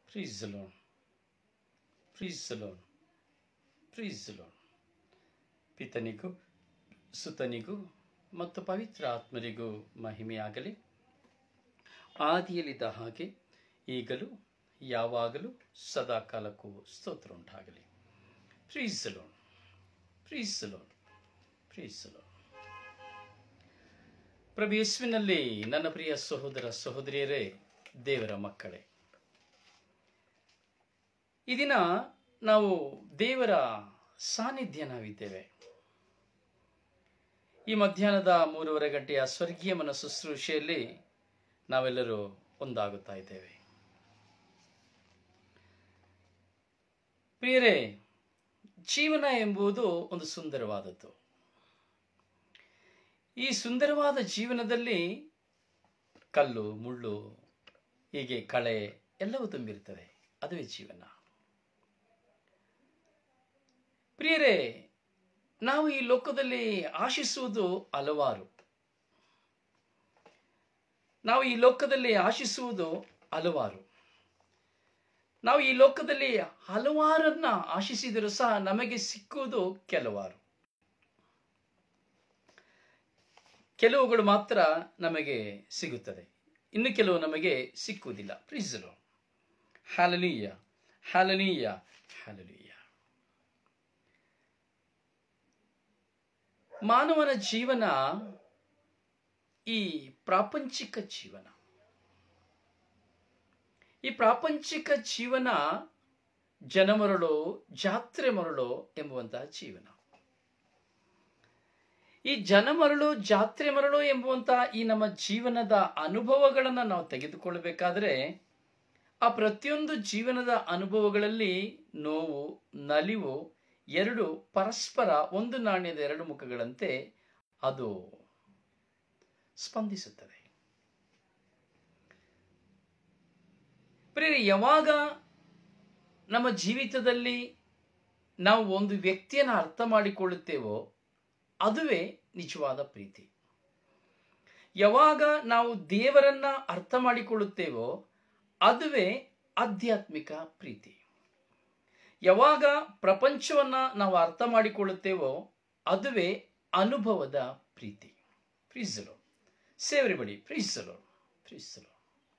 Praise the Lord. Praise the Lord. Praise the Lord. ಪಿತನಿಗೂ ಸುತನಿಗೂ ಮತ್ತು ಪವಿತ್ರ ಆತ್ಮರಿಗೂ ಮಹಿಮೆಯಾಗಲಿ ಆದಿಯಲ್ಲಿದ್ದ ಹಾಗೆ ಈಗಲೂ ಯಾವಾಗಲೂ ಸದಾ ಕಾಲಕ್ಕೂ ಸ್ತೋತ್ರ ಉಂಟಾಗಲಿ praise Lord praise Lord praise Lord ಪ್ರಭು ಯೇಸುವಿನಲ್ಲಿ ನನ್ನ ಪ್ರಿಯ ಸಹೋದರ ಸಹೋದರಿಯರೇ ದೇವರ ಮಕ್ಕಳೇ ಈ ದಿನ ನಾವು ದೇವರ ಸಾನ್ನಿಧ್ಯ ನಾವಿದ್ದೇವೆ ಈ ಮಧ್ಯಾಹ್ನದ ಮೂರುವರೆ ಗಂಟೆಯ ಸ್ವರ್ಗೀಯ ಮನ ಶುಶ್ರೂಷೆಯಲ್ಲಿ ನಾವೆಲ್ಲರೂ ಒಂದಾಗುತ್ತಾ ಇದ್ದೇವೆ ಪ್ರಿಯರೇ ಜೀವನ ಎಂಬುದು ಒಂದು ಸುಂದರವಾದದ್ದು ಈ ಸುಂದರವಾದ ಜೀವನದಲ್ಲಿ ಕಲ್ಲು ಮುಳ್ಳು ಹೀಗೆ ಕಳೆ ಎಲ್ಲವೂ ತುಂಬಿರುತ್ತದೆ ಅದುವೇ ಜೀವನ ಪ್ರಿಯರೇ ನಾವು ಈ ಲೋಕದಲ್ಲಿ ಆಶಿಸುವುದು ಹಲವಾರು ನಾವು ಈ ಲೋಕದಲ್ಲಿ ಆಶಿಸುವುದು ಹಲವಾರು ನಾವು ಈ ಲೋಕದಲ್ಲಿ ಹಲವಾರನ್ನ ಆಶಿಸಿದರೂ ಸಹ ನಮಗೆ ಸಿಕ್ಕುವುದು ಕೆಲವಾರು ಕೆಲವುಗಳು ಮಾತ್ರ ನಮಗೆ ಸಿಗುತ್ತದೆ ಇನ್ನು ಕೆಲವು ನಮಗೆ ಸಿಕ್ಕುವುದಿಲ್ಲ ಪ್ರೀಸಲು ಹ್ಯಾಲನೀಯ ಹ್ಯಾಲನೀಯ ಹ್ಯಾಲನೀಯ ಮಾನವನ ಜೀವನ ಈ ಪ್ರಾಪಂಚಿಕ ಜೀವನ ಈ ಪ್ರಾಪಂಚಿಕ ಜೀವನ ಜನಮರಳು ಜಾತ್ರೆ ಮರಳು ಎಂಬುವಂತಹ ಜೀವನ ಈ ಜನಮರಳು ಜಾತ್ರೆ ಮರಳು ಎಂಬುವಂತಹ ಈ ನಮ್ಮ ಜೀವನದ ಅನುಭವಗಳನ್ನು ನಾವು ತೆಗೆದುಕೊಳ್ಳಬೇಕಾದ್ರೆ ಆ ಪ್ರತಿಯೊಂದು ಜೀವನದ ಅನುಭವಗಳಲ್ಲಿ ನೋವು ನಲಿವು ಎರಡು ಪರಸ್ಪರ ಒಂದು ನಾಣ್ಯದ ಎರಡು ಮುಖಗಳಂತೆ ಅದು ಸ್ಪಂದಿಸುತ್ತದೆ ಪ್ರಿಯರೇ ಯಾವಾಗ ನಮ್ಮ ಜೀವಿತದಲ್ಲಿ ನಾವು ಒಂದು ವ್ಯಕ್ತಿಯನ್ನು ಅರ್ಥ ಮಾಡಿಕೊಳ್ಳುತ್ತೇವೋ ಅದುವೇ ನಿಜವಾದ ಪ್ರೀತಿ ಯಾವಾಗ ನಾವು ದೇವರನ್ನ ಅರ್ಥ ಮಾಡಿಕೊಳ್ಳುತ್ತೇವೋ ಅದುವೇ ಆಧ್ಯಾತ್ಮಿಕ ಪ್ರೀತಿ ಯಾವಾಗ ಪ್ರಪಂಚವನ್ನ ನಾವು ಅರ್ಥ ಮಾಡಿಕೊಳ್ಳುತ್ತೇವೋ ಅದುವೇ ಅನುಭವದ ಪ್ರೀತಿ ಪ್ರೀಸಲು ಸೇವರಿ ಬಡಿ ಪ್ರೀಸಲು ಪ್ರೀಸಲು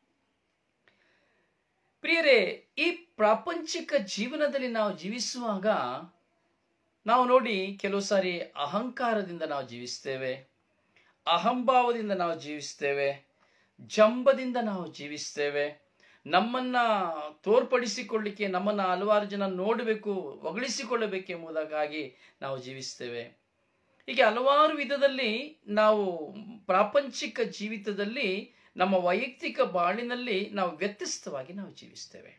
ಪ್ರಿಯರೇ ಈ ಪ್ರಾಪಂಚಿಕ ಜೀವನದಲ್ಲಿ ನಾವು ಜೀವಿಸುವಾಗ ನಾವು ನೋಡಿ ಕೆಲವು ಸಾರಿ ಅಹಂಕಾರದಿಂದ ನಾವು ಜೀವಿಸ್ತೇವೆ ಅಹಂಭಾವದಿಂದ ನಾವು ಜೀವಿಸ್ತೇವೆ ಜಂಬದಿಂದ ನಾವು ಜೀವಿಸ್ತೇವೆ ನಮ್ಮನ್ನ ತೋರ್ಪಡಿಸಿಕೊಳ್ಳಿಕ್ಕೆ ನಮ್ಮನ್ನ ಹಲವಾರು ಜನ ನೋಡಬೇಕು ಹೊಗಳಿಸಿಕೊಳ್ಳಬೇಕೆಂಬುದಕ್ಕಾಗಿ ನಾವು ಜೀವಿಸ್ತೇವೆ ಹೀಗೆ ಹಲವಾರು ವಿಧದಲ್ಲಿ ನಾವು ಪ್ರಾಪಂಚಿಕ ಜೀವಿತದಲ್ಲಿ ನಮ್ಮ ವೈಯಕ್ತಿಕ ಬಾಳಿನಲ್ಲಿ ನಾವು ವ್ಯತ್ಯಸ್ತವಾಗಿ ನಾವು ಜೀವಿಸ್ತೇವೆ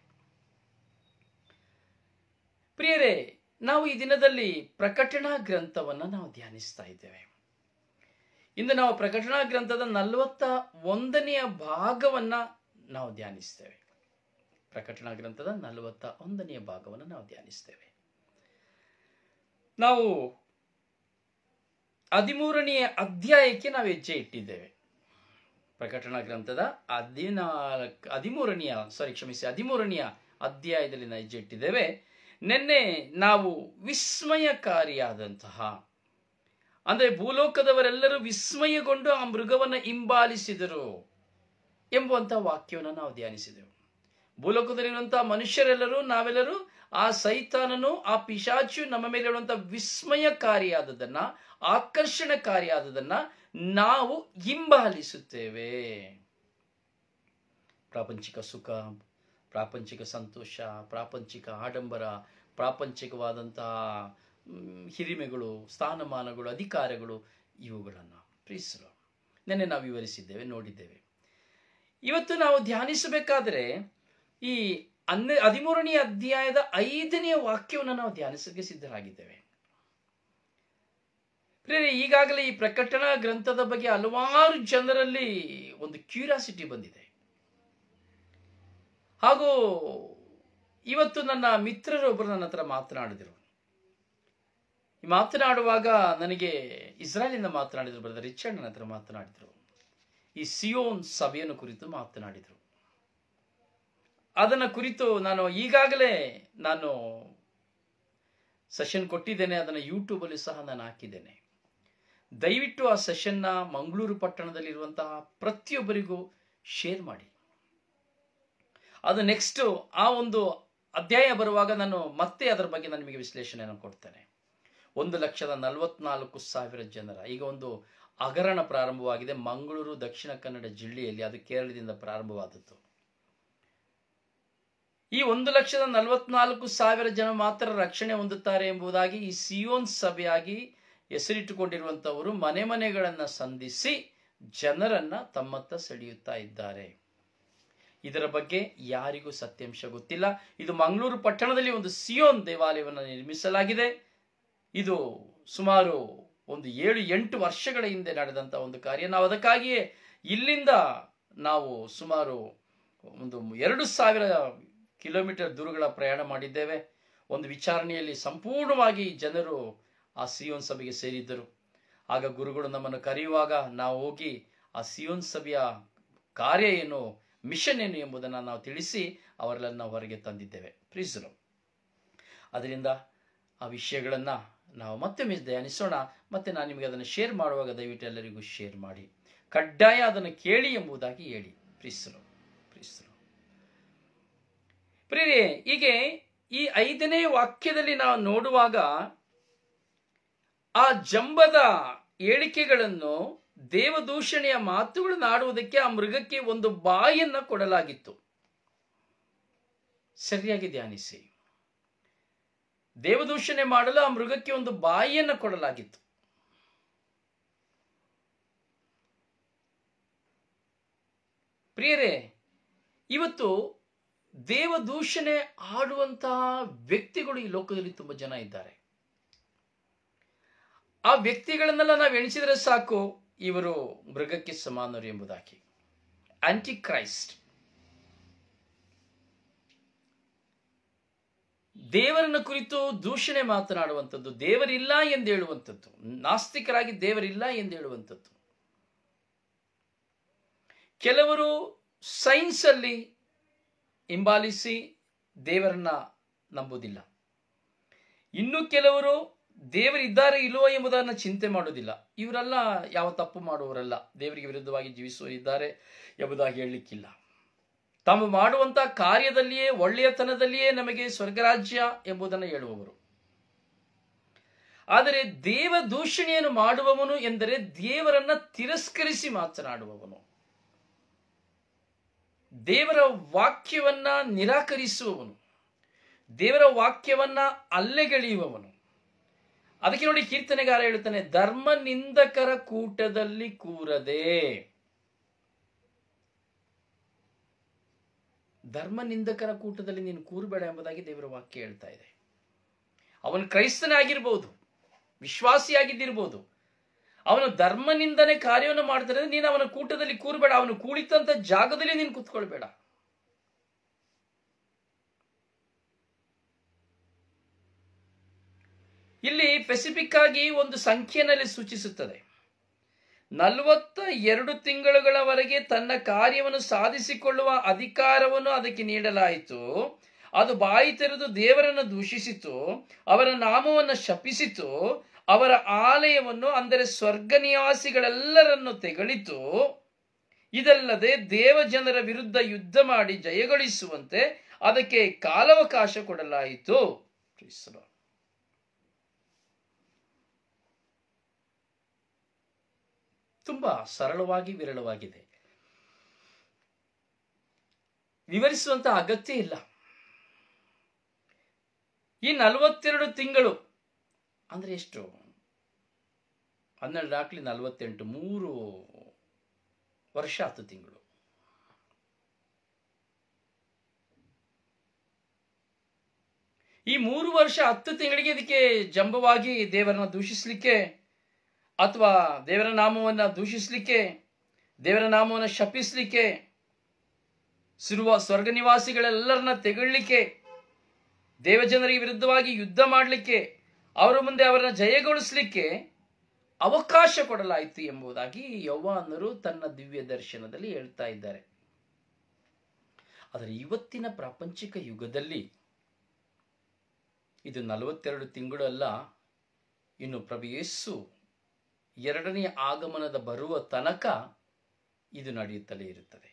ಪ್ರಿಯರೇ ನಾವು ಈ ದಿನದಲ್ಲಿ ಪ್ರಕಟಣಾ ಗ್ರಂಥವನ್ನು ನಾವು ಧ್ಯಾನಿಸ್ತಾ ಇದ್ದೇವೆ ಇಂದು ನಾವು ಪ್ರಕಟಣಾ ಗ್ರಂಥದ ನಲವತ್ತ ಒಂದನೆಯ ಭಾಗವನ್ನ ನಾವು ಧ್ಯಾನಿಸ್ತೇವೆ ಪ್ರಕಟಣಾ ಗ್ರಂಥದ ನಲವತ್ತ ಒಂದನೆಯ ಭಾಗವನ್ನು ನಾವು ಧ್ಯಾನಿಸ್ತೇವೆ ನಾವು ಹದಿಮೂರನೆಯ ಅಧ್ಯಾಯಕ್ಕೆ ನಾವು ಹೆಜ್ಜೆ ಇಟ್ಟಿದ್ದೇವೆ ಪ್ರಕಟಣಾ ಗ್ರಂಥದ ಹದಿನಾಲ್ಕು ಹದಿಮೂರನೆಯ ಸಾರಿ ಕ್ಷಮಿಸಿ ಹದಿಮೂರನೆಯ ಅಧ್ಯಾಯದಲ್ಲಿ ನಾವು ಹೆಜ್ಜೆ ಇಟ್ಟಿದ್ದೇವೆ ನಿನ್ನೆ ನಾವು ವಿಸ್ಮಯಕಾರಿಯಾದಂತಹ ಅಂದರೆ ಭೂಲೋಕದವರೆಲ್ಲರೂ ವಿಸ್ಮಯಗೊಂಡು ಆ ಮೃಗವನ್ನು ಹಿಂಬಾಲಿಸಿದರು ಎಂಬುವಂತಹ ವಾಕ್ಯವನ್ನು ನಾವು ಧ್ಯಾನಿಸಿದೆವು ಭೂಲೋಕದಲ್ಲಿರುವಂತಹ ಮನುಷ್ಯರೆಲ್ಲರೂ ನಾವೆಲ್ಲರೂ ಆ ಸೈತಾನನು ಆ ಪಿಶಾಚು ನಮ್ಮ ಮೇಲೆ ಇರುವಂತಹ ವಿಸ್ಮಯಕಾರಿಯಾದದನ್ನ ಆಕರ್ಷಣಕಾರಿಯಾದದನ್ನ ನಾವು ಹಿಂಬಾಲಿಸುತ್ತೇವೆ ಪ್ರಾಪಂಚಿಕ ಸುಖ ಪ್ರಾಪಂಚಿಕ ಸಂತೋಷ ಪ್ರಾಪಂಚಿಕ ಆಡಂಬರ ಪ್ರಾಪಂಚಿಕವಾದಂತಹ ಹಿರಿಮೆಗಳು ಸ್ಥಾನಮಾನಗಳು ಅಧಿಕಾರಗಳು ಇವುಗಳನ್ನು ಪ್ರೀಸಲು ನೆನ್ನೆ ನಾವು ವಿವರಿಸಿದ್ದೇವೆ ನೋಡಿದ್ದೇವೆ ಇವತ್ತು ನಾವು ಧ್ಯಾನಿಸಬೇಕಾದರೆ ಈ ಹನ್ನೆ ಹದಿಮೂರನೆಯ ಅಧ್ಯಾಯದ ಐದನೆಯ ವಾಕ್ಯವನ್ನು ನಾವು ಧ್ಯಾನಿಸಕ್ಕೆ ಸಿದ್ಧರಾಗಿದ್ದೇವೆ ಪ್ರೇರೆ ಈಗಾಗಲೇ ಈ ಪ್ರಕಟಣಾ ಗ್ರಂಥದ ಬಗ್ಗೆ ಹಲವಾರು ಜನರಲ್ಲಿ ಒಂದು ಕ್ಯೂರಿಯಾಸಿಟಿ ಬಂದಿದೆ ಹಾಗೂ ಇವತ್ತು ನನ್ನ ಮಿತ್ರರೊಬ್ಬರು ನನ್ನ ಹತ್ರ ಮಾತನಾಡಿದರು ಮಾತನಾಡುವಾಗ ನನಗೆ ಇಸ್ರಾಯೇಲಿಂದ ಮಾತನಾಡಿದರು ಬ್ರದರ್ ರಿಚರ್ಡ್ ನನ್ನ ಹತ್ರ ಮಾತನಾಡಿದರು ಈ ಸಿಯೋನ್ ಸಭೆಯನ್ನು ಕುರಿತು ಮಾತನಾಡಿದರು ಅದನ್ನ ಕುರಿತು ನಾನು ಈಗಾಗಲೇ ನಾನು ಸೆಷನ್ ಕೊಟ್ಟಿದ್ದೇನೆ ಅದನ್ನು ಯೂಟ್ಯೂಬಲ್ಲಿ ಸಹ ನಾನು ಹಾಕಿದ್ದೇನೆ ದಯವಿಟ್ಟು ಆ ಸೆಷನ್ನ ಮಂಗಳೂರು ಪಟ್ಟಣದಲ್ಲಿರುವಂತಹ ಪ್ರತಿಯೊಬ್ಬರಿಗೂ ಶೇರ್ ಮಾಡಿ ಅದು ನೆಕ್ಸ್ಟ್ ಆ ಒಂದು ಅಧ್ಯಾಯ ಬರುವಾಗ ನಾನು ಮತ್ತೆ ಅದರ ಬಗ್ಗೆ ನಾನು ನಿಮಗೆ ವಿಶ್ಲೇಷಣೆಯನ್ನು ಕೊಡ್ತೇನೆ ಒಂದು ಲಕ್ಷದ ನಲವತ್ನಾಲ್ಕು ಸಾವಿರ ಜನರ ಈಗ ಒಂದು ಹಗರಣ ಪ್ರಾರಂಭವಾಗಿದೆ ಮಂಗಳೂರು ದಕ್ಷಿಣ ಕನ್ನಡ ಜಿಲ್ಲೆಯಲ್ಲಿ ಅದು ಕೇರಳದಿಂದ ಪ್ರಾರಂಭವಾದದ್ದು ಈ ಒಂದು ಲಕ್ಷದ ನಲವತ್ನಾಲ್ಕು ಸಾವಿರ ಜನ ಮಾತ್ರ ರಕ್ಷಣೆ ಹೊಂದುತ್ತಾರೆ ಎಂಬುದಾಗಿ ಈ ಸಿಯೋನ್ ಸಭೆಯಾಗಿ ಹೆಸರಿಟ್ಟುಕೊಂಡಿರುವಂತವರು ಮನೆ ಮನೆಗಳನ್ನ ಸಂಧಿಸಿ ಜನರನ್ನ ತಮ್ಮತ್ತ ಸೆಳೆಯುತ್ತಾ ಇದ್ದಾರೆ ಇದರ ಬಗ್ಗೆ ಯಾರಿಗೂ ಸತ್ಯಾಂಶ ಗೊತ್ತಿಲ್ಲ ಇದು ಮಂಗಳೂರು ಪಟ್ಟಣದಲ್ಲಿ ಒಂದು ಸಿಯೋನ್ ದೇವಾಲಯವನ್ನು ನಿರ್ಮಿಸಲಾಗಿದೆ ಇದು ಸುಮಾರು ಒಂದು ಏಳು ಎಂಟು ವರ್ಷಗಳ ಹಿಂದೆ ನಡೆದಂತ ಒಂದು ಕಾರ್ಯ ನಾವು ಅದಕ್ಕಾಗಿಯೇ ಇಲ್ಲಿಂದ ನಾವು ಸುಮಾರು ಒಂದು ಎರಡು ಸಾವಿರ ಕಿಲೋಮೀಟರ್ ದೂರಗಳ ಪ್ರಯಾಣ ಮಾಡಿದ್ದೇವೆ ಒಂದು ವಿಚಾರಣೆಯಲ್ಲಿ ಸಂಪೂರ್ಣವಾಗಿ ಜನರು ಆ ಸಿಯೋನ್ ಸಭೆಗೆ ಸೇರಿದ್ದರು ಆಗ ಗುರುಗಳು ನಮ್ಮನ್ನು ಕರೆಯುವಾಗ ನಾವು ಹೋಗಿ ಆ ಸಿಯೋನ್ ಸಭೆಯ ಕಾರ್ಯ ಏನು ಮಿಷನ್ ಏನು ಎಂಬುದನ್ನು ನಾವು ತಿಳಿಸಿ ಅವರೆಲ್ಲ ನಾವು ಹೊರಗೆ ತಂದಿದ್ದೇವೆ ಪ್ರೀಸರು ಅದರಿಂದ ಆ ವಿಷಯಗಳನ್ನು ನಾವು ಮತ್ತೆ ಮಿಸ್ ಧ್ಯಾನಿಸೋಣ ಮತ್ತೆ ನಾನು ನಿಮಗೆ ಅದನ್ನು ಶೇರ್ ಮಾಡುವಾಗ ದಯವಿಟ್ಟು ಎಲ್ಲರಿಗೂ ಶೇರ್ ಮಾಡಿ ಕಡ್ಡಾಯ ಅದನ್ನು ಕೇಳಿ ಎಂಬುದಾಗಿ ಹೇಳಿ ಪ್ರೀಸರು ಪ್ರೀಸರು ಪ್ರಿಯರೇ ಹೀಗೆ ಈ ಐದನೇ ವಾಕ್ಯದಲ್ಲಿ ನಾವು ನೋಡುವಾಗ ಆ ಜಂಬದ ಹೇಳಿಕೆಗಳನ್ನು ದೇವದೂಷಣೆಯ ಮಾತುಗಳನ್ನು ಆಡುವುದಕ್ಕೆ ಆ ಮೃಗಕ್ಕೆ ಒಂದು ಬಾಯನ್ನ ಕೊಡಲಾಗಿತ್ತು ಸರಿಯಾಗಿ ಧ್ಯಾನಿಸಿ ದೇವದೂಷಣೆ ಮಾಡಲು ಆ ಮೃಗಕ್ಕೆ ಒಂದು ಬಾಯಿಯನ್ನು ಕೊಡಲಾಗಿತ್ತು ಪ್ರಿಯರೇ ಇವತ್ತು ದೇವದೂಷಣೆ ಆಡುವಂತಹ ವ್ಯಕ್ತಿಗಳು ಈ ಲೋಕದಲ್ಲಿ ತುಂಬಾ ಜನ ಇದ್ದಾರೆ ಆ ವ್ಯಕ್ತಿಗಳನ್ನೆಲ್ಲ ನಾವು ಎಣಿಸಿದರೆ ಸಾಕು ಇವರು ಮೃಗಕ್ಕೆ ಸಮಾನರು ಎಂಬುದಾಗಿ ಆಂಟಿ ಕ್ರೈಸ್ಟ್ ದೇವರನ್ನ ಕುರಿತು ದೂಷಣೆ ಮಾತನಾಡುವಂಥದ್ದು ದೇವರಿಲ್ಲ ಎಂದು ಹೇಳುವಂಥದ್ದು ನಾಸ್ತಿಕರಾಗಿ ದೇವರಿಲ್ಲ ಎಂದು ಹೇಳುವಂಥದ್ದು ಕೆಲವರು ಸೈನ್ಸ್ ಅಲ್ಲಿ ಹಿಂಬಾಲಿಸಿ ದೇವರನ್ನ ನಂಬುವುದಿಲ್ಲ ಇನ್ನು ಕೆಲವರು ದೇವರಿದ್ದಾರೆ ಇಲ್ಲವೋ ಎಂಬುದನ್ನು ಚಿಂತೆ ಮಾಡುವುದಿಲ್ಲ ಇವರೆಲ್ಲ ಯಾವ ತಪ್ಪು ಮಾಡುವವರಲ್ಲ ದೇವರಿಗೆ ವಿರುದ್ಧವಾಗಿ ಜೀವಿಸುವರಿದ್ದಾರೆ ಎಂಬುದಾಗಿ ಹೇಳಲಿಕ್ಕಿಲ್ಲ ತಾವು ಮಾಡುವಂತಹ ಕಾರ್ಯದಲ್ಲಿಯೇ ಒಳ್ಳೆಯತನದಲ್ಲಿಯೇ ನಮಗೆ ಸ್ವರ್ಗರಾಜ್ಯ ಎಂಬುದನ್ನು ಹೇಳುವವರು ಆದರೆ ದೇವ ದೂಷಣೆಯನ್ನು ಮಾಡುವವನು ಎಂದರೆ ದೇವರನ್ನ ತಿರಸ್ಕರಿಸಿ ಮಾತನಾಡುವವನು ದೇವರ ವಾಕ್ಯವನ್ನ ನಿರಾಕರಿಸುವವನು ದೇವರ ವಾಕ್ಯವನ್ನ ಅಲ್ಲೆಗೆಳೆಯುವವನು ಅದಕ್ಕೆ ನೋಡಿ ಕೀರ್ತನೆಗಾರ ಹೇಳ್ತಾನೆ ಧರ್ಮ ನಿಂದಕರ ಕೂಟದಲ್ಲಿ ಕೂರದೆ ಧರ್ಮ ನಿಂದಕರ ಕೂಟದಲ್ಲಿ ನೀನು ಕೂರಬೇಡ ಎಂಬುದಾಗಿ ದೇವರ ವಾಕ್ಯ ಹೇಳ್ತಾ ಇದೆ ಅವನು ಕ್ರೈಸ್ತನೇ ಆಗಿರ್ಬೋದು ವಿಶ್ವಾಸಿಯಾಗಿದ್ದಿರ್ಬೋದು ಅವನು ಧರ್ಮ ನಿಂದನೆ ಕಾರ್ಯವನ್ನು ಮಾಡ್ತಾರೆ ನೀನು ಅವನ ಕೂಟದಲ್ಲಿ ಕೂರಬೇಡ ಅವನು ಕೂಳಿತಂತ ಜಾಗದಲ್ಲಿ ನೀನು ಕೂತ್ಕೊಳ್ಬೇಡ ಇಲ್ಲಿ ಪೆಸಿಫಿಕ್ ಆಗಿ ಒಂದು ಸಂಖ್ಯೆನಲ್ಲಿ ಸೂಚಿಸುತ್ತದೆ ನಲವತ್ತ ಎರಡು ತಿಂಗಳುಗಳವರೆಗೆ ತನ್ನ ಕಾರ್ಯವನ್ನು ಸಾಧಿಸಿಕೊಳ್ಳುವ ಅಧಿಕಾರವನ್ನು ಅದಕ್ಕೆ ನೀಡಲಾಯಿತು ಅದು ಬಾಯಿ ತೆರೆದು ದೇವರನ್ನು ದೂಷಿಸಿತು ಅವರ ನಾಮವನ್ನು ಶಪಿಸಿತು ಅವರ ಆಲಯವನ್ನು ಅಂದರೆ ಸ್ವರ್ಗ ನಿವಾಸಿಗಳೆಲ್ಲರನ್ನು ತೆಗಳಿತು ಇದಲ್ಲದೆ ದೇವ ಜನರ ವಿರುದ್ಧ ಯುದ್ಧ ಮಾಡಿ ಜಯಗಳಿಸುವಂತೆ ಅದಕ್ಕೆ ಕಾಲಾವಕಾಶ ಕೊಡಲಾಯಿತು ತುಂಬಾ ಸರಳವಾಗಿ ವಿರಳವಾಗಿದೆ ವಿವರಿಸುವಂತ ಅಗತ್ಯ ಇಲ್ಲ ಈ ನಲವತ್ತೆರಡು ತಿಂಗಳು ಅಂದ್ರೆ ಎಷ್ಟು ಹನ್ನೆರಡು ಹಾಕ್ಲಿ ನಲವತ್ತೆಂಟು ಮೂರು ವರ್ಷ ಹತ್ತು ತಿಂಗಳು ಈ ಮೂರು ವರ್ಷ ಹತ್ತು ತಿಂಗಳಿಗೆ ಇದಕ್ಕೆ ಜಂಬವಾಗಿ ದೇವರನ್ನ ದೂಷಿಸಲಿಕ್ಕೆ ಅಥವಾ ದೇವರ ನಾಮವನ್ನು ದೂಷಿಸಲಿಕ್ಕೆ ದೇವರ ನಾಮವನ್ನು ಶಪಿಸಲಿಕ್ಕೆ ಸಿರುವ ಸ್ವರ್ಗ ನಿವಾಸಿಗಳೆಲ್ಲರನ್ನ ತೆಗೊಳ್ಳಿಕ್ಕೆ ದೇವಜನರಿಗೆ ವಿರುದ್ಧವಾಗಿ ಯುದ್ಧ ಮಾಡಲಿಕ್ಕೆ ಅವರ ಮುಂದೆ ಅವರನ್ನ ಜಯಗೊಳಿಸಲಿಕ್ಕೆ ಅವಕಾಶ ಕೊಡಲಾಯಿತು ಎಂಬುದಾಗಿ ಯೌವಾನರು ತನ್ನ ದಿವ್ಯ ದರ್ಶನದಲ್ಲಿ ಹೇಳ್ತಾ ಇದ್ದಾರೆ ಆದರೆ ಇವತ್ತಿನ ಪ್ರಾಪಂಚಿಕ ಯುಗದಲ್ಲಿ ಇದು ನಲವತ್ತೆರಡು ತಿಂಗಳು ಅಲ್ಲ ಇನ್ನು ಪ್ರಭು ಯೇಸು ಎರಡನೆಯ ಆಗಮನದ ಬರುವ ತನಕ ಇದು ನಡೆಯುತ್ತಲೇ ಇರುತ್ತದೆ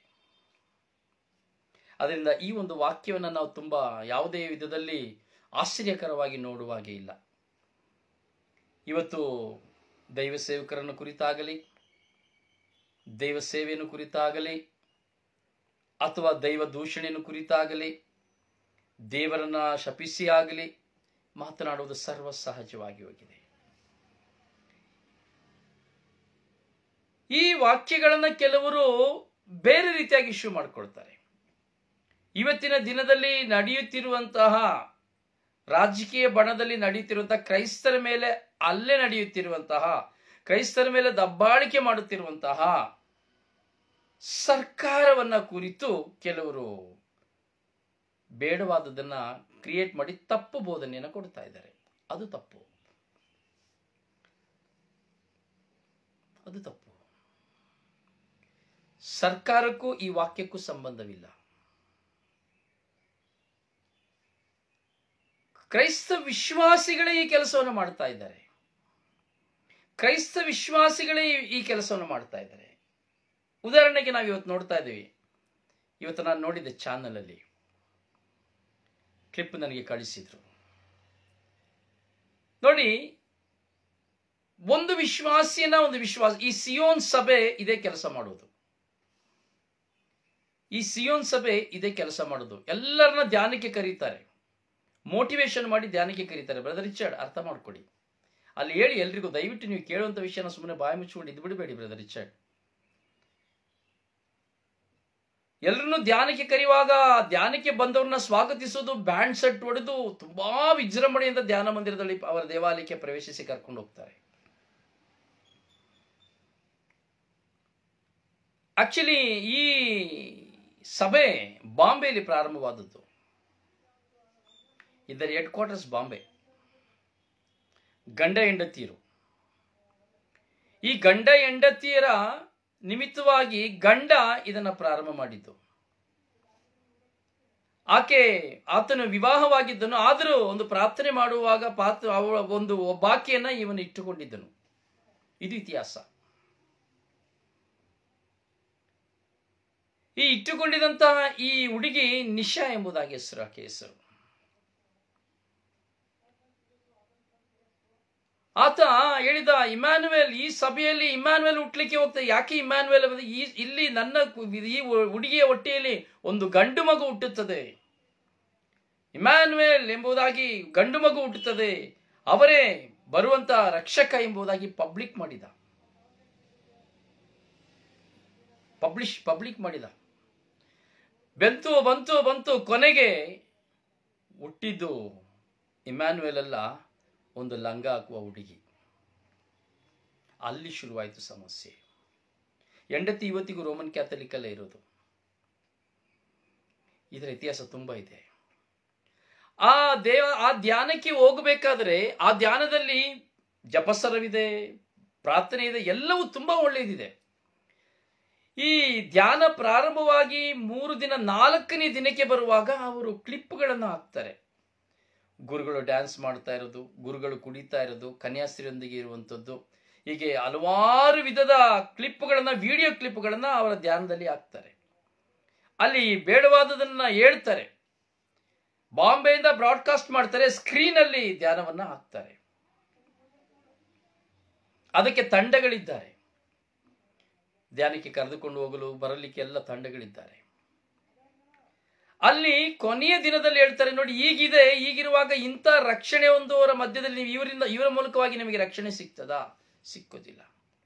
ಅದರಿಂದ ಈ ಒಂದು ವಾಕ್ಯವನ್ನು ನಾವು ತುಂಬ ಯಾವುದೇ ವಿಧದಲ್ಲಿ ಆಶ್ಚರ್ಯಕರವಾಗಿ ನೋಡುವ ಹಾಗೆ ಇಲ್ಲ ಇವತ್ತು ದೈವ ಸೇವಕರನ್ನು ಕುರಿತಾಗಲಿ ದೈವ ಸೇವೆಯನ್ನು ಕುರಿತಾಗಲಿ ಅಥವಾ ದೈವ ದೂಷಣೆಯನ್ನು ಕುರಿತಾಗಲಿ ದೇವರನ್ನ ಶಪಿಸಿ ಆಗಲಿ ಮಾತನಾಡುವುದು ಸರ್ವ ಸಹಜವಾಗಿ ಹೋಗಿದೆ ಈ ವಾಕ್ಯಗಳನ್ನು ಕೆಲವರು ಬೇರೆ ರೀತಿಯಾಗಿ ಇಶ್ಯೂ ಮಾಡಿಕೊಳ್ತಾರೆ ಇವತ್ತಿನ ದಿನದಲ್ಲಿ ನಡೆಯುತ್ತಿರುವಂತಹ ರಾಜಕೀಯ ಬಣದಲ್ಲಿ ನಡೆಯುತ್ತಿರುವಂತಹ ಕ್ರೈಸ್ತರ ಮೇಲೆ ಅಲ್ಲೇ ನಡೆಯುತ್ತಿರುವಂತಹ ಕ್ರೈಸ್ತರ ಮೇಲೆ ದಬ್ಬಾಳಿಕೆ ಮಾಡುತ್ತಿರುವಂತಹ ಸರ್ಕಾರವನ್ನ ಕುರಿತು ಕೆಲವರು ಬೇಡವಾದದನ್ನ ಕ್ರಿಯೇಟ್ ಮಾಡಿ ತಪ್ಪು ಬೋಧನೆಯನ್ನು ಕೊಡ್ತಾ ಇದ್ದಾರೆ ಅದು ತಪ್ಪು ಅದು ತಪ್ಪು ಸರ್ಕಾರಕ್ಕೂ ಈ ವಾಕ್ಯಕ್ಕೂ ಸಂಬಂಧವಿಲ್ಲ ಕ್ರೈಸ್ತ ವಿಶ್ವಾಸಿಗಳೇ ಈ ಕೆಲಸವನ್ನು ಮಾಡ್ತಾ ಇದ್ದಾರೆ ಕ್ರೈಸ್ತ ವಿಶ್ವಾಸಿಗಳೇ ಈ- ಈ ಕೆಲಸವನ್ನು ಮಾಡ್ತಾ ಇದ್ದಾರೆ ಉದಾಹರಣೆಗೆ ನಾವು ಇವತ್ತು ನೋಡ್ತಾ ಇದ್ದೀವಿ ಇವತ್ತು ನಾನು ನೋಡಿದ್ದೆ ಚಾನಲ್ ಅಲ್ಲಿ ಕ್ಲಿಪ್ ನನಗೆ ಕಳಿಸಿದ್ರು ನೋಡಿ ಒಂದು ವಿಶ್ವಾಸಿಯನ್ನ ಒಂದು ವಿಶ್ವಾಸ ಈ ಸಿಯೋನ್ ಸಭೆ ಇದೇ ಕೆಲಸ ಮಾಡುವುದು ಈ ಸಿಯೋನ್ ಸಭೆ ಇದೇ ಕೆಲಸ ಮಾಡೋದು ಎಲ್ಲರನ್ನ ಧ್ಯಾನಕ್ಕೆ ಕರೀತಾರೆ ಮೋಟಿವೇಶನ್ ಮಾಡಿ ಧ್ಯಾನಕ್ಕೆ ಕರೀತಾರೆ ಬ್ರದರ್ ರಿಚರ್ಡ್ ಅರ್ಥ ಮಾಡ್ಕೊಡಿ ಅಲ್ಲಿ ಹೇಳಿ ಎಲ್ರಿಗೂ ದಯವಿಟ್ಟು ನೀವು ಕೇಳುವಂತ ವಿಷಯನ ಸುಮ್ಮನೆ ಬಾಯಿ ಮುಚ್ಚಿಕೊಂಡು ಇದು ಬಿಡಬೇಡಿ ಬ್ರದರ್ ರಿಚರ್ಡ್ ಎಲ್ಲರನ್ನು ಧ್ಯಾನಕ್ಕೆ ಕರೆಯುವಾಗ ಧ್ಯಾನಕ್ಕೆ ಬಂದವ್ರನ್ನ ಸ್ವಾಗತಿಸೋದು ಬ್ಯಾಂಡ್ ಸೆಟ್ ಹೊಡೆದು ತುಂಬಾ ವಿಜೃಂಭಣೆಯಿಂದ ಧ್ಯಾನ ಮಂದಿರದಲ್ಲಿ ಅವರ ದೇವಾಲಯಕ್ಕೆ ಪ್ರವೇಶಿಸಿ ಕರ್ಕೊಂಡು ಹೋಗ್ತಾರೆ ಆಕ್ಚುಲಿ ಈ ಸಭೆ ಬಾಂಬೆಯಲ್ಲಿ ಪ್ರಾರಂಭವಾದದ್ದು ಇದರ ಹೆಡ್ ಕ್ವಾರ್ಟರ್ಸ್ ಬಾಂಬೆ ಗಂಡ ಹೆಂಡತಿಯರು ಈ ಗಂಡ ಹೆಂಡತಿಯರ ನಿಮಿತ್ತವಾಗಿ ಗಂಡ ಇದನ್ನ ಪ್ರಾರಂಭ ಮಾಡಿದ್ದು ಆಕೆ ಆತನು ವಿವಾಹವಾಗಿದ್ದನು ಆದರೂ ಒಂದು ಪ್ರಾರ್ಥನೆ ಮಾಡುವಾಗ ಪಾತ್ರ ಅವಳ ಒಂದು ಬಾಕಿಯನ್ನ ಇವನು ಇಟ್ಟುಕೊಂಡಿದ್ದನು ಇದು ಇತಿಹಾಸ ಈ ಇಟ್ಟುಕೊಂಡಿದಂತಹ ಈ ಹುಡುಗಿ ನಿಶಾ ಎಂಬುದಾಗಿ ಹೆಸರು ಆಕೆ ಹೆಸರು ಆತ ಹೇಳಿದ ಇಮ್ಯಾನುವೆಲ್ ಈ ಸಭೆಯಲ್ಲಿ ಇಮ್ಯಾನುವೆಲ್ ಹುಟ್ಲಿಕ್ಕೆ ಹೋಗ್ತದೆ ಯಾಕೆ ಇಮ್ಯಾನುವೆಲ್ ಎಂಬುದು ಈ ಇಲ್ಲಿ ನನ್ನ ಕು- ಈ ಹುಡುಗಿಯ ಹೊಟ್ಟೆಯಲ್ಲಿ ಒಂದು ಗಂಡು ಮಗು ಹುಟ್ಟುತ್ತದೆ ಇಮ್ಯಾನುವೆಲ್ ಎಂಬುದಾಗಿ ಗಂಡು ಮಗು ಹುಟ್ಟುತ್ತದೆ ಅವರೇ ಬರುವಂತ ರಕ್ಷಕ ಎಂಬುದಾಗಿ ಪಬ್ಲಿಕ್ ಮಾಡಿದ ಪಬ್ಲಿಷ್ ಪಬ್ಲಿಕ್ ಮಾಡಿದ ಬೆಂತು ಬಂತು ಬಂತು ಕೊನೆಗೆ ಹುಟ್ಟಿದ್ದು ಇಮ್ಯಾನ್ಯುಯಲ್ ಅಲ್ಲ ಒಂದು ಲಂಗ ಹಾಕುವ ಹುಡುಗಿ ಅಲ್ಲಿ ಶುರುವಾಯಿತು ಸಮಸ್ಯೆ ಹೆಂಡತಿ ಇವತ್ತಿಗೂ ರೋಮನ್ ಕ್ಯಾಥಲಿಕ್ ಅಲ್ಲೇ ಇರೋದು ಇದರ ಇತಿಹಾಸ ತುಂಬಾ ಇದೆ ಆ ದೇವ ಆ ಧ್ಯಾನಕ್ಕೆ ಹೋಗಬೇಕಾದ್ರೆ ಆ ಧ್ಯಾನದಲ್ಲಿ ಜಪಸರವಿದೆ ಪ್ರಾರ್ಥನೆ ಇದೆ ಎಲ್ಲವೂ ತುಂಬಾ ಒಳ್ಳೆಯದಿದೆ ಈ ಧ್ಯಾನ ಪ್ರಾರಂಭವಾಗಿ ಮೂರು ದಿನ ನಾಲ್ಕನೇ ದಿನಕ್ಕೆ ಬರುವಾಗ ಅವರು ಕ್ಲಿಪ್ಗಳನ್ನು ಹಾಕ್ತಾರೆ ಗುರುಗಳು ಡ್ಯಾನ್ಸ್ ಮಾಡ್ತಾ ಇರೋದು ಗುರುಗಳು ಕುಡಿತಾ ಇರೋದು ಕನ್ಯಾಸ್ತ್ರೀಯೊಂದಿಗೆ ಇರುವಂಥದ್ದು ಹೀಗೆ ಹಲವಾರು ವಿಧದ ಕ್ಲಿಪ್ಗಳನ್ನ ವಿಡಿಯೋ ಕ್ಲಿಪ್ಗಳನ್ನ ಅವರ ಧ್ಯಾನದಲ್ಲಿ ಹಾಕ್ತಾರೆ ಅಲ್ಲಿ ಬೇಡವಾದದನ್ನ ಹೇಳ್ತಾರೆ ಬಾಂಬೆಯಿಂದ ಬ್ರಾಡ್ಕಾಸ್ಟ್ ಮಾಡ್ತಾರೆ ಸ್ಕ್ರೀನ್ ಅಲ್ಲಿ ಧ್ಯಾನವನ್ನ ಹಾಕ್ತಾರೆ ಅದಕ್ಕೆ ತಂಡಗಳಿದ್ದಾರೆ ಧ್ಯಾನಕ್ಕೆ ಕರೆದುಕೊಂಡು ಹೋಗಲು ಬರಲಿಕ್ಕೆ ಎಲ್ಲ ತಂಡಗಳಿದ್ದಾರೆ ಅಲ್ಲಿ ಕೊನೆಯ ದಿನದಲ್ಲಿ ಹೇಳ್ತಾರೆ ನೋಡಿ ಈಗಿದೆ ಈಗಿರುವಾಗ ಇಂಥ ರಕ್ಷಣೆ ಒಂದು ಅವರ ಮಧ್ಯದಲ್ಲಿ ನೀವು ಇವರಿಂದ ಇವರ ಮೂಲಕವಾಗಿ ನಿಮಗೆ ರಕ್ಷಣೆ ಸಿಗ್ತದಾ ಸಿಕ್ಕೋದಿಲ್ಲ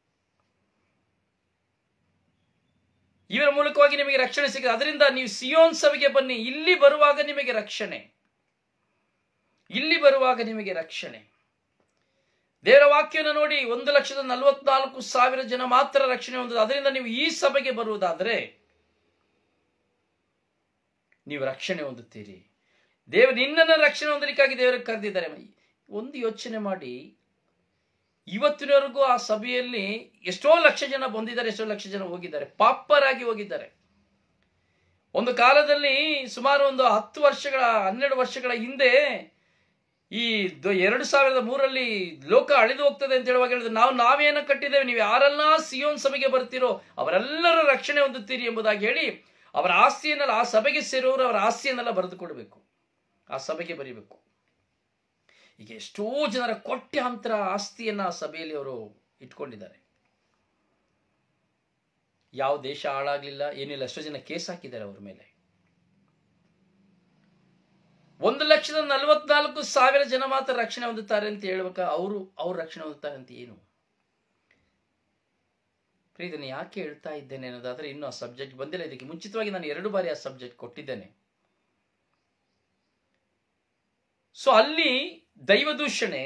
ಇವರ ಮೂಲಕವಾಗಿ ನಿಮಗೆ ರಕ್ಷಣೆ ಸಿಗ ಅದರಿಂದ ನೀವು ಸಿಯೋನ್ ಸಭೆಗೆ ಬನ್ನಿ ಇಲ್ಲಿ ಬರುವಾಗ ನಿಮಗೆ ರಕ್ಷಣೆ ಇಲ್ಲಿ ಬರುವಾಗ ನಿಮಗೆ ರಕ್ಷಣೆ ದೇವರ ವಾಕ್ಯವನ್ನು ನೋಡಿ ಒಂದು ಲಕ್ಷದ ನಲವತ್ನಾಲ್ಕು ಸಾವಿರ ಜನ ಮಾತ್ರ ರಕ್ಷಣೆ ಹೊಂದದು ಅದರಿಂದ ನೀವು ಈ ಸಭೆಗೆ ಬರುವುದಾದರೆ ನೀವು ರಕ್ಷಣೆ ಹೊಂದುತ್ತೀರಿ ದೇವ ನಿನ್ನನ್ನು ರಕ್ಷಣೆ ಹೊಂದಲಿಕ್ಕಾಗಿ ದೇವರಿಗೆ ಕರೆದಿದ್ದಾರೆ ಒಂದು ಯೋಚನೆ ಮಾಡಿ ಇವತ್ತಿನವರೆಗೂ ಆ ಸಭೆಯಲ್ಲಿ ಎಷ್ಟೋ ಲಕ್ಷ ಜನ ಬಂದಿದ್ದಾರೆ ಎಷ್ಟೋ ಲಕ್ಷ ಜನ ಹೋಗಿದ್ದಾರೆ ಪಾಪ್ಪರಾಗಿ ಹೋಗಿದ್ದಾರೆ ಒಂದು ಕಾಲದಲ್ಲಿ ಸುಮಾರು ಒಂದು ಹತ್ತು ವರ್ಷಗಳ ಹನ್ನೆರಡು ವರ್ಷಗಳ ಹಿಂದೆ ಈ ದ- ಎರಡು ಸಾವಿರದ ಮೂರರಲ್ಲಿ ಲೋಕ ಅಳಿದು ಹೋಗ್ತದೆ ಅಂತ ಹೇಳುವಾಗ ಹೇಳಿದ್ರೆ ನಾವು ನಾವೇನ ಕಟ್ಟಿದ್ದೇವೆ ನೀವು ಯಾರೆಲ್ಲ ಸಿಯೋನ್ ಸಭೆಗೆ ಬರ್ತೀರೋ ಅವರೆಲ್ಲರ ರಕ್ಷಣೆ ಹೊಂದುತ್ತೀರಿ ಎಂಬುದಾಗಿ ಹೇಳಿ ಅವರ ಆಸ್ತಿಯನ್ನೆಲ್ಲ ಆ ಸಭೆಗೆ ಸೇರುವವರು ಅವರ ಆಸ್ತಿಯನ್ನೆಲ್ಲ ಬರೆದು ಕೊಡಬೇಕು ಆ ಸಭೆಗೆ ಬರೀಬೇಕು ಈಗ ಎಷ್ಟೋ ಜನರ ಕೋಟ್ಯಾಂತರ ಆಸ್ತಿಯನ್ನ ಆ ಸಭೆಯಲ್ಲಿ ಅವರು ಇಟ್ಕೊಂಡಿದ್ದಾರೆ ಯಾವ ದೇಶ ಹಾಳಾಗ್ಲಿಲ್ಲ ಏನಿಲ್ಲ ಎಷ್ಟೋ ಜನ ಕೇಸ್ ಹಾಕಿದ್ದಾರೆ ಅವ್ರ ಮೇಲೆ ಒಂದು ಲಕ್ಷದ ನಲವತ್ನಾಲ್ಕು ಸಾವಿರ ಜನ ಮಾತ್ರ ರಕ್ಷಣೆ ಹೊಂದುತ್ತಾರೆ ಅಂತ ಹೇಳ್ಬೇಕಾ ಅವರು ಅವ್ರು ರಕ್ಷಣೆ ಹೊಂದುತ್ತಾರೆ ಅಂತ ಏನು ಪ್ರಿಯ, ಇದನ್ನು ಯಾಕೆ ಹೇಳ್ತಾ ಇದ್ದೇನೆ ಅನ್ನೋದಾದ್ರೆ ಇನ್ನೂ ಆ ಸಬ್ಜೆಕ್ಟ್ ಬಂದಿಲ್ಲ ಇದಕ್ಕೆ ಮುಂಚಿತವಾಗಿ ನಾನು ಎರಡು ಬಾರಿ ಆ ಸಬ್ಜೆಕ್ಟ್ ಕೊಟ್ಟಿದ್ದೇನೆ ಸೊ ಅಲ್ಲಿ ದೈವದೂಷಣೆ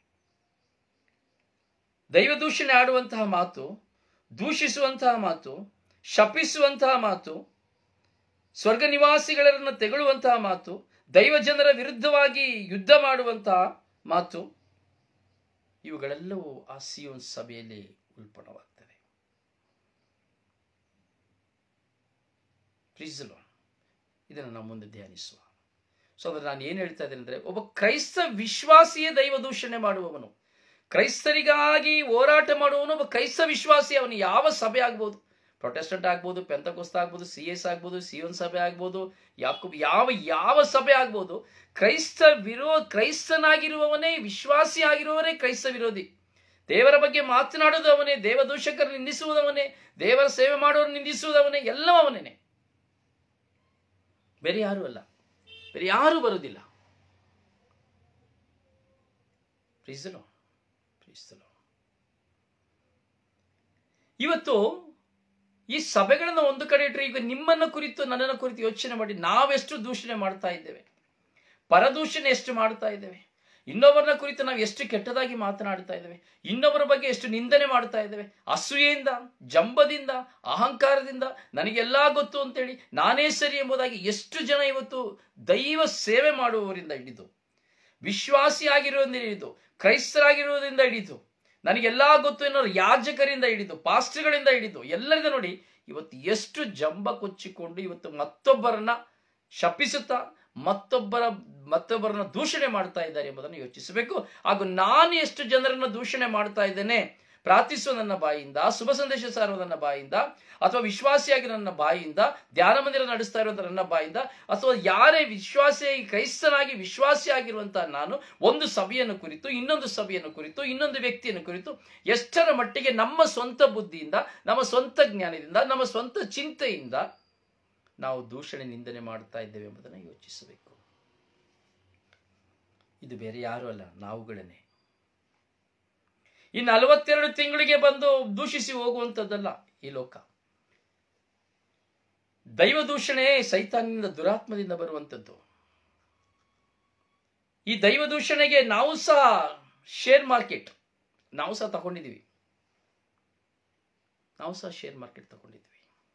ದೈವದೂಷಣೆ ಆಡುವಂತಹ ಮಾತು ದೂಷಿಸುವಂತಹ ಮಾತು ಶಪಿಸುವಂತಹ ಮಾತು ಸ್ವರ್ಗ ನಿವಾಸಿಗಳನ್ನ ತೆಗಳುವಂತಹ ಮಾತು ದೈವ ಜನರ ವಿರುದ್ಧವಾಗಿ ಯುದ್ಧ ಮಾಡುವಂತಹ ಮಾತು ಇವುಗಳೆಲ್ಲವೂ ಆ ಸಿಯೋನ್ ಸಭೆಯಲ್ಲಿ ಉಲ್ಪಣವಾಗ್ತವೆ Praise the Lord. ಇದನ್ನು ನಾವು ಮುಂದೆ ಧ್ಯಾನಿಸುವ ಸೊ ಅಂದ್ರೆ ನಾನು ಏನು ಹೇಳ್ತಾ ಇದ್ದೇನೆ ಅಂದ್ರೆ ಒಬ್ಬ ಕ್ರೈಸ್ತ ವಿಶ್ವಾಸಿಯೇ ದೈವ ದೂಷಣೆ ಮಾಡುವವನು ಕ್ರೈಸ್ತರಿಗಾಗಿ ಹೋರಾಟ ಮಾಡುವವನು ಒಬ್ಬ ಕ್ರೈಸ್ತ ವಿಶ್ವಾಸಿ ಅವನು ಯಾವ ಸಭೆ ಆಗ್ಬೋದು ಪ್ರೊಟೆಸ್ಟೆಂಟ್ ಆಗ್ಬೋದು ಪೆಂತಕೋಸ್ತ ಆಗ್ಬೋದು ಸಿ ಎಸ್ ಆಗ್ಬೋದು ಸಿಯೋನ್ ಸಭೆ ಆಗ್ಬೋದು ಯಾಕೂಬ್ ಯಾವ ಯಾವ ಸಭೆ ಆಗ್ಬೋದು ಕ್ರೈಸ್ತ ವಿರೋ ಕ್ರೈಸ್ತನಾಗಿರುವವನೇ ವಿಶ್ವಾಸಿ ಆಗಿರುವವನೇ ಕ್ರೈಸ್ತ ವಿರೋಧಿ ದೇವರ ಬಗ್ಗೆ ಮಾತನಾಡುವುದು ಅವನೇ ದೇವದೂಷಕರು ನಿಂದಿಸುವುದವನೇ ದೇವರ ಸೇವೆ ಮಾಡುವವರು ನಿಂದಿಸುವುದವನೇ ಎಲ್ಲವೂ ಅವನೇನೆ ಬೇರೆ ಯಾರೂ ಅಲ್ಲ ಬೇರೆ ಯಾರೂ ಬರುವುದಿಲ್ಲ ಪ್ರೀಸಲು ಪ್ರೀಸಲು ಇವತ್ತು ಈ ಸಭೆಗಳನ್ನ ಒಂದು ಕಡೆ ಇಟ್ಟರೆ ಈಗ ನಿಮ್ಮನ್ನ ಕುರಿತು ನನ್ನನ್ನು ಕುರಿತು ಯೋಚನೆ ಮಾಡಿ ನಾವೆಷ್ಟು ದೂಷಣೆ ಮಾಡ್ತಾ ಇದ್ದೇವೆ ಪರದೂಷಣೆ ಎಷ್ಟು ಮಾಡ್ತಾ ಇದ್ದೇವೆ ಇನ್ನೊಬ್ಬರನ್ನ ಕುರಿತು ನಾವು ಎಷ್ಟು ಕೆಟ್ಟದಾಗಿ ಮಾತನಾಡ್ತಾ ಇದ್ದೇವೆ ಇನ್ನೊಬ್ಬರ ಬಗ್ಗೆ ಎಷ್ಟು ನಿಂದನೆ ಮಾಡ್ತಾ ಇದ್ದೇವೆ ಅಸೂಯೆಯಿಂದ ಜಂಬದಿಂದ ಅಹಂಕಾರದಿಂದ ನನಗೆಲ್ಲ ಗೊತ್ತು ಅಂತೇಳಿ ನಾನೇ ಸರಿ ಎಂಬುದಾಗಿ ಎಷ್ಟು ಜನ ಇವತ್ತು ದೈವ ಸೇವೆ ಮಾಡುವವರಿಂದ ಹಿಡಿದು ವಿಶ್ವಾಸಿಯಾಗಿರೋದ್ರಿಂದ ಹಿಡಿದು ಕ್ರೈಸ್ತರಾಗಿರುವುದರಿಂದ ಹಿಡಿದು ನನಗೆಲ್ಲ ಗೊತ್ತು ಎನ್ನುವ ಯಾಜಕರಿಂದ ಹಿಡಿದು ಪಾಸ್ಟ್ಗಳಿಂದ ಹಿಡಿದು ಎಲ್ಲರಿಂದ ನೋಡಿ ಇವತ್ತು ಎಷ್ಟು ಜಂಬ ಕೊಚ್ಚಿಕೊಂಡು ಇವತ್ತು ಮತ್ತೊಬ್ಬರನ್ನ ಶಪಿಸುತ್ತಾ ಮತ್ತೊಬ್ಬರ ಮತ್ತೊಬ್ಬರನ್ನ ದೂಷಣೆ ಮಾಡ್ತಾ ಇದ್ದಾರೆ ಎಂಬುದನ್ನು ಯೋಚಿಸಬೇಕು ಹಾಗೂ ನಾನು ಎಷ್ಟು ಜನರನ್ನ ದೂಷಣೆ ಮಾಡ್ತಾ ಇದ್ದೇನೆ ಪ್ರಾರ್ಥಿಸುವ ನನ್ನ ಬಾಯಿಯಿಂದ ಶುಭ ಸಂದೇಶ ಸಾರುವ ನನ್ನ ಬಾಯಿಂದ ಅಥವಾ ವಿಶ್ವಾಸಿಯಾಗಿ ನನ್ನ ಬಾಯಿಯಿಂದ ಧ್ಯಾನ ಮಂದಿರ ನಡೆಸ್ತಾ ಇರುವಂತ ನನ್ನ ಬಾಯಿಂದ ಅಥವಾ ಯಾರೇ ವಿಶ್ವಾಸಿಯಾಗಿ ಕ್ರೈಸ್ತನಾಗಿ ವಿಶ್ವಾಸಿಯಾಗಿರುವಂತಹ ನಾನು ಒಂದು ಸಭೆಯನ್ನು ಕುರಿತು ಇನ್ನೊಂದು ಸಭೆಯನ್ನು ಕುರಿತು ಇನ್ನೊಂದು ವ್ಯಕ್ತಿಯನ್ನು ಕುರಿತು ಎಷ್ಟರ ಮಟ್ಟಿಗೆ ನಮ್ಮ ಸ್ವಂತ ಬುದ್ಧಿಯಿಂದ ನಮ್ಮ ಸ್ವಂತ ಜ್ಞಾನದಿಂದ ನಮ್ಮ ಸ್ವಂತ ಚಿಂತೆಯಿಂದ ನಾವು ದೂಷಣೆ ನಿಂದನೆ ಮಾಡ್ತಾ ಇದ್ದೇವೆ ಎಂಬುದನ್ನು ಯೋಚಿಸಬೇಕು ಇದು ಬೇರೆ ಯಾರು ಅಲ್ಲ ನಾವುಗಳನ್ನೇ ಈ ನಲವತ್ತೆರಡು ತಿಂಗಳಿಗೆ ಬಂದು ದೂಷಿಸಿ ಹೋಗುವಂಥದ್ದಲ್ಲ ಈ ಲೋಕ ದೈವ ದೂಷಣೆ ಸೈತಾನಿಂದ ದುರಾತ್ಮದಿಂದ ಬರುವಂಥದ್ದು ಈ ದೈವ ದೂಷಣೆಗೆ ನಾವು ಸಹ ಶೇರ್ ಮಾರ್ಕೆಟ್ ನಾವು ಸಹ ತಗೊಂಡಿದ್ದೀವಿ ನಾವು ಸಹ ಶೇರ್ ಮಾರ್ಕೆಟ್ ತಗೊಂಡಿದ್ವಿ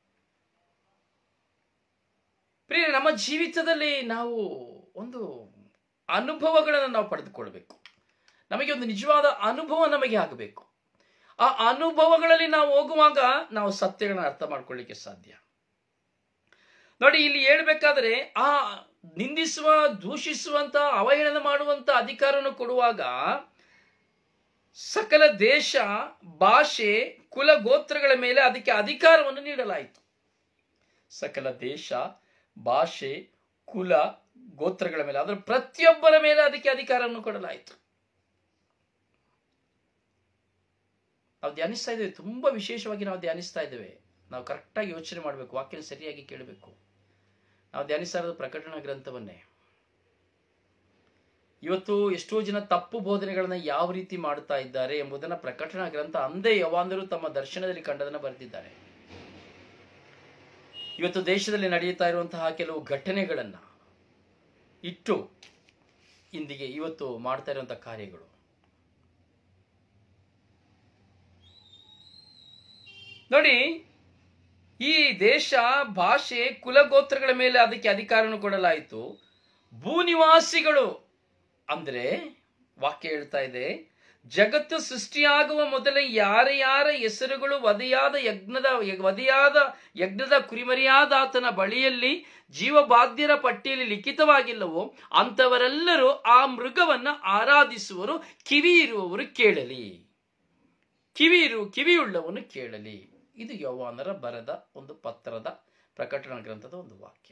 ಪ್ರಿಯ ನಮ್ಮ ಜೀವಿತದಲ್ಲಿ ನಾವು ಒಂದು ಅನುಭವಗಳನ್ನು ನಾವು ಪಡೆದುಕೊಳ್ಬೇಕು ನಮಗೆ ಒಂದು ನಿಜವಾದ ಅನುಭವ ನಮಗೆ ಆಗಬೇಕು ಆ ಅನುಭವಗಳಲ್ಲಿ ನಾವು ಹೋಗುವಾಗ ನಾವು ಸತ್ಯಗಳನ್ನ ಅರ್ಥ ಮಾಡ್ಕೊಳ್ಳಿಕ್ಕೆ ಸಾಧ್ಯ ನೋಡಿ ಇಲ್ಲಿ ಹೇಳ್ಬೇಕಾದ್ರೆ ಆ ನಿಂದಿಸುವ ದೂಷಿಸುವಂತ ಅವಹೇಳನ ಮಾಡುವಂತ ಅಧಿಕಾರವನ್ನು ಕೊಡುವಾಗ ಸಕಲ ದೇಶ ಭಾಷೆ ಕುಲ ಗೋತ್ರಗಳ ಮೇಲೆ ಅದಕ್ಕೆ ಅಧಿಕಾರವನ್ನು ನೀಡಲಾಯಿತು ಸಕಲ ದೇಶ ಭಾಷೆ ಕುಲ ಗೋತ್ರಗಳ ಮೇಲೆ ಅದರ ಪ್ರತಿಯೊಬ್ಬರ ಮೇಲೆ ಅದಕ್ಕೆ ಅಧಿಕಾರವನ್ನು ಕೊಡಲಾಯಿತು ನಾವು ಧ್ಯಾನಿಸ್ತಾ ಇದ್ದೇವೆ ತುಂಬಾ ವಿಶೇಷವಾಗಿ ನಾವು ಧ್ಯಾನಿಸ್ತಾ ಇದ್ದೇವೆ ನಾವು ಕರೆಕ್ಟಾಗಿ ಯೋಚನೆ ಮಾಡಬೇಕು ವಾಕ್ಯ ಸರಿಯಾಗಿ ಕೇಳಬೇಕು ನಾವು ಧ್ಯಾನಿಸ್ತಾ ಇರೋದು ಪ್ರಕಟಣಾ ಗ್ರಂಥವನ್ನೇ ಇವತ್ತು ಎಷ್ಟೋ ಜನ ತಪ್ಪು ಬೋಧನೆಗಳನ್ನ ಯಾವ ರೀತಿ ಮಾಡ್ತಾ ಇದ್ದಾರೆ ಎಂಬುದನ್ನ ಪ್ರಕಟಣಾ ಗ್ರಂಥ ಅಂದೇ ಯವಾಂದರು ತಮ್ಮ ದರ್ಶನದಲ್ಲಿ ಕಂಡದನ್ನ ಬರೆದಿದ್ದಾರೆ ಇವತ್ತು ದೇಶದಲ್ಲಿ ನಡೆಯುತ್ತಾ ಇರುವಂತಹ ಕೆಲವು ಘಟನೆಗಳನ್ನ ಇಟ್ಟು ಇಂದಿಗೆ ಇವತ್ತು ಮಾಡ್ತಾ ಇರುವಂತಹ ಕಾರ್ಯಗಳು ನೋಡಿ ಈ ದೇಶ ಭಾಷೆ ಕುಲಗೋತ್ರಗಳ ಮೇಲೆ ಅದಕ್ಕೆ ಅಧಿಕಾರವನ್ನು ಕೊಡಲಾಯಿತು ಭೂನಿವಾಸಿಗಳು ಅಂದ್ರೆ ವಾಕ್ಯ ಹೇಳ್ತಾ ಇದೆ ಜಗತ್ತು ಸೃಷ್ಟಿಯಾಗುವ ಮೊದಲೇ ಯಾರ ಯಾರ ಹೆಸರುಗಳು ವಧೆಯಾದ ಯಜ್ಞದ ವಧೆಯಾದ ಯಜ್ಞದ ಕುರಿಮರಿಯಾದ ಆತನ ಬಳಿಯಲ್ಲಿ ಜೀವಬಾಧ್ಯರ ಪಟ್ಟಿಯಲ್ಲಿ ಲಿಖಿತವಾಗಿಲ್ಲವೋ ಅಂಥವರೆಲ್ಲರೂ ಆ ಮೃಗವನ್ನ ಆರಾಧಿಸುವರು ಕಿವಿ ಇರುವವರು ಕೇಳಲಿ ಕಿವಿ ಇರು ಕಿವಿಯುಳ್ಳವನು ಕೇಳಲಿ ಇದು ಯೌವಾನರ ಬರದ ಒಂದು ಪತ್ರದ ಪ್ರಕಟಣಾ ಗ್ರಂಥದ ಒಂದು ವಾಕ್ಯ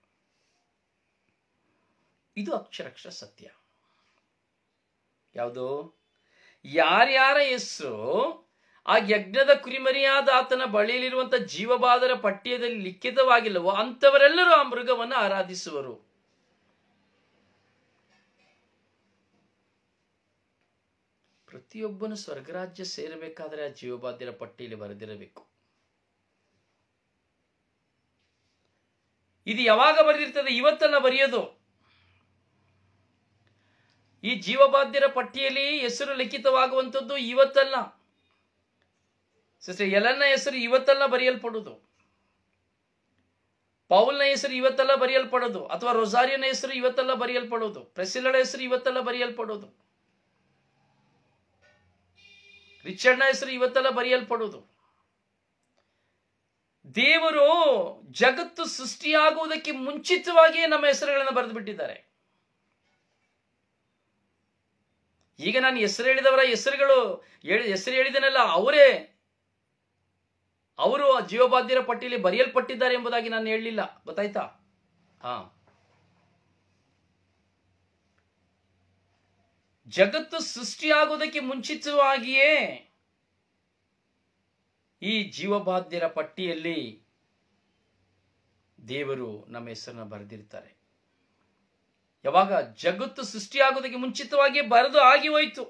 ಇದು ಅಕ್ಷರಕ್ಷ ಸತ್ಯ ಯಾವುದು ಯಾರ್ಯಾರ ಹೆಸರು ಆ ಯಜ್ಞದ ಕುರಿಮರಿಯಾದ ಆತನ ಬಳಿಯಲ್ಲಿರುವಂತ ಜೀವಬಾದರ ಪಠ್ಯದಲ್ಲಿ ಲಿಖಿತವಾಗಿಲ್ಲವೋ ಅಂಥವರೆಲ್ಲರೂ ಆ ಮೃಗವನ್ನು ಆರಾಧಿಸುವರು ಪ್ರತಿಯೊಬ್ಬನು ಸ್ವರ್ಗರಾಜ್ಯ ಸೇರಬೇಕಾದರೆ ಆ ಜೀವಬಾಧ್ಯರ ಪಟ್ಟಿಯಲ್ಲಿ ಬರೆದಿರಬೇಕು ಇದು ಯಾವಾಗ ಬರೆದಿರ್ತದೆ ಇವತ್ತಲ್ಲ ಬರೆಯೋದು ಈ ಜೀವಬಾಧ್ಯರ ಪಟ್ಟಿಯಲ್ಲಿ ಹೆಸರು ಲಿಖಿತವಾಗುವಂಥದ್ದು ಇವತ್ತಲ್ಲ ಸಿಸ್ಟರ್ ಎಲನ್ನ ಹೆಸರು ಇವತ್ತಲ್ಲ ಬರೆಯಲ್ಪಡುವುದು ಪೌಲ್ನ ಹೆಸರು ಇವತ್ತೆಲ್ಲ ಬರೆಯಲ್ಪಡೋದು ಅಥವಾ ರೊಸಾರಿಯನ ಹೆಸರು ಇವತ್ತೆಲ್ಲ ಬರೆಯಲ್ಪಡೋದು ಪ್ರೆಸಿಲಳ ಹೆಸರು ಇವತ್ತೆಲ್ಲ ಬರೆಯಲ್ಪಡೋದು ರಿಚರ್ಡ್ನ ಹೆಸರು ಇವತ್ತೆಲ್ಲ ಬರೆಯಲ್ಪಡೋದು ದೇವರು ಜಗತ್ತು ಸೃಷ್ಟಿಯಾಗುವುದಕ್ಕೆ ಮುಂಚಿತವಾಗಿಯೇ ನಮ್ಮ ಹೆಸರುಗಳನ್ನು ಬರೆದು ಬಿಟ್ಟಿದ್ದಾರೆ ಈಗ ನಾನು ಹೆಸರು ಹೇಳಿದವರ ಹೆಸರುಗಳು ಹೆಸರು ಹೇಳಿದನಲ್ಲ ಅವರೇ ಅವರು ಜೀವಬಾಧ್ಯರ ಪಟ್ಟಿಯಲ್ಲಿ ಬರೆಯಲ್ಪಟ್ಟಿದ್ದಾರೆ ಎಂಬುದಾಗಿ ನಾನು ಹೇಳಲಿಲ್ಲ ಗೊತ್ತಾಯ್ತಾ ಹಾ ಜಗತ್ತು ಸೃಷ್ಟಿಯಾಗುವುದಕ್ಕೆ ಮುಂಚಿತವಾಗಿಯೇ ಈ ಜೀವಬಾಧ್ಯರ ಪಟ್ಟಿಯಲ್ಲಿ ದೇವರು ನಮ್ಮ ಹೆಸರನ್ನ ಬರೆದಿರ್ತಾರೆ ಯಾವಾಗ ಜಗತ್ತು ಸೃಷ್ಟಿಯಾಗೋದಕ್ಕೆ ಮುಂಚಿತವಾಗಿ ಬರೆದು ಆಗಿ ಹೋಯ್ತು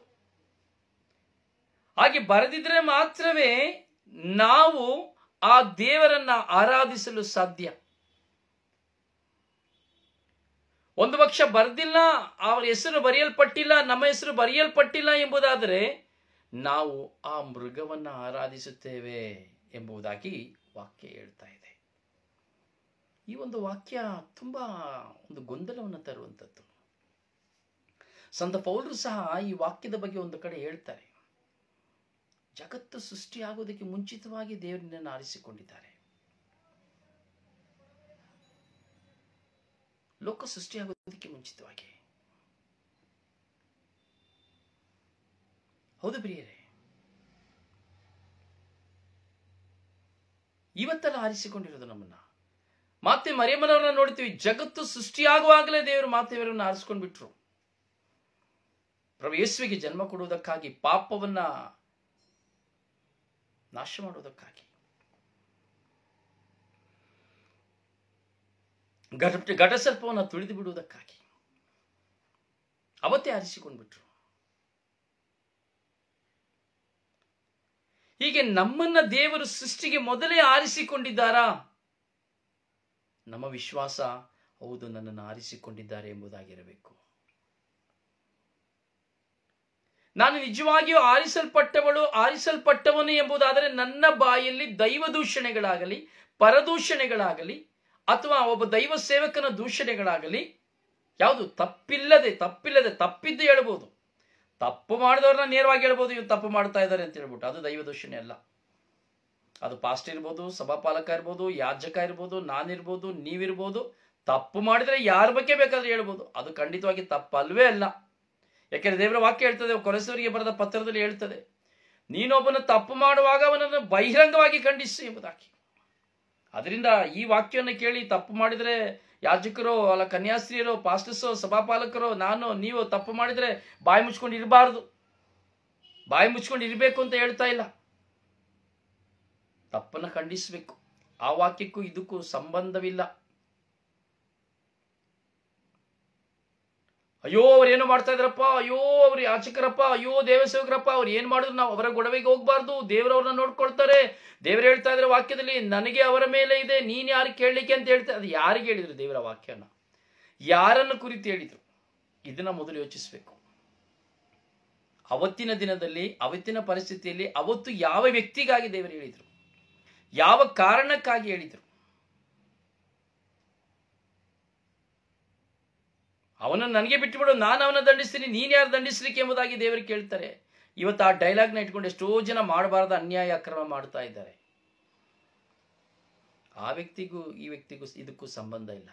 ಹಾಗೆ ಬರೆದಿದ್ರೆ ಮಾತ್ರವೇ ನಾವು ಆ ದೇವರನ್ನ ಆರಾಧಿಸಲು ಸಾಧ್ಯ ಒಂದು ಪಕ್ಷ ಬರೆದಿಲ್ಲ ಅವರ ಹೆಸರು ಬರೆಯಲ್ಪಟ್ಟಿಲ್ಲ ನಮ್ಮ ಹೆಸರು ಬರೆಯಲ್ಪಟ್ಟಿಲ್ಲ ಎಂಬುದಾದರೆ ನಾವು ಆ ಮೃಗವನ್ನ ಆರಾಧಿಸುತ್ತೇವೆ ಎಂಬುದಾಗಿ ವಾಕ್ಯ ಹೇಳ್ತಾ ಇದೆ ಈ ಒಂದು ವಾಕ್ಯ ತುಂಬಾ ಒಂದು ಗೊಂದಲವನ್ನು ತರುವಂಥದ್ದು ಸಂತ ಪೌಲರು ಸಹ ಈ ವಾಕ್ಯದ ಬಗ್ಗೆ ಒಂದು ಕಡೆ ಹೇಳ್ತಾರೆ ಜಗತ್ತು ಸೃಷ್ಟಿಯಾಗುವುದಕ್ಕೆ ಮುಂಚಿತವಾಗಿ ದೇವರನ್ನ ಆರಿಸಿಕೊಂಡಿದ್ದಾರೆ ಲೋಕ ಸೃಷ್ಟಿಯಾಗುವುದಕ್ಕೆ ಮುಂಚಿತವಾಗಿ ಹೌದು ಪ್ರಿಯರೇ ಇವತ್ತೆಲ್ಲ ಆರಿಸಿಕೊಂಡಿರೋದು ನಮ್ಮನ್ನ ಮಾತೆ ಮರಿಯಮ್ಮನವರನ್ನ ನೋಡ್ತೀವಿ ಜಗತ್ತು ಸೃಷ್ಟಿಯಾಗುವಾಗಲೇ ದೇವರು ಮಾತೆಯವರನ್ನು ಆರಿಸ್ಕೊಂಡು ಬಿಟ್ರು ಪ್ರಭು ಯೇಸುವಿಗೆ ಜನ್ಮ ಕೊಡುವುದಕ್ಕಾಗಿ ಪಾಪವನ್ನ ನಾಶ ಮಾಡುವುದಕ್ಕಾಗಿ ಘಟ ಘಟಸರ್ಪವನ್ನು ತುಳಿದು ಬಿಡುವುದಕ್ಕಾಗಿ ಅವತ್ತೇ ಆರಿಸಿಕೊಂಡ್ಬಿಟ್ರು ಹೀಗೆ ನಮ್ಮನ್ನ ದೇವರು ಸೃಷ್ಟಿಗೆ ಮೊದಲೇ ಆರಿಸಿಕೊಂಡಿದ್ದಾರಾ ನಮ್ಮ ವಿಶ್ವಾಸ ಹೌದು ನನ್ನನ್ನು ಆರಿಸಿಕೊಂಡಿದ್ದಾರೆ ಎಂಬುದಾಗಿರಬೇಕು ನಾನು ನಿಜವಾಗಿಯೂ ಆರಿಸಲ್ಪಟ್ಟವಳು ಆರಿಸಲ್ಪಟ್ಟವನು ಎಂಬುದಾದರೆ ನನ್ನ ಬಾಯಲ್ಲಿ ದೈವ ದೂಷಣೆಗಳಾಗಲಿ ಪರದೂಷಣೆಗಳಾಗಲಿ ಅಥವಾ ಒಬ್ಬ ದೈವ ಸೇವಕನ ದೂಷಣೆಗಳಾಗಲಿ ಯಾವುದು ತಪ್ಪಿಲ್ಲದೆ ತಪ್ಪಿಲ್ಲದೆ ತಪ್ಪಿದ್ದು ಹೇಳ್ಬೋದು ತಪ್ಪು ಮಾಡಿದವ್ರನ್ನ ನೇರವಾಗಿ ಹೇಳ್ಬೋದು ಇವ್ರು ತಪ್ಪು ಮಾಡ್ತಾ ಇದ್ದಾರೆ ಅಂತ ಹೇಳ್ಬಿಟ್ಟು ಅದು ದೈವ ದೂಷಣೆ ಅಲ್ಲ ಅದು ಪಾಸ್ಟ್ ಇರ್ಬೋದು ಸಭಾಪಾಲಕ ಇರ್ಬೋದು ಯಾಜಕ ಇರ್ಬೋದು ನಾನಿರ್ಬೋದು ನೀವಿರ್ಬೋದು ತಪ್ಪು ಮಾಡಿದ್ರೆ ಯಾರ ಬಗ್ಗೆ ಬೇಕಾದ್ರೆ ಹೇಳ್ಬೋದು ಅದು ಖಂಡಿತವಾಗಿ ತಪ್ಪಲ್ವೇ ಅಲ್ಲ ಯಾಕೆಂದ್ರೆ ದೇವರ ವಾಕ್ಯ ಹೇಳ್ತದೆ ಕೊರಸವರಿಗೆ ಬರೆದ ಪತ್ರದಲ್ಲಿ ಹೇಳ್ತದೆ ನೀನೊಬ್ಬನು ತಪ್ಪು ಮಾಡುವಾಗ ಅವನನ್ನು ಬಹಿರಂಗವಾಗಿ ಖಂಡಿಸು ಎಂಬುದಾಗಿ ಅದರಿಂದ ಈ ವಾಕ್ಯವನ್ನು ಕೇಳಿ ತಪ್ಪು ಮಾಡಿದರೆ ಯಾಜಕರೋ ಅಲ್ಲ ಕನ್ಯಾಸ್ತ್ರೀಯರೋ ಪಾಸ್ಟರ್ಸೋ ಸಭಾಪಾಲಕರೋ ನಾನು ನೀವು ತಪ್ಪು ಮಾಡಿದರೆ ಬಾಯಿ ಮುಚ್ಕೊಂಡು ಇರಬಾರ್ದು ಬಾಯಿ ಮುಚ್ಕೊಂಡು ಇರಬೇಕು ಅಂತ ಹೇಳ್ತಾ ಇಲ್ಲ ತಪ್ಪನ್ನು ಖಂಡಿಸಬೇಕು ಆ ವಾಕ್ಯಕ್ಕೂ ಇದಕ್ಕೂ ಸಂಬಂಧವಿಲ್ಲ ಅಯ್ಯೋ ಅವ್ರು ಏನು ಮಾಡ್ತಾ ಇದ್ರಪ್ಪ ಅಯ್ಯೋ ಅವ್ರು ಯಾಚಕರಪ್ಪ ಅಯ್ಯೋ ದೇವಸೇವಕರಪ್ಪ ಅವ್ರು ಏನ್ ಮಾಡಿದ್ರು ನಾವು ಅವರ ಗೊಡವೆಗೆ ಹೋಗ್ಬಾರ್ದು ದೇವರವ್ರನ್ನ ನೋಡ್ಕೊಳ್ತಾರೆ ದೇವರು ಹೇಳ್ತಾ ಇದ್ರೆ ವಾಕ್ಯದಲ್ಲಿ ನನಗೆ ಅವರ ಮೇಲೆ ಇದೆ ನೀನ್ ಯಾರು ಕೇಳಲಿಕ್ಕೆ ಅಂತ ಹೇಳ್ತಾ ಅದು ಯಾರಿಗೆ ಹೇಳಿದ್ರು ದೇವರ ವಾಕ್ಯನ ಯಾರನ್ನು ಕುರಿತು ಹೇಳಿದ್ರು ಇದನ್ನ ಮೊದಲು ಯೋಚಿಸಬೇಕು ಅವತ್ತಿನ ದಿನದಲ್ಲಿ ಅವತ್ತಿನ ಪರಿಸ್ಥಿತಿಯಲ್ಲಿ ಅವತ್ತು ಯಾವ ವ್ಯಕ್ತಿಗಾಗಿ ದೇವರು ಹೇಳಿದ್ರು ಯಾವ ಕಾರಣಕ್ಕಾಗಿ ಹೇಳಿದ್ರು ಅವನನ್ನು ನನಗೆ ಬಿಟ್ಟುಬಿಡು ನಾನು ಅವನ ದಂಡಿಸ್ತೀನಿ ನೀನು ಯಾರು ದಂಡಿಸ್ಲಿಕ್ಕೆ ಎಂಬುದಾಗಿ ದೇವರು ಕೇಳ್ತಾರೆ ಇವತ್ತು ಆ ಡೈಲಾಗ್ನ ಇಟ್ಕೊಂಡು ಎಷ್ಟೋ ಜನ ಮಾಡಬಾರ್ದ ಅನ್ಯಾಯ ಅಕ್ರಮ ಮಾಡ್ತಾ ಇದ್ದಾರೆ ಆ ವ್ಯಕ್ತಿಗೂ ಈ ವ್ಯಕ್ತಿಗೂ ಇದಕ್ಕೂ ಸಂಬಂಧ ಇಲ್ಲ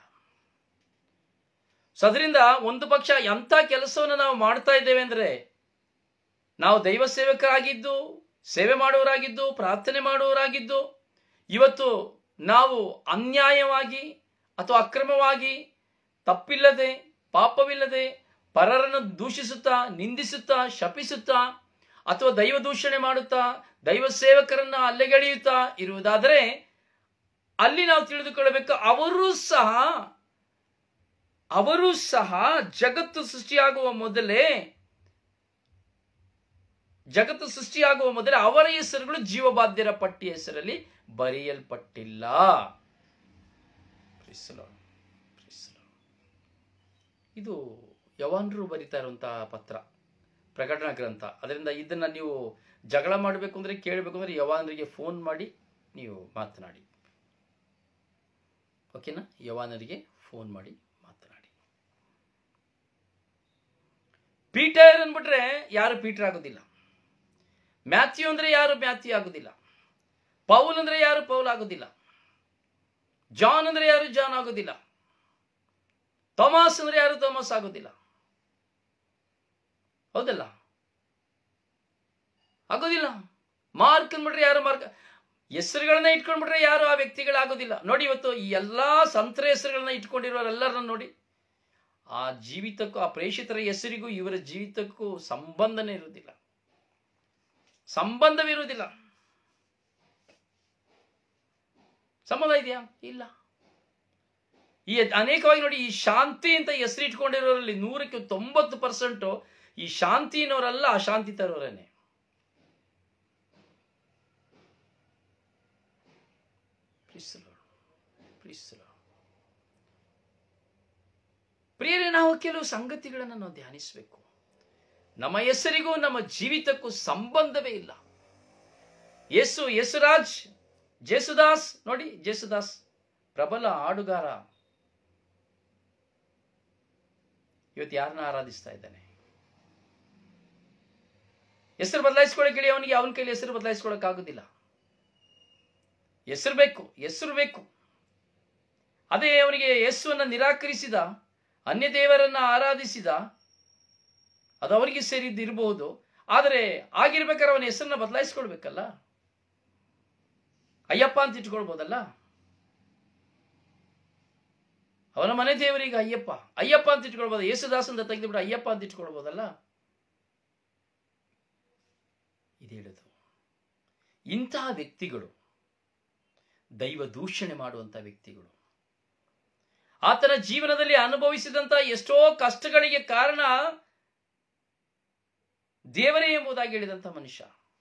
ಸೊ ಅದರಿಂದ ಒಂದು ಪಕ್ಷ ಎಂಥ ಕೆಲಸವನ್ನು ನಾವು ಮಾಡ್ತಾ ಇದ್ದೇವೆ ಅಂದ್ರೆ ನಾವು ದೈವ ಸೇವಕರಾಗಿದ್ದು ಸೇವೆ ಮಾಡುವವರಾಗಿದ್ದು ಪ್ರಾರ್ಥನೆ ಮಾಡುವವರಾಗಿದ್ದು ಇವತ್ತು ನಾವು ಅನ್ಯಾಯವಾಗಿ ಅಥವಾ ಅಕ್ರಮವಾಗಿ ತಪ್ಪಿಲ್ಲದೆ ಪಾಪವಿಲ್ಲದೆ ಪರರನ್ನು ದೂಷಿಸುತ್ತಾ ನಿಂದಿಸುತ್ತಾ ಶಪಿಸುತ್ತಾ ಅಥವಾ ದೈವ ದೂಷಣೆ ಮಾಡುತ್ತಾ ದೈವ ಸೇವಕರನ್ನ ಅಲ್ಲೆಗೆಳೆಯುತ್ತಾ ಇರುವುದಾದರೆ ಅಲ್ಲಿ ನಾವು ತಿಳಿದುಕೊಳ್ಳಬೇಕು ಅವರು ಸಹ ಅವರು ಸಹ ಜಗತ್ತು ಸೃಷ್ಟಿಯಾಗುವ ಮೊದಲೇ ಜಗತ್ತು ಸೃಷ್ಟಿಯಾಗುವ ಮೊದಲೇ ಅವರ ಹೆಸರುಗಳು ಜೀವಬಾಧ್ಯರ ಪಟ್ಟಿ ಹೆಸರಲ್ಲಿ ಬರೆಯಲ್ಪಟ್ಟಿಲ್ಲ Praise the Lord. Praise the Lord. ಇದು ಯವಾನರು ಬರಿತಾ ಇರುವಂತಹ ಪತ್ರ ಪ್ರಕಟಣಾ ಗ್ರಂಥ ಅದರಿಂದ ಇದನ್ನ ನೀವು ಜಗಳ ಮಾಡಬೇಕು ಅಂದ್ರೆ ಕೇಳಬೇಕು ಅಂದ್ರೆ ಯವಾನರಿಗೆ ಫೋನ್ ಮಾಡಿ ನೀವು ಮಾತನಾಡಿ ಓಕೆನಾ ಯವಾನರಿಗೆ ಫೋನ್ ಮಾಡಿ ಮಾತನಾಡಿ ಪೀಟರ್ ಅಂದ್ಬಿಟ್ರೆ ಯಾರು ಪೀಟರ್ ಆಗೋದಿಲ್ಲ ಮ್ಯಾಥ್ಯೂ ಅಂದ್ರೆ ಯಾರು ಮ್ಯಾಥ್ಯೂ ಆಗೋದಿಲ್ಲ ಪೌಲ್ ಅಂದ್ರೆ ಯಾರು ಪೌಲ್ ಆಗೋದಿಲ್ಲ ಜಾನ್ ಅಂದ್ರೆ ಯಾರು ಜಾನ್ ಆಗೋದಿಲ್ಲ ಥಾಮಸ್ ಅಂದ್ರೆ ಯಾರು ಥಾಮಸ್ ಆಗೋದಿಲ್ಲ ಹೌದಲ್ಲ ಆಗೋದಿಲ್ಲ ಮಾರ್ಕ್ ಅಂದ್ಬಿಟ್ರೆ ಯಾರು ಮಾರ್ಕ್ ಹೆಸರುಗಳನ್ನ ಇಟ್ಕೊಂಡ್ಬಿಟ್ರೆ ಯಾರು ಆ ವ್ಯಕ್ತಿಗಳಾಗೋದಿಲ್ಲ ನೋಡಿ ಇವತ್ತು ಈ ಎಲ್ಲಾ ಸಂತರ ಹೆಸರುಗಳನ್ನ ಇಟ್ಕೊಂಡಿರೋರೆಲ್ಲರನ್ನ ನೋಡಿ ಆ ಜೀವಿತಕ್ಕೂ ಆ ಪ್ರೇಷಿತರ ಹೆಸರಿಗೂ ಇವರ ಜೀವಿತಕ್ಕೂ ಸಂಬಂಧನೇ ಇರುವುದಿಲ್ಲ ಸಂಬಂಧವಿರುವುದಿಲ್ಲ ಸಂಬಂಧ ಇದೆಯಾ ಇಲ್ಲ ಈ ಅನೇಕವಾಗಿ ನೋಡಿ ಈ ಶಾಂತಿ ಅಂತ ಹೆಸರು ಇಟ್ಕೊಂಡಿರೋರಲ್ಲಿ ನೂರಕ್ಕೆ ತೊಂಬತ್ತು ಪರ್ಸೆಂಟ್ ಈ ಶಾಂತಿನವರಲ್ಲ ಅಶಾಂತಿ ತರೋರೇನೆ ಪ್ರಿಯರೇ ನಾವು ಕೆಲವು ಸಂಗತಿಗಳನ್ನು ನಾವು ಧ್ಯಾನಿಸಬೇಕು ನಮ್ಮ ಹೆಸರಿಗೂ ನಮ್ಮ ಜೀವಿತಕ್ಕೂ ಸಂಬಂಧವೇ ಇಲ್ಲ ಯೇಸು ಯೇಸುರಾಜ್ ಜೇಸುದಾಸ್ ನೋಡಿ ಜೇಸುದಾಸ್ ಪ್ರಬಲ ಹಾಡುಗಾರ ಇವತ್ತು ಯಾರನ್ನ ಆರಾಧಿಸ್ತಾ ಇದ್ದಾನೆ ಹೆಸರು ಬದಲಾಯಿಸ್ಕೊಳಕ್ ಹೇಳಿ ಅವನಿಗೆ ಅವನ ಕೈಲಿ ಹೆಸರು ಬದಲಾಯಿಸ್ಕೊಳಕ್ ಆಗುದಿಲ್ಲ ಹೆಸರು ಬೇಕು ಹೆಸರು ಬೇಕು ಅದೇ ಅವನಿಗೆ ಯೇಸುವನ್ನ ನಿರಾಕರಿಸಿದ ಅನ್ಯ ದೇವರನ್ನ ಆರಾಧಿಸಿದ ಅದು ಅವರಿಗೆ ಸೇರಿದ್ದಿರಬಹುದು ಆದರೆ ಆಗಿರ್ಬೇಕಾದ್ರೆ ಅವನ ಹೆಸರನ್ನ ಬದಲಾಯಿಸ್ಕೊಳ್ಬೇಕಲ್ಲ ಅಯ್ಯಪ್ಪ ಅಂತ ಇಟ್ಕೊಳ್ಬೋದಲ್ಲ ಅವನ ಮನೆ ದೇವರಿಗೆ ಅಯ್ಯಪ್ಪ ಅಯ್ಯಪ್ಪ ಅಂತ ಇಟ್ಕೊಳ್ಬೋದು ಯೇಸುದಾಸ್ ಅಂತ ತೆಗೆದುಬಿಟ್ಟು ಅಯ್ಯಪ್ಪ ಅಂತ ಇಟ್ಕೊಳ್ಬೋದಲ್ಲ ಇದು ಹೇಳುದು ಇಂತಹ ವ್ಯಕ್ತಿಗಳು ದೈವ ದೂಷಣೆ ಮಾಡುವಂತಹ ವ್ಯಕ್ತಿಗಳು ಆತನ ಜೀವನದಲ್ಲಿ ಅನುಭವಿಸಿದಂತ ಎಷ್ಟೋ ಕಷ್ಟಗಳಿಗೆ ಕಾರಣ ದೇವರೇ ಎಂಬುದಾಗಿ ಹೇಳಿದಂತ ಮನುಷ್ಯ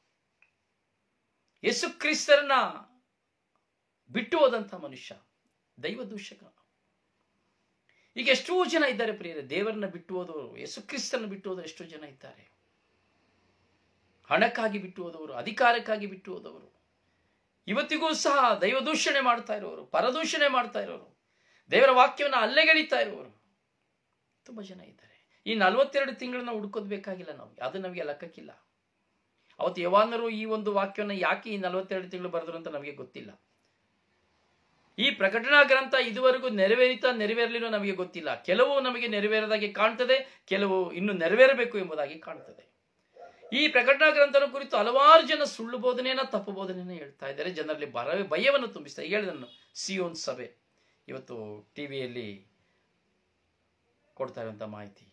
ಯೇಸು ಕ್ರಿಸ್ತರನ್ನ ಬಿಟ್ಟು ಹೋದಂತ ಮನುಷ್ಯ ದೈವ ದೂಷಕ ಈಗ ಎಷ್ಟೋ ಜನ ಇದ್ದಾರೆ ಪ್ರಿಯರೇ ದೇವರನ್ನ ಬಿಟ್ಟು ಹೋದವರು ಯೇಸು ಕ್ರಿಸ್ತರನ್ನ ಬಿಟ್ಟು ಹೋದವರು ಎಷ್ಟೋ ಜನ ಇದ್ದಾರೆ ಹಣಕ್ಕಾಗಿ ಬಿಟ್ಟು ಹೋದವರು ಅಧಿಕಾರಕ್ಕಾಗಿ ಬಿಟ್ಟು ಹೋದವರು ಇವತ್ತಿಗೂ ಸಹ ದೈವ ದೂಷಣೆ ಮಾಡ್ತಾ ಇರೋರು ಪರದೂಷಣೆ ಮಾಡ್ತಾ ಇರೋರು ದೇವರ ವಾಕ್ಯವನ್ನು ಅಲ್ಲೆಗೆಳಿತಾ ಇರುವವರು ತುಂಬ ಜನ ಇದ್ದಾರೆ ಈ ನಲವತ್ತೆರಡು ತಿಂಗಳನ್ನ ಹುಡ್ಕೋದ್ ಬೇಕಾಗಿಲ್ಲ ನಾವು ಅದು ನಮಗೆ ಲೆಕ್ಕಕ್ಕಿಲ್ಲ ಅವತ್ತು ಯವಾನರು ಈ ಒಂದು ವಾಕ್ಯವನ್ನು ಯಾಕೆ ಈ ನಲವತ್ತೆರಡು ತಿಂಗಳು ಬರೆದ್ರು ಅಂತ ನಮಗೆ ಗೊತ್ತಿಲ್ಲ ಈ ಪ್ರಕಟಣಾ ಗ್ರಂಥ ಇದುವರೆಗೂ ನೆರವೇರಿತಾ ನೆರವೇರಲಿನೋ ನಮಗೆ ಗೊತ್ತಿಲ್ಲ ಕೆಲವು ನಮಗೆ ನೆರವೇರದಾಗಿ ಕಾಣ್ತದೆ ಕೆಲವು ಇನ್ನು ನೆರವೇರಬೇಕು ಎಂಬುದಾಗಿ ಕಾಣ್ತದೆ ಈ ಪ್ರಕಟಣಾ ಗ್ರಂಥನ ಕುರಿತು ಹಲವಾರು ಜನ ಸುಳ್ಳು ಬೋಧನೆಯನ್ನ ತಪ್ಪು ಬೋಧನೆಯನ್ನ ಹೇಳ್ತಾ ಇದ್ದಾರೆ ಜನರಲ್ಲಿ ಬರ ಭಯವನ್ನು ತುಂಬಿಸ್ತಾರೆ ಹೇಳಿದನ್ನು ಸಿಯೋನ್ ಸಭೆ ಇವತ್ತು ಟಿವಿಯಲ್ಲಿ ಕೊಡ್ತಾ ಇರುವಂತ ಮಾಹಿತಿ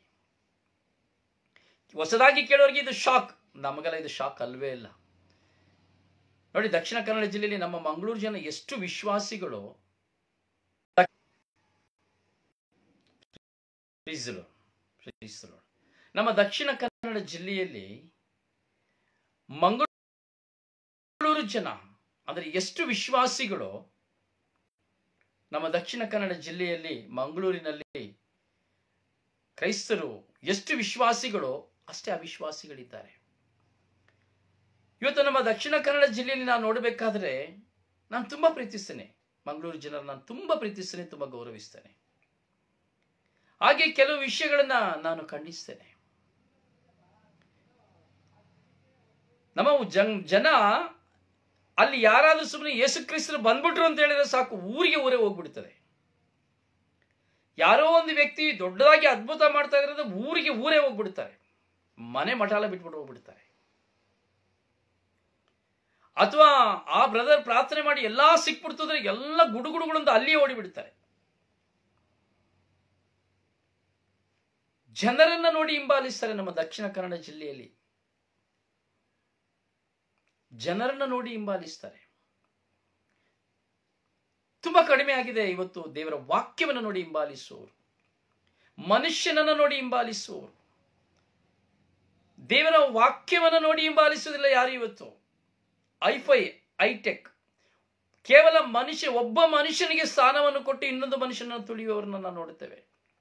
ಹೊಸದಾಗಿ ಕೇಳೋರಿಗೆ ಇದು ಶಾಕ್ ನಮಗೆಲ್ಲ ಇದು ಶಾಕ್ ಅಲ್ವೇ ಇಲ್ಲ ನೋಡಿ ದಕ್ಷಿಣ ಕನ್ನಡ ಜಿಲ್ಲೆಯಲ್ಲಿ ನಮ್ಮ ಮಂಗಳೂರು ಜನ ಎಷ್ಟು ವಿಶ್ವಾಸಿಗಳು ಪ್ರೀಸಲು ಪ್ರೀಸಲು ನಮ್ಮ ದಕ್ಷಿಣ ಕನ್ನಡ ಜಿಲ್ಲೆಯಲ್ಲಿ ಮಂಗಳೂರು ಜನ ಅಂದ್ರೆ ಎಷ್ಟು ವಿಶ್ವಾಸಿಗಳು ನಮ್ಮ ದಕ್ಷಿಣ ಕನ್ನಡ ಜಿಲ್ಲೆಯಲ್ಲಿ ಮಂಗಳೂರಿನಲ್ಲಿ ಕ್ರೈಸ್ತರು ಎಷ್ಟು ವಿಶ್ವಾಸಿಗಳು ಅಷ್ಟೇ ಅವಿಶ್ವಾಸಿಗಳಿದ್ದಾರೆ ಇವತ್ತು ನಮ್ಮ ದಕ್ಷಿಣ ಕನ್ನಡ ಜಿಲ್ಲೆಯಲ್ಲಿ ನಾನು ನೋಡಬೇಕಾದ್ರೆ ನಾನು ತುಂಬಾ ಪ್ರೀತಿಸ್ತೇನೆ ಮಂಗಳೂರು ಜನರು ನಾನು ತುಂಬಾ ಪ್ರೀತಿಸ್ತೇನೆ ತುಂಬಾ ಗೌರವಿಸ್ತೇನೆ ಹಾಗೆ ಕೆಲವು ವಿಷಯಗಳನ್ನ ನಾನು ಖಂಡಿಸ್ತೇನೆ ನಮ್ಮ ಜನ್ ಜನ ಅಲ್ಲಿ ಯಾರಾದ್ರೂ ಸುಮ್ಮನೆ ಯೇಸು ಕ್ರಿಸ್ತರು ಬಂದ್ಬಿಟ್ರು ಅಂತ ಹೇಳಿದ್ರೆ ಸಾಕು ಊರಿಗೆ ಊರೇ ಹೋಗ್ಬಿಡ್ತದೆ ಯಾರೋ ಒಂದು ವ್ಯಕ್ತಿ ದೊಡ್ಡದಾಗಿ ಅದ್ಭುತ ಮಾಡ್ತಾ ಇದ್ರೆ ಊರಿಗೆ ಊರೇ ಹೋಗ್ಬಿಡ್ತಾರೆ ಮನೆ ಮಠಾಲ ಬಿಟ್ಬಿಟ್ಟು ಹೋಗ್ಬಿಡ್ತಾರೆ ಅಥವಾ ಆ ಬ್ರದರ್ ಪ್ರಾರ್ಥನೆ ಮಾಡಿ ಎಲ್ಲಾ ಸಿಕ್ಬಿಡ್ತಂದ್ರೆ ಎಲ್ಲ ಗುಡುಗುಡುಗಳು ಅಲ್ಲಿಯೇ ಓಡಿಬಿಡ್ತಾರೆ ಜನರನ್ನ ನೋಡಿ ಹಿಂಬಾಲಿಸ್ತಾರೆ ನಮ್ಮ ದಕ್ಷಿಣ ಕನ್ನಡ ಜಿಲ್ಲೆಯಲ್ಲಿ ಜನರನ್ನ ನೋಡಿ ಹಿಂಬಾಲಿಸ್ತಾರೆ ತುಂಬಾ ಕಡಿಮೆ ಆಗಿದೆ ಇವತ್ತು ದೇವರ ವಾಕ್ಯವನ್ನು ನೋಡಿ ಹಿಂಬಾಲಿಸುವವರು ಮನುಷ್ಯನನ್ನು ನೋಡಿ ಹಿಂಬಾಲಿಸುವವರು ದೇವರ ವಾಕ್ಯವನ್ನು ನೋಡಿ ಹಿಂಬಾಲಿಸುವುದಿಲ್ಲ ಯಾರು ಇವತ್ತು ಐಫೈ ಐಟೆಕ್ ಕೇವಲ ಮನುಷ್ಯ ಒಬ್ಬ ಮನುಷ್ಯನಿಗೆ ಸ್ಥಾನವನ್ನು ಕೊಟ್ಟು ಇನ್ನೊಂದು ಮನುಷ್ಯನನ್ನು ತುಳಿಯುವವರನ್ನ ನಾವು ನೋಡುತ್ತೇವೆ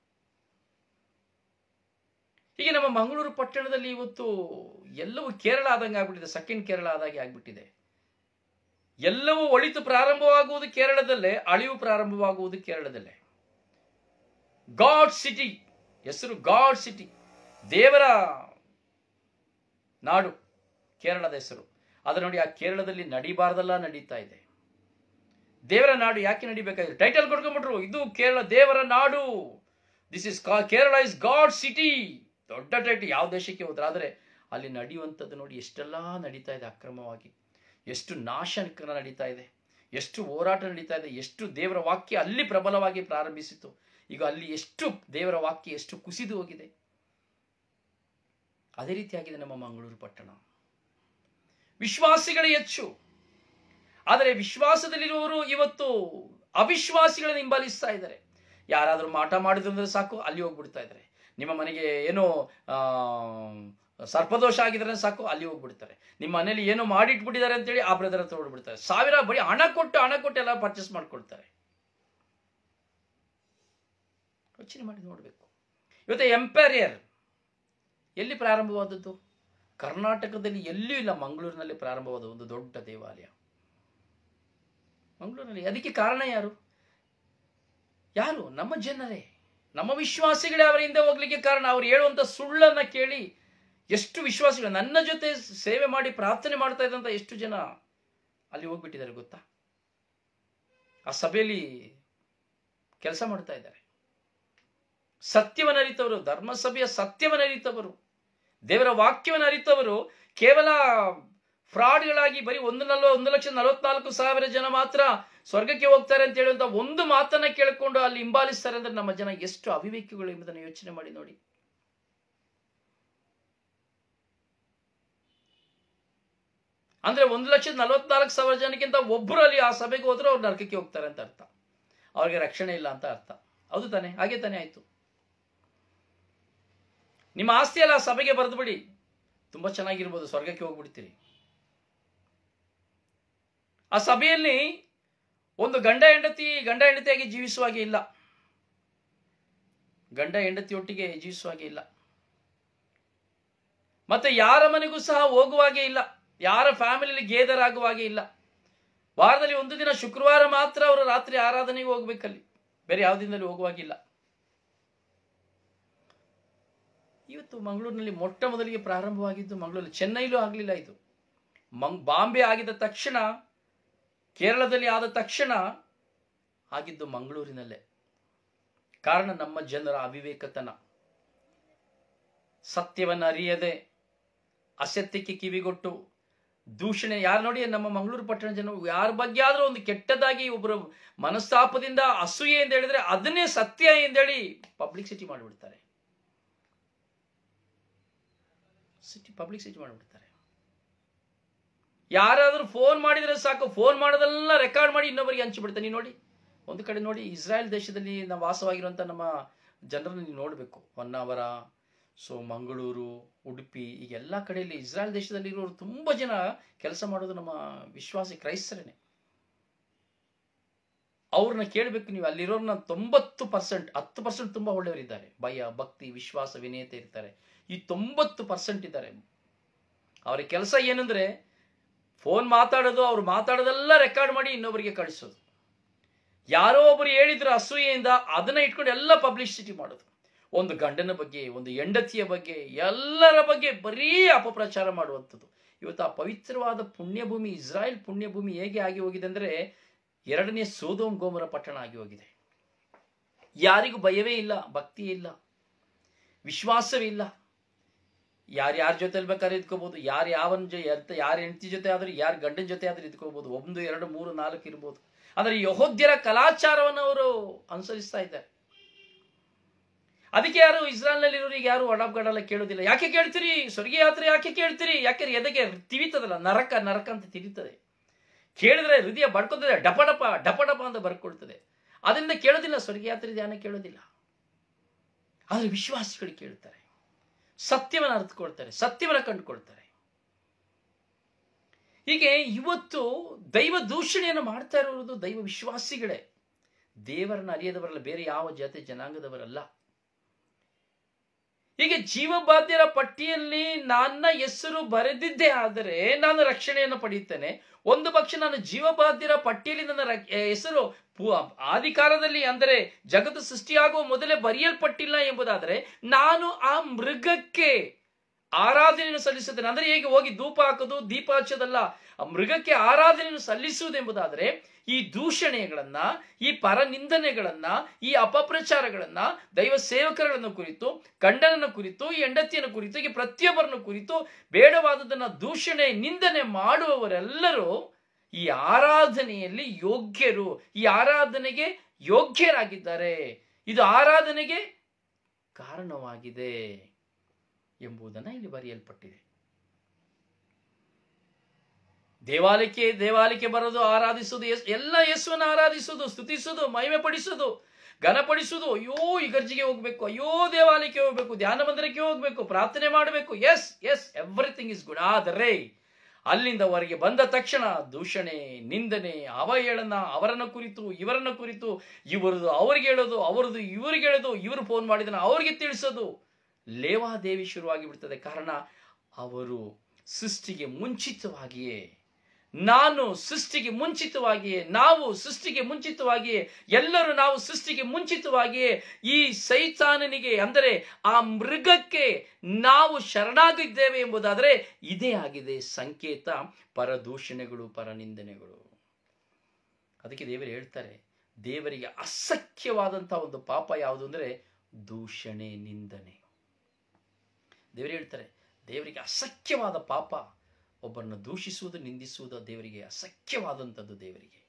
ಹೀಗೆ ನಮ್ಮ ಮಂಗಳೂರು ಪಟ್ಟಣದಲ್ಲಿ ಇವತ್ತು ಎಲ್ಲವೂ ಕೇರಳ ಆದಂಗೆ ಆಗ್ಬಿಟ್ಟಿದೆ ಸೆಕೆಂಡ್ ಕೇರಳ ಆದಾಗೆ ಆಗ್ಬಿಟ್ಟಿದೆ ಎಲ್ಲವೂ ಒಳಿತು ಪ್ರಾರಂಭವಾಗುವುದು ಕೇರಳದಲ್ಲೇ ಅಳಿವು ಪ್ರಾರಂಭವಾಗುವುದು ಕೇರಳದಲ್ಲೇ ಗಾಡ್ ಸಿಟಿ ಹೆಸರು ಗಾಡ್ ಸಿಟಿ ದೇವರ ನಾಡು ಕೇರಳದ ಹೆಸರು ಅದು ನೋಡಿ ಆ ಕೇರಳದಲ್ಲಿ ನಡಿಬಾರ್ದಲ್ಲ ನಡೀತಾ ಇದೆ ದೇವರ ನಾಡು ಯಾಕೆ ನಡಿಬೇಕಾಗಿದೆ ಟೈಟಲ್ ಕೊಡ್ಕೊಂಡ್ಬಿಟ್ರು ಇದು ಕೇರಳ ದೇವರ ನಾಡು this is Kerala is God city ದೊಡ್ಡ ಟೈಟಲ್ ಯಾವ ದೇಶಕ್ಕೆ ಹೋದ್ರೆ ಆದರೆ ಅಲ್ಲಿ ನಡೆಯುವಂಥದ್ದು ನೋಡಿ ಎಷ್ಟೆಲ್ಲ ನಡೀತಾ ಇದೆ ಅಕ್ರಮವಾಗಿ ಎಷ್ಟು ನಾಶ ನಡೀತಾ ಇದೆ ಎಷ್ಟು ಹೋರಾಟ ನಡೀತಾ ಇದೆ ಎಷ್ಟು ದೇವರ ವಾಕ್ಯ ಅಲ್ಲಿ ಪ್ರಬಲವಾಗಿ ಪ್ರಾರಂಭಿಸಿತು ಈಗ ಅಲ್ಲಿ ಎಷ್ಟು ದೇವರ ವಾಕ್ಯ ಎಷ್ಟು ಕುಸಿದು ಹೋಗಿದೆ ಅದೇ ರೀತಿಯಾಗಿದೆ ನಮ್ಮ ಮಂಗಳೂರು ಪಟ್ಟಣ ವಿಶ್ವಾಸಿಗಳೇ ಹೆಚ್ಚು ಆದರೆ ವಿಶ್ವಾಸದಲ್ಲಿರುವವರು ಇವತ್ತು ಅವಿಶ್ವಾಸಿಗಳನ್ನು ಹಿಂಬಾಲಿಸ್ತಾ ಇದ್ದಾರೆ ಯಾರಾದರೂ ಮಾಟ ಮಾಡಿದ್ರು ಅಂದ್ರೆ ಸಾಕು ಅಲ್ಲಿ ಹೋಗ್ಬಿಡ್ತಾ ಇದ್ದಾರೆ ನಿಮ್ಮ ಮನೆಗೆ ಏನೋ ಸರ್ಪದೋಷ ಆಗಿದ್ರೆ ಸಾಕು ಅಲ್ಲಿ ಹೋಗ್ಬಿಡ್ತಾರೆ ನಿಮ್ಮ ಮನೇಲಿ ಏನೋ ಮಾಡಿಟ್ಬಿಟ್ಟಿದ್ದಾರೆ ಅಂತೇಳಿ ಆ ಬ್ರದರ್ ಹತ್ರ ಹೊಡ್ಬಿಡ್ತಾರೆ ಸಾವಿರ ಬರೀ ಹಣ ಕೊಟ್ಟು ಹಣ ಕೊಟ್ಟು ಎಲ್ಲ ಪರ್ಚೇಸ್ ಮಾಡ್ಕೊಳ್ತಾರೆ ಯೋಚನೆ ಮಾಡಿ ನೋಡಬೇಕು ಇವತ್ತು ಎಂಪೈರಿಯರ್ ಎಲ್ಲಿ ಪ್ರಾರಂಭವಾದದ್ದು ಕರ್ನಾಟಕದಲ್ಲಿ ಎಲ್ಲಿಯೂ ಇಲ್ಲ ಮಂಗಳೂರಿನಲ್ಲಿ ಪ್ರಾರಂಭವಾದ ಒಂದು ದೊಡ್ಡ ದೇವಾಲಯ ಮಂಗಳೂರಿನಲ್ಲಿ ಅದಕ್ಕೆ ಕಾರಣ ಯಾರು ಯಾರು ನಮ್ಮ ಜನರೇ ನಮ್ಮ ವಿಶ್ವಾಸಿಗಳೇ ಅವರ ಹಿಂದೆ ಹೋಗ್ಲಿಕ್ಕೆ ಕಾರಣ ಅವ್ರು ಹೇಳುವಂತ ಸುಳ್ಳನ್ನ ಕೇಳಿ ಎಷ್ಟು ವಿಶ್ವಾಸಿಗಳು ನನ್ನ ಜೊತೆ ಸೇವೆ ಮಾಡಿ ಪ್ರಾರ್ಥನೆ ಮಾಡ್ತಾ ಇದ್ದಂತ ಎಷ್ಟು ಜನ ಅಲ್ಲಿ ಹೋಗ್ಬಿಟ್ಟಿದ್ದಾರೆ ಗೊತ್ತಾ ಆ ಸಭೆಯಲ್ಲಿ ಕೆಲಸ ಮಾಡ್ತಾ ಇದ್ದಾರೆ ಸತ್ಯವನ್ನು ಅರಿತವರು ಧರ್ಮಸಭೆಯ ಸತ್ಯವನ್ನು ಅರಿತವರು ದೇವರ ವಾಕ್ಯವನ್ನು ಅರಿತವರು ಕೇವಲ ಫ್ರಾಡ್ಗಳಾಗಿ ಬರೀ ಒಂದು ನಲ್ವ ಒಂದು ಲಕ್ಷ ನಲವತ್ನಾಲ್ಕು ಸಾವಿರ ಜನ ಮಾತ್ರ ಸ್ವರ್ಗಕ್ಕೆ ಹೋಗ್ತಾರೆ ಅಂತ ಹೇಳುವಂತ ಒಂದು ಮಾತನ್ನ ಕೇಳಿಕೊಂಡು ಅಲ್ಲಿ ಹಿಂಬಾಲಿಸ್ತಾರೆ ಅಂದ್ರೆ ನಮ್ಮ ಜನ ಎಷ್ಟು ಅವಿವೇಕಿಗಳು ಎಂಬುದನ್ನು ಯೋಚನೆ ಮಾಡಿ ನೋಡಿ ಅಂದ್ರೆ ಒಂದು ಲಕ್ಷದ ನಲವತ್ನಾಲ್ಕು ಸಾವಿರ ಜನಕ್ಕಿಂತ ಒಬ್ಬರು ಅಲ್ಲಿ ಆ ಸಭೆಗೆ ಹೋದ್ರೆ ಅವ್ರು ನರಕಕ್ಕೆ ಹೋಗ್ತಾರೆ ಅಂತ ಅರ್ಥ ಅವ್ರಿಗೆ ರಕ್ಷಣೆ ಇಲ್ಲ ಅಂತ ಅರ್ಥ ಹೌದು ತಾನೆ ಹಾಗೆ ತಾನೆ ಆಯ್ತು ನಿಮ್ಮ ಆಸ್ತಿ ಎಲ್ಲ ಆ ಸಭೆಗೆ ಬರೆದು ಬಿಡಿ ತುಂಬಾ ಚೆನ್ನಾಗಿರ್ಬೋದು ಸ್ವರ್ಗಕ್ಕೆ ಹೋಗ್ಬಿಡ್ತೀರಿ ಆ ಸಭೆಯಲ್ಲಿ ಒಂದು ಗಂಡ ಹೆಂಡತಿ ಗಂಡ ಹೆಂಡತಿಯಾಗಿ ಜೀವಿಸುವಾಗೆ ಇಲ್ಲ ಗಂಡ ಹೆಂಡತಿಯೊಟ್ಟಿಗೆ ಜೀವಿಸುವಾಗೆ ಇಲ್ಲ ಮತ್ತೆ ಯಾರ ಮನೆಗೂ ಸಹ ಹೋಗುವಾಗೆ ಇಲ್ಲ ಯಾರ ಫ್ಯಾಮಿಲಿಯಲ್ಲಿ ಗೇದರ್ ಆಗುವಾಗೆ ಇಲ್ಲ ವಾರದಲ್ಲಿ ಒಂದು ದಿನ ಶುಕ್ರವಾರ ಮಾತ್ರ ಅವರು ರಾತ್ರಿ ಆರಾಧನೆಗೆ ಹೋಗ್ಬೇಕಲ್ಲಿ ಬೇರೆ ಯಾವ ದಿನದಲ್ಲಿ ಹೋಗುವಾಗಿಲ್ಲ ಇವತ್ತು ಮಂಗಳೂರಿನಲ್ಲಿ ಮೊಟ್ಟ ಮೊದಲಿಗೆ ಪ್ರಾರಂಭವಾಗಿದ್ದು ಮಂಗಳೂರಲ್ಲಿ ಚೆನ್ನೈಲೂ ಆಗಲಿಲ್ಲ ಇದು ಮಂಗ್ ಬಾಂಬೆ ಆಗಿದ ತಕ್ಷಣ ಕೇರಳದಲ್ಲಿ ಆದ ತಕ್ಷಣ ಆಗಿದ್ದು ಮಂಗಳೂರಿನಲ್ಲೇ ಕಾರಣ ನಮ್ಮ ಜನರ ಅವಿವೇಕತನ ಸತ್ಯವನ್ನು ಅರಿಯದೆ ಅಸತ್ಯಕ್ಕೆ ಕಿವಿಗೊಟ್ಟು ದೂಷಣೆ ಯಾರು ನೋಡಿ ನಮ್ಮ ಮಂಗಳೂರು ಪಟ್ಟಣ ಜನ ಯಾರ ಬಗ್ಗೆ ಆದ್ರೂ ಒಂದು ಕೆಟ್ಟದಾಗಿ ಒಬ್ಬರು ಮನಸ್ತಾಪದಿಂದ ಅಸೂಯೆ ಅಂತ ಹೇಳಿದ್ರೆ ಅದನ್ನೇ ಸತ್ಯ ಎಂದೇಳಿ ಪಬ್ಲಿಸಿಟಿ ಮಾಡಿಬಿಡ್ತಾರೆ ಸಿಟಿ ಪಬ್ಲಿಕ್ ಸಿಟಿ ಮಾಡಿಬಿಡ್ತಾರೆ ಯಾರಾದ್ರೂ ಫೋನ್ ಮಾಡಿದ್ರೆ ಸಾಕು ಫೋನ್ ಮಾಡೋದೆಲ್ಲ ರೆಕಾರ್ಡ್ ಮಾಡಿ ಇನ್ನೊಬ್ಬರಿಗೆ ಹಂಚಿಬಿಡ್ತಾರೆ ನೀವು ನೋಡಿ ಒಂದು ಕಡೆ ನೋಡಿ ಇಸ್ರಾಯೇಲ್ ದೇಶದಲ್ಲಿ ನಾವು ವಾಸವಾಗಿರುವಂಥ ನಮ್ಮ ಜನರನ್ನು ನೀವು ನೋಡಬೇಕು ಹೊನ್ನಾವರ ಸೊ ಮಂಗಳೂರು ಉಡುಪಿ ಈಗ ಎಲ್ಲ ಕಡೆಯಲ್ಲಿ ಇಸ್ರಾಯೇಲ್ ದೇಶದಲ್ಲಿ ಇರೋರು ತುಂಬ ಜನ ಕೆಲಸ ಮಾಡೋದು ನಮ್ಮ ವಿಶ್ವಾಸಿ ಕ್ರೈಸ್ತರೇನೆ ಅವ್ರನ್ನ ಕೇಳಬೇಕು ನೀವು ಅಲ್ಲಿರೋರ್ನ ತೊಂಬತ್ತು ಪರ್ಸೆಂಟ್ ಹತ್ತು ಪರ್ಸೆಂಟ್ ತುಂಬ ಒಳ್ಳೆಯವರಿದ್ದಾರೆ ಭಯ ಭಕ್ತಿ ವಿಶ್ವಾಸ ವಿನಯತೆ ಇರ್ತಾರೆ ಈ ತೊಂಬತ್ತು ಪರ್ಸೆಂಟ್ ಇದ್ದಾರೆ ಅವರ ಕೆಲಸ ಏನಂದ್ರೆ ಫೋನ್ ಮಾತಾಡೋದು ಅವ್ರು ಮಾತಾಡೋದೆಲ್ಲ ರೆಕಾರ್ಡ್ ಮಾಡಿ ಇನ್ನೊಬ್ಬರಿಗೆ ಕಳಿಸೋದು ಯಾರೋ ಒಬ್ಬರು ಹೇಳಿದ್ರು ಅಸೂಯೆಯಿಂದ ಅದನ್ನ ಇಟ್ಕೊಂಡು ಎಲ್ಲ ಪಬ್ಲಿಸಿಟಿ ಮಾಡೋದು ಒಂದು ಗಂಡನ ಬಗ್ಗೆ ಒಂದು ಹೆಂಡತಿಯ ಬಗ್ಗೆ ಎಲ್ಲರ ಬಗ್ಗೆ ಬರೀ ಅಪಪ್ರಚಾರ ಮಾಡುವಂಥದ್ದು ಇವತ್ತು ಆ ಪವಿತ್ರವಾದ ಪುಣ್ಯಭೂಮಿ ಇಸ್ರಾಯೇಲ್ ಪುಣ್ಯಭೂಮಿ ಹೇಗೆ ಆಗಿ ಹೋಗಿದೆ ಅಂದರೆ ಎರಡನೇ ಸೋದೋಮ್ ಗೋಮರ ಪಟ್ಟಣ ಆಗಿ ಹೋಗಿದೆ ಯಾರಿಗೂ ಭಯವೇ ಇಲ್ಲ ಭಕ್ತಿ ಇಲ್ಲ ವಿಶ್ವಾಸವೇ ಇಲ್ಲ ಯಾರು ಯಾರ ಜೊತೆ ಬೇಕಾದ್ರೆ ಇದ್ಕೋಬಹುದು ಯಾರು ಯಾವನ ಜೊ ಯಾರ ಹೆಂಡತಿ ಜೊತೆ ಆದ್ರೆ ಯಾರ ಗಂಡನ ಜೊತೆ ಆದ್ರೆ ಇದ್ಕೋಬಹುದು ಒಂದು ಎರಡು ಮೂರು ನಾಲ್ಕು ಇರ್ಬೋದು ಅಂದ್ರೆ ಯಹೋದ್ಯರ ಕಲಾಚಾರವನ್ನು ಅವರು ಅನುಸರಿಸ್ತಾ ಇದ್ದಾರೆ ಅದಕ್ಕೆ ಯಾರು ಇಸ್ರಾಯಲ್ನಲ್ಲಿ ಇರೋರಿಗೆ ಯಾರು ಒಡಬ್ಗಡಲ್ಲ ಕೇಳೋದಿಲ್ಲ ಯಾಕೆ ಕೇಳ್ತೀರಿ ಸ್ವರ್ಗ ಯಾತ್ರೆ ಯಾಕೆ ಕೇಳ್ತೀರಿ ಯಾಕೆ ಎದಕ್ಕೆ ತಿವಿತದಲ್ಲ ನರಕ ನರಕ ಅಂತ ತಿರುತ್ತದೆ ಕೇಳಿದ್ರೆ ಹೃದಯ ಬಡ್ಕೋತದೆ ಡಪ ಡಪ ಡಪ ಡಪ ಅಂತ ಬರ್ಕೊಳ್ತದೆ ಅದರಿಂದ ಕೇಳೋದಿಲ್ಲ ಸ್ವರ್ಗ ಯಾತ್ರೆ ಧ್ಯಾನ ಕೇಳೋದಿಲ್ಲ ಆದರೆ ವಿಶ್ವಾಸಿಗಳು ಕೇಳ್ತಾರೆ ಸತ್ಯವನ್ನು ಅರ್ಥಕೊಳ್ತಾರೆ ಸತ್ಯವನ್ನು ಕಂಡುಕೊಳ್ತಾರೆ ಹೀಗೆ ಇವತ್ತು ದೈವ ದೂಷಣೆಯನ್ನು ಮಾಡ್ತಾ ಇರೋದು ದೈವ ವಿಶ್ವಾಸಿಗಳೇ ದೇವರನ್ನ ಅರಿಯದವರಲ್ಲ ಬೇರೆ ಯಾವ ಜಾತಿ ಜನಾಂಗದವರಲ್ಲ ಹೀಗೆ ಜೀವಬಾಧ್ಯರ ಪಟ್ಟಿಯಲ್ಲಿ ನನ್ನ ಹೆಸರು ಬರೆದಿದ್ದೇ ಆದರೆ ನಾನು ರಕ್ಷಣೆಯನ್ನು ಪಡೆಯುತ್ತೇನೆ ಒಂದು ಪಕ್ಷ ನಾನು ಜೀವಬಾಧ್ಯರ ಪಟ್ಟಿಯಲ್ಲಿ ನನ್ನ ರಕ್- ಹೆಸರು ಪು- ಆದಿಕಾಲದಲ್ಲಿ ಅಂದರೆ ಜಗತ್ತು ಸೃಷ್ಟಿಯಾಗುವ ಮೊದಲೇ ಬರೆಯಲ್ಪಟ್ಟಿಲ್ಲ ಎಂಬುದಾದರೆ ನಾನು ಆ ಮೃಗಕ್ಕೆ ಆರಾಧನೆಯನ್ನು ಸಲ್ಲಿಸುತ್ತೇನೆ ಅಂದ್ರೆ ಹೇಗೆ ಹೋಗಿ ಧೂಪ ಹಾಕೋದು ದೀಪ ಹಚ್ಚೋದಲ್ಲ ಆ ಮೃಗಕ್ಕೆ ಆರಾಧನೆಯನ್ನು ಸಲ್ಲಿಸುವುದೆಂಬುದಾದರೆ ಈ ದೂಷಣೆಗಳನ್ನ ಈ ಪರನಿಂದನೆಗಳನ್ನ ಈ ಅಪಪ್ರಚಾರಗಳನ್ನ ದೈವ ಸೇವಕರನ್ನು ಕುರಿತು ಗಂಡನನ್ನ ಕುರಿತು ಈ ಹೆಂಡತಿಯನ್ನು ಕುರಿತು ಈ ಪ್ರತಿಯೊಬ್ಬರನ್ನು ಕುರಿತು ಬೇಡವಾದದನ್ನ ದೂಷಣೆ ನಿಂದನೆ ಮಾಡುವವರೆಲ್ಲರೂ ಈ ಆರಾಧನೆಯಲ್ಲಿ ಯೋಗ್ಯರು ಈ ಆರಾಧನೆಗೆ ಯೋಗ್ಯರಾಗಿದ್ದಾರೆ ಇದು ಆರಾಧನೆಗೆ ಕಾರಣವಾಗಿದೆ ಎಂಬುದನ್ನು ಇಲ್ಲಿ ಬರೆಯಲ್ಪಟ್ಟಿದೆ ದೇವಾಲಯಕ್ಕೆ ದೇವಾಲಯಕ್ಕೆ ಬರೋದು ಆರಾಧಿಸೋದು ಎಸ್- ಎಲ್ಲ ಯೇಸುವನ್ನು ಆರಾಧಿಸೋದು ಸ್ತುತಿಸೋದು ಮಹಿಮೆ ಪಡಿಸೋದು ಘನಪಡಿಸೋದು ಅಯ್ಯೋ ಇಗರ್ಜಿಗೆ ಹೋಗ್ಬೇಕು ಅಯ್ಯೋ ದೇವಾಲಯಕ್ಕೆ ಹೋಗ್ಬೇಕು ಧ್ಯಾನ ಮಂದಿರಕ್ಕೆ ಹೋಗ್ಬೇಕು ಪ್ರಾರ್ಥನೆ ಮಾಡಬೇಕು yes yes everything is good ಆದರೆ ಅಲ್ಲಿಂದ ಹೊರಗೆ ಬಂದ ತಕ್ಷಣ ದೂಷಣೆ ನಿಂದನೆ ಅವಹೇಳನ ಅವರನ್ನ ಕುರಿತು ಇವರನ್ನ ಕುರಿತು ಇವರದು ಅವ್ರಿಗೆ ಹೇಳೋದು ಅವರದು ಇವ್ರಿಗೆ ಹೇಳೋದು ಇವರು ಫೋನ್ ಮಾಡಿದನ ಅವ್ರಿಗೆ ತಿಳಿಸೋದು ಲೇವಾದೇವಿ ಶುರುವಾಗಿ ಬಿಡ್ತದೆ ಕಾರಣ ಅವರು ಸೃಷ್ಟಿಗೆ ಮುಂಚಿತವಾಗಿಯೇ ನಾನು ಸೃಷ್ಟಿಗೆ ಮುಂಚಿತವಾಗಿಯೇ ನಾವು ಸೃಷ್ಟಿಗೆ ಮುಂಚಿತವಾಗಿಯೇ ಎಲ್ಲರೂ ನಾವು ಸೃಷ್ಟಿಗೆ ಮುಂಚಿತವಾಗಿಯೇ ಈ ಸೈತಾನನಿಗೆ ಅಂದರೆ ಆ ಮೃಗಕ್ಕೆ ನಾವು ಶರಣಾಗಿದ್ದೇವೆ ಎಂಬುದಾದರೆ ಇದೇ ಆಗಿದೆ ಸಂಕೇತ ಪರದೂಷಣೆಗಳು ಪರನಿಂದನೆಗಳು ಅದಕ್ಕೆ ದೇವರು ಹೇಳ್ತಾರೆ ದೇವರಿಗೆ ಅಸಖ್ಯವಾದಂತಹ ಒಂದು ಪಾಪ ಯಾವುದು ಅಂದರೆ ದೂಷಣೆ ನಿಂದನೆ ದೇವರು ಹೇಳ್ತಾರೆ ದೇವರಿಗೆ ಅಸಖ್ಯವಾದ ಪಾಪ ಒಬ್ಬರನ್ನು ದೂಷಿಸುವುದು ನಿಂದಿಸುವುದು ದೇವರಿಗೆ ಅಸಖ್ಯವಾದಂಥದ್ದು ದೇವರಿಗೆ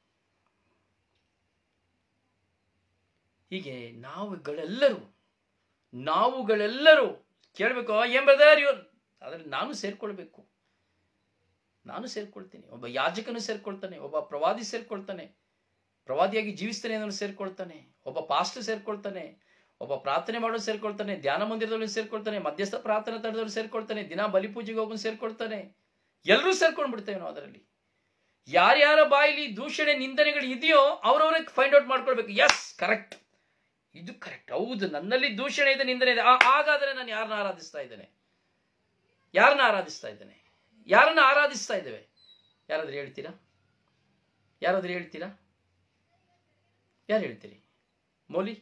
ಹೀಗೆ ನಾವುಗಳೆಲ್ಲರೂ ನಾವುಗಳೆಲ್ಲರೂ ಕೇಳಬೇಕು ಏನ್ ಬ್ರದರ್ ಇವ್ ಅದ್ರಲ್ಲಿ ನಾನು ಸೇರ್ಕೊಳ್ಬೇಕು ನಾನು ಸೇರ್ಕೊಳ್ತೀನಿ ಒಬ್ಬ ಯಾಜಕನು ಸೇರ್ಕೊಳ್ತಾನೆ ಒಬ್ಬ ಪ್ರವಾದಿ ಸೇರ್ಕೊಳ್ತಾನೆ ಪ್ರವಾದಿಯಾಗಿ ಜೀವಿಸ್ತಾನೆ ಅನ್ನೋನು ಸೇರ್ಕೊಳ್ತಾನೆ ಒಬ್ಬ ಪಾಸ್ಟರ್ ಸೇರ್ಕೊಳ್ತಾನೆ ಒಬ್ಬ ಪ್ರಾರ್ಥನೆ ಮಾಡೋನು ಸೇರ್ಕೊಳ್ತಾನೆ ಧ್ಯಾನ ಮಂದಿರದವ್ರು ಸೇರ್ಕೊಳ್ತಾನೆ ಮಧ್ಯಸ್ಥ ಪ್ರಾರ್ಥನೆ ತಂಡದವ್ರು ಸೇರ್ಕೊಳ್ತಾನೆ ದಿನ ಬಲಿಪೂಜೆಗೆ ಹೋಗೋನು ಸೇರ್ಕೊಳ್ತಾನೆ ಎಲ್ಲರೂ ಸೇರ್ಕೊಂಡ್ಬಿಡ್ತೇವೆ ನಾವು ಅದರಲ್ಲಿ ಯಾರ್ಯಾರ ಬಾಯಿಲಿ ದೂಷಣೆ ನಿಂದನೆಗಳು ಇದೆಯೋ ಅವ್ರವ್ರಿಗೆ ಫೈಂಡ್ ಔಟ್ ಮಾಡ್ಕೊಳ್ಬೇಕು ಎಸ್ ಕರೆಕ್ಟ್ ಇದು ಕರೆಕ್ಟ್ ಹೌದು ನನ್ನಲ್ಲಿ ದೂಷಣೆ ಇದೆ ನಿಂದನೆ ಇದೆ ಆ- ಹಾಗಾದ್ರೆ ನಾನು ಯಾರನ್ನ ಆರಾಧಿಸ್ತಾ ಇದ್ದೇನೆ ಯಾರನ್ನ ಆರಾಧಿಸ್ತಾ ಇದ್ದೇನೆ ಯಾರನ್ನ ಆರಾಧಿಸ್ತಾ ಇದ್ದೇವೆ ಯಾರಾದ್ರೂ ಹೇಳ್ತೀರಾ ಯಾರಾದ್ರೂ ಹೇಳ್ತೀರಾ ಯಾರು ಹೇಳ್ತೀರಿ ಮೌಲಿ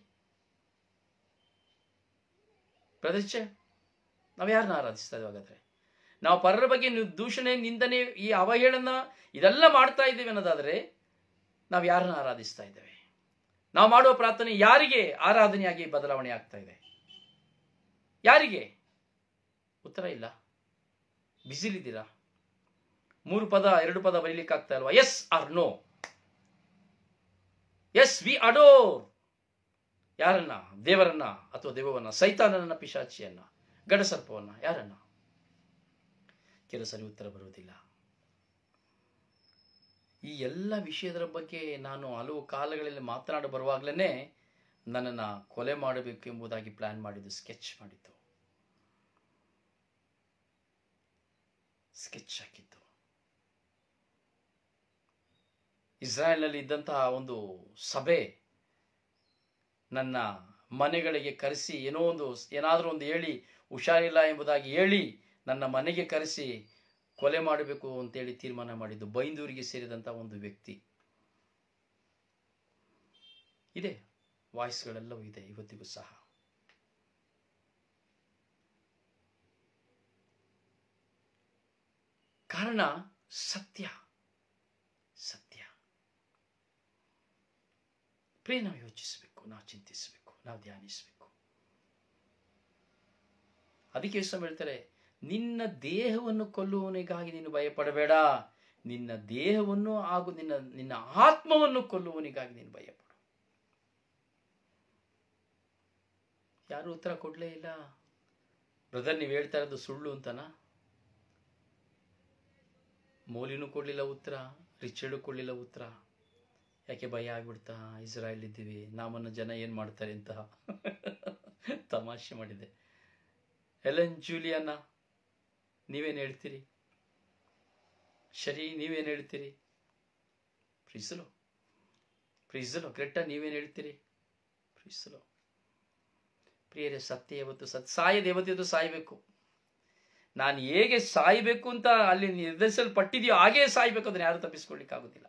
ಪ್ರದರ್ಶ ನಾವು ಯಾರನ್ನ ಆರಾಧಿಸ್ತಾ ಇದ್ದೀವಿ ಹಾಗಾದ್ರೆ ನಾವು ಪರರ ಬಗ್ಗೆ ನೀವು ದೂಷಣೆ ನಿಂದನೆ ಈ ಅವಹೇಳನ ಇದೆಲ್ಲ ಮಾಡ್ತಾ ಇದ್ದೇವೆ ಅನ್ನೋದಾದ್ರೆ ನಾವು ಯಾರನ್ನ ಆರಾಧಿಸ್ತಾ ಇದ್ದೇವೆ ನಾವು ಮಾಡುವ ಪ್ರಾರ್ಥನೆ ಯಾರಿಗೆ ಆರಾಧನೆಯಾಗಿ ಬದಲಾವಣೆ ಆಗ್ತಾ ಇದೆ ಯಾರಿಗೆ ಉತ್ತರ ಇಲ್ಲ ಬಿಸಿಲಿದ್ದೀರಾ ಮೂರು ಪದ ಎರಡು ಪದ ಬರೀಲಿಕ್ಕೆ ಆಗ್ತಾ ಇಲ್ವಾ yes or no yes we adore ಯಾರನ್ನ ದೇವರನ್ನ ಅಥವಾ ದೇವವನ್ನ ಸೈತಾನನ ಪಿಶಾಚಿಯನ್ನ ಗಡಸರ್ಪವನ್ನ ಯಾರನ್ನ ಕೆಲವು ಸರಿ ಉತ್ತರ ಬರುವುದಿಲ್ಲ ಈ ಎಲ್ಲ ವಿಷಯದ ಬಗ್ಗೆ ನಾನು ಹಲವು ಕಾಲಗಳಲ್ಲಿ ಮಾತನಾಡ ಬರುವಾಗಲೇ ನನ್ನನ್ನು ಕೊಲೆ ಮಾಡಬೇಕು ಎಂಬುದಾಗಿ ಪ್ಲಾನ್ ಮಾಡಿದ್ದು ಸ್ಕೆಚ್ ಮಾಡಿದ್ದು ಸ್ಕೆಚ್ ಹಾಕಿದ್ದು ಇಸ್ರಾಯೇಲ್ನಲ್ಲಿ ಇದ್ದಂತಹ ಒಂದು ಸಭೆ ನನ್ನ ಮನೆಗಳಿಗೆ ಕರೆಸಿ ಏನೋ ಒಂದು ಏನಾದರೂ ಒಂದು ಹೇಳಿ ಹುಷಾರಿಲ್ಲ ಎಂಬುದಾಗಿ ಹೇಳಿ ನನ್ನ ಮನೆಗೆ ಕರೆಸಿ ಕೊಲೆ ಮಾಡಬೇಕು ಅಂತೇಳಿ ತೀರ್ಮಾನ ಮಾಡಿದ್ದು ಬೈಂದೂರಿಗೆ ಸೇರಿದಂಥ ಒಂದು ವ್ಯಕ್ತಿ ಇದೆ ವಾಯ್ಸ್ಗಳೆಲ್ಲವೂ ಇದೆ ಇವತ್ತಿಗೂ ಸಹ ಕಾರಣ ಸತ್ಯ ಸತ್ಯ ಪ್ರಿಯ ನಾವು ಯೋಚಿಸಬೇಕು ನಾವು ಚಿಂತಿಸಬೇಕು ನಾವು ಧ್ಯಾನಿಸಬೇಕು ಅದಕ್ಕೆ ಯೇಸು ಹೇಳ್ತಾರೆ ನಿನ್ನ ದೇಹವನ್ನು ಕೊಲ್ಲುವವನಿಗಾಗಿ ನೀನು ಭಯಪಡಬೇಡ ನಿನ್ನ ದೇಹವನ್ನು ಹಾಗೂ ನಿನ್ನ ನಿನ್ನ ಆತ್ಮವನ್ನು ಕೊಲ್ಲುವವನಿಗಾಗಿ ನೀನು ಭಯಪಡು ಯಾರು ಉತ್ತರ ಕೊಡ್ಲೇ ಇಲ್ಲ ಬ್ರದರ್ ನೀವು ಹೇಳ್ತಾ ಇರೋದು ಸುಳ್ಳು ಅಂತನಾ ಮೌಲಿನೂ ಕೊಡ್ಲಿಲ್ಲ ಉತ್ತರ ರಿಚರ್ಡು ಕೊಡ್ಲಿಲ್ಲ ಉತ್ತರ ಯಾಕೆ ಭಯ ಆಗ್ಬಿಡ್ತಾ ಇಸ್ರಾಯಲ್ ಇದ್ದೀವಿ ನಮ್ಮನ್ನು ಜನ ಏನು ಮಾಡ್ತಾರೆ ಅಂತ ತಮಾಷೆ ಮಾಡಿದೆ ಎಲನ್ ಜೂಲಿಯನ್ನ ನೀವೇನು ಹೇಳ್ತೀರಿ ಶರಿ ನೀವೇನು ಹೇಳ್ತೀರಿ ಪ್ರೀಸಲು ಪ್ರೀಸಲು ಗ್ರೆಟ್ಟ ನೀವೇನು ಹೇಳ್ತೀರಿ ಪ್ರೀಸಲು ಪ್ರಿಯರೇ ಸತ್ಯ ಯಾವತ್ತು ಸತ್ ಸಾಯದ ಯಾವತ್ತಿದ್ದು ಸಾಯಬೇಕು ನಾನು ಹೇಗೆ ಸಾಯಬೇಕು ಅಂತ ಅಲ್ಲಿ ನಿರ್ಧರಿಸಲ್ಪಟ್ಟಿದೆಯೋ ಹಾಗೇ ಸಾಯಬೇಕು ಅದನ್ನ ಯಾರು ತಪ್ಪಿಸ್ಕೊಳ್ಳಿಕ್ಕಾಗೋದಿಲ್ಲ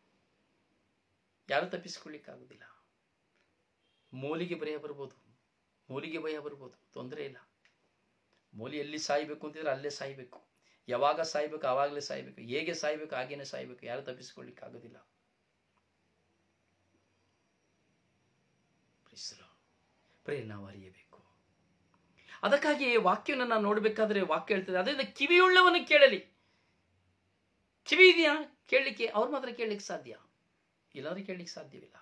ಯಾರು ತಪ್ಪಿಸ್ಕೊಳ್ಳಿಕ್ಕಾಗೋದಿಲ್ಲ ಮೂಲಿಗೆ ಭಯ ಬರ್ಬೋದು ಮೂಲಿಗೆ ಭಯ ಬರ್ಬೋದು ತೊಂದರೆ ಇಲ್ಲ ಮೂಲಿ ಎಲ್ಲಿ ಸಾಯಬೇಕು ಅಂತಿದ್ರೆ ಅಲ್ಲೇ ಸಾಯಬೇಕು ಯಾವಾಗ ಸಾಯ್ಬೇಕು ಆವಾಗಲೇ ಸಾಯ್ಬೇಕು ಹೇಗೆ ಸಾಯ್ಬೇಕು ಹಾಗೇನೆ ಸಾಯ್ಬೇಕು ಯಾರು ತಪ್ಪಿಸ್ಕೊಳ್ಳಿಕ್ಕಾಗೋದಿಲ್ಲ ಪ್ರೇ ನಾವು ಅರಿಯಬೇಕು ಅದಕ್ಕಾಗಿ ವಾಕ್ಯವನ್ನು ನಾವು ನೋಡಬೇಕಾದ್ರೆ ವಾಕ್ಯ ಹೇಳ್ತದೆ ಅದರಿಂದ ಕಿವಿಯುಳ್ಳವನು ಕೇಳಲಿ ಕಿವಿ ಇದೆಯಾ ಕೇಳಲಿಕ್ಕೆ ಅವ್ರು ಮಾತ್ರ ಕೇಳಲಿಕ್ಕೆ ಸಾಧ್ಯ ಇಲ್ಲಾಂದ್ರೆ ಕೇಳಲಿಕ್ಕೆ ಸಾಧ್ಯವಿಲ್ಲ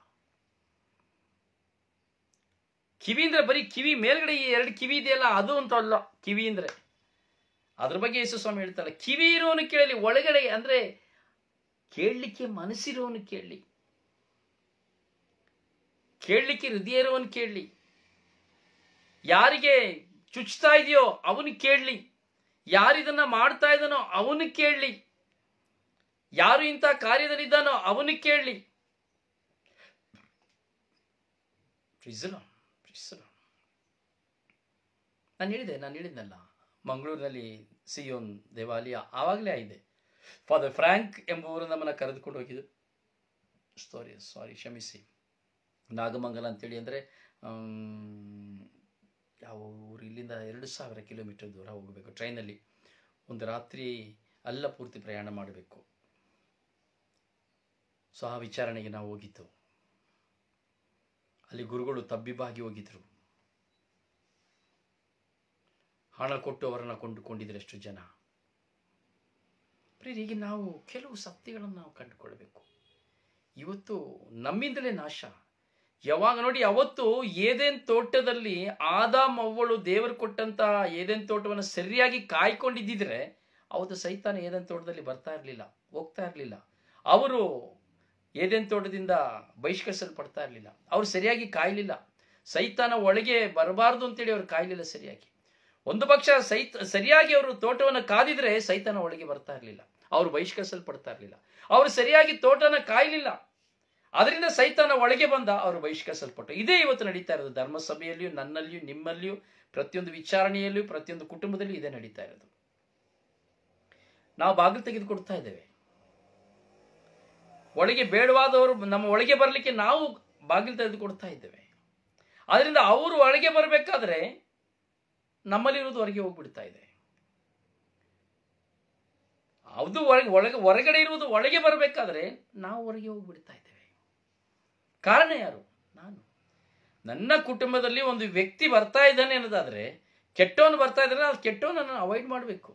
ಕಿವಿ ಅಂದ್ರೆ ಬರೀ ಕಿವಿ ಮೇಲ್ಗಡೆ ಈ ಎರಡು ಕಿವಿ ಇದೆಯಲ್ಲ ಅದು ಅಂತ ಅಲ್ಲ ಕಿವಿ ಅಂದ್ರೆ ಅದ್ರ ಬಗ್ಗೆ ಯೇಸು ಸ್ವಾಮಿ ಹೇಳ್ತಾರೆ ಕಿವಿ ಇರೋನು ಕೇಳಲಿ ಒಳಗಡೆ ಅಂದ್ರೆ ಕೇಳಲಿಕ್ಕೆ ಮನಸ್ಸಿರೋನು ಕೇಳಲಿ ಕೇಳಲಿಕ್ಕೆ ಹೃದಯ ಇರೋವನು ಕೇಳಲಿ ಯಾರಿಗೆ ಚುಚ್ತಾ ಇದೆಯೋ ಅವನು ಕೇಳಲಿ ಯಾರಿದನ್ನ ಮಾಡ್ತಾ ಇದ್ದಾನೋ ಅವನು ಕೇಳಲಿ ಯಾರು ಇಂಥ ಕಾರ್ಯದಲ್ಲಿದ್ದಾನೋ ಅವನು ಕೇಳಲಿ ನಾನು ಹೇಳಿದೆ ನಾನು ಹೇಳಿದ್ನಲ್ಲ ಮಂಗಳೂರಿನಲ್ಲಿ ಸಿಯೋನ್ ದೇವಾಲಯ ಆವಾಗಲೇ ಆಗಿದೆ ಫಾದರ್ ಫ್ರ್ಯಾಂಕ್ ಎಂಬುವರು ನಮ್ಮನ್ನು ಕರೆದುಕೊಂಡು ಹೋಗಿದ್ದು ಸಾರಿ ಸಾರಿ ಕ್ಷಮಿಸಿ ನಾಗಮಂಗಲ ಅಂತೇಳಿ ಅಂದರೆ ಯಾವ ಊರು ಇಲ್ಲಿಂದ ಎರಡು ಸಾವಿರ ಕಿಲೋಮೀಟರ್ ದೂರ ಹೋಗಬೇಕು ಟ್ರೈನಲ್ಲಿ ಒಂದು ರಾತ್ರಿ ಅಲ್ಲ ಪೂರ್ತಿ ಪ್ರಯಾಣ ಮಾಡಬೇಕು ಸೊ ಆ ವಿಚಾರಣೆಗೆ ನಾವು ಹೋಗಿದ್ದು ಅಲ್ಲಿ ಗುರುಗಳು ತಬ್ಬಿಬಾಗಿ ಹೋಗಿದ್ರು ಹಣ ಕೊಟ್ಟು ಅವರನ್ನು ಕೊಂಡುಕೊಂಡಿದ್ರೆ ಎಷ್ಟು ಜನ ಪ್ರಿಯರಿಗೆ ನಾವು ಕೆಲವು ಸತ್ಯಗಳನ್ನು ನಾವು ಕಂಡುಕೊಳ್ಬೇಕು ಇವತ್ತು ನಮ್ಮಿಂದಲೇ ನಾಶ ಯಾವಾಗ ನೋಡಿ ಅವತ್ತು ಏದೇನ್ ತೋಟದಲ್ಲಿ ಆದಾಮ್ ಅವ್ವಳು ದೇವರು ಕೊಟ್ಟಂತ ಏದೇನ್ ತೋಟವನ್ನು ಸರಿಯಾಗಿ ಕಾಯ್ಕೊಂಡಿದ್ದಿದ್ರೆ ಅವತ್ತು ಸೈತಾನ ಏದೇನ್ ತೋಟದಲ್ಲಿ ಬರ್ತಾ ಇರಲಿಲ್ಲ ಹೋಗ್ತಾ ಇರಲಿಲ್ಲ ಅವರು ಏದೇನ್ ತೋಟದಿಂದ ಬಹಿಷ್ಕರಿಸಲ್ಪಡ್ತಾ ಇರಲಿಲ್ಲ ಅವ್ರು ಸರಿಯಾಗಿ ಕಾಯಲಿಲ್ಲ ಸೈತಾನ ಒಳಗೆ ಬರಬಾರ್ದು ಅಂತೇಳಿ ಅವ್ರು ಕಾಯಲಿಲ್ಲ ಸರಿಯಾಗಿ ಒಂದು ಪಕ್ಷ ಸೈತ ಸರಿಯಾಗಿ ಅವರು ತೋಟವನ್ನು ಕಾದಿದ್ರೆ ಸೈತಾನ ಒಳಗೆ ಬರ್ತಾ ಇರಲಿಲ್ಲ ಅವರು ಬಹಿಷ್ಕರಿಸಲ್ಪಡ್ತಾ ಇರಲಿಲ್ಲ ಅವರು ಸರಿಯಾಗಿ ತೋಟನ ಕಾಯಲಿಲ್ಲ ಅದರಿಂದ ಸೈತಾನ ಒಳಗೆ ಬಂದ ಅವರು ಬಹಿಷ್ಕರಿಸಲ್ಪಟ್ಟರು ಇದೇ ಇವತ್ತು ನಡೀತಾ ಇರೋದು ಧರ್ಮಸಭೆಯಲ್ಲಿಯೂ ನನ್ನಲ್ಲಿಯೂ ನಿಮ್ಮಲ್ಲಿಯೂ ಪ್ರತಿಯೊಂದು ವಿಚಾರಣೆಯಲ್ಲಿಯೂ ಪ್ರತಿಯೊಂದು ಕುಟುಂಬದಲ್ಲಿಯೂ ಇದೇ ನಡೀತಾ ಇರೋದು ನಾವು ಬಾಗಿಲು ತೆಗೆದುಕೊಡ್ತಾ ಇದ್ದೇವೆ ಒಳಗೆ ಬೇಡವಾದವರು ನಮ್ಮ ಒಳಗೆ ಬರಲಿಕ್ಕೆ ನಾವು ಬಾಗಿಲು ತೆಗೆದುಕೊಡ್ತಾ ಇದ್ದೇವೆ ಅದರಿಂದ ಅವರು ಒಳಗೆ ಬರಬೇಕಾದ್ರೆ ನಮ್ಮಲ್ಲಿರೋದು ಹೊರಗೆ ಹೋಗ್ಬಿಡ್ತಾ ಇದೆ ಅದು ಒಳಗೆ ಒಳಗೆ ಹೊರಗಡೆ ಇರುವುದು ಒಳಗೆ ಬರಬೇಕಾದ್ರೆ ನಾವು ಹೊರಗೆ ಹೋಗ್ಬಿಡ್ತಾ ಇದ್ದೇವೆ ಕಾರಣ ಯಾರು ನಾನು ನನ್ನ ಕುಟುಂಬದಲ್ಲಿ ಒಂದು ವ್ಯಕ್ತಿ ಬರ್ತಾ ಇದ್ದಾನೆ ಅನ್ನೋದಾದ್ರೆ ಕೆಟ್ಟವನು ಬರ್ತಾ ಇದ್ದಾನೆ ಅದು ಕೆಟ್ಟವನನ್ನು ಅವಾಯ್ಡ್ ಮಾಡಬೇಕು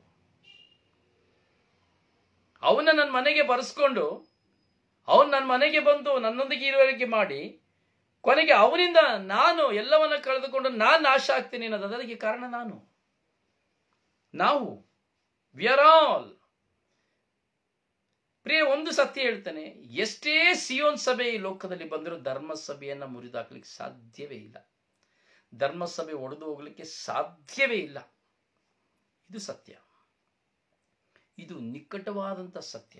ಅವನ ನನ್ನ ಮನೆಗೆ ಬರೆಸ್ಕೊಂಡು ಅವನು ನನ್ನ ಮನೆಗೆ ಬಂದು ನನ್ನೊಂದಿಗೆ ಇರುವವರೆಗೆ ಮಾಡಿ ಕೊನೆಗೆ ಅವನಿಂದ ನಾನು ಎಲ್ಲವನ್ನ ಕಳೆದುಕೊಂಡು ನಾನು ನಾಶ ಆಗ್ತೀನಿ ಅನ್ನೋದು ಅದಕ್ಕೆ ಕಾರಣ ನಾನು ನಾವು ವಿ ಆರ್ ಆಲ್ ಪ್ರಿಯ ಒಂದು ಸತ್ಯ ಹೇಳ್ತಾನೆ ಎಷ್ಟೇ ಸಿಯೋನ್ ಸಭೆ ಈ ಲೋಕದಲ್ಲಿ ಬಂದರೂ ಧರ್ಮ ಸಭೆಯನ್ನ ಮುರಿದಾಕ್ಲಿಕ್ಕೆ ಸಾಧ್ಯವೇ ಇಲ್ಲ ಧರ್ಮ ಸಭೆ ಒಡೆದು ಹೋಗ್ಲಿಕ್ಕೆ ಸಾಧ್ಯವೇ ಇಲ್ಲ ಇದು ಸತ್ಯ ಇದು ನಿಕಟವಾದಂಥ ಸತ್ಯ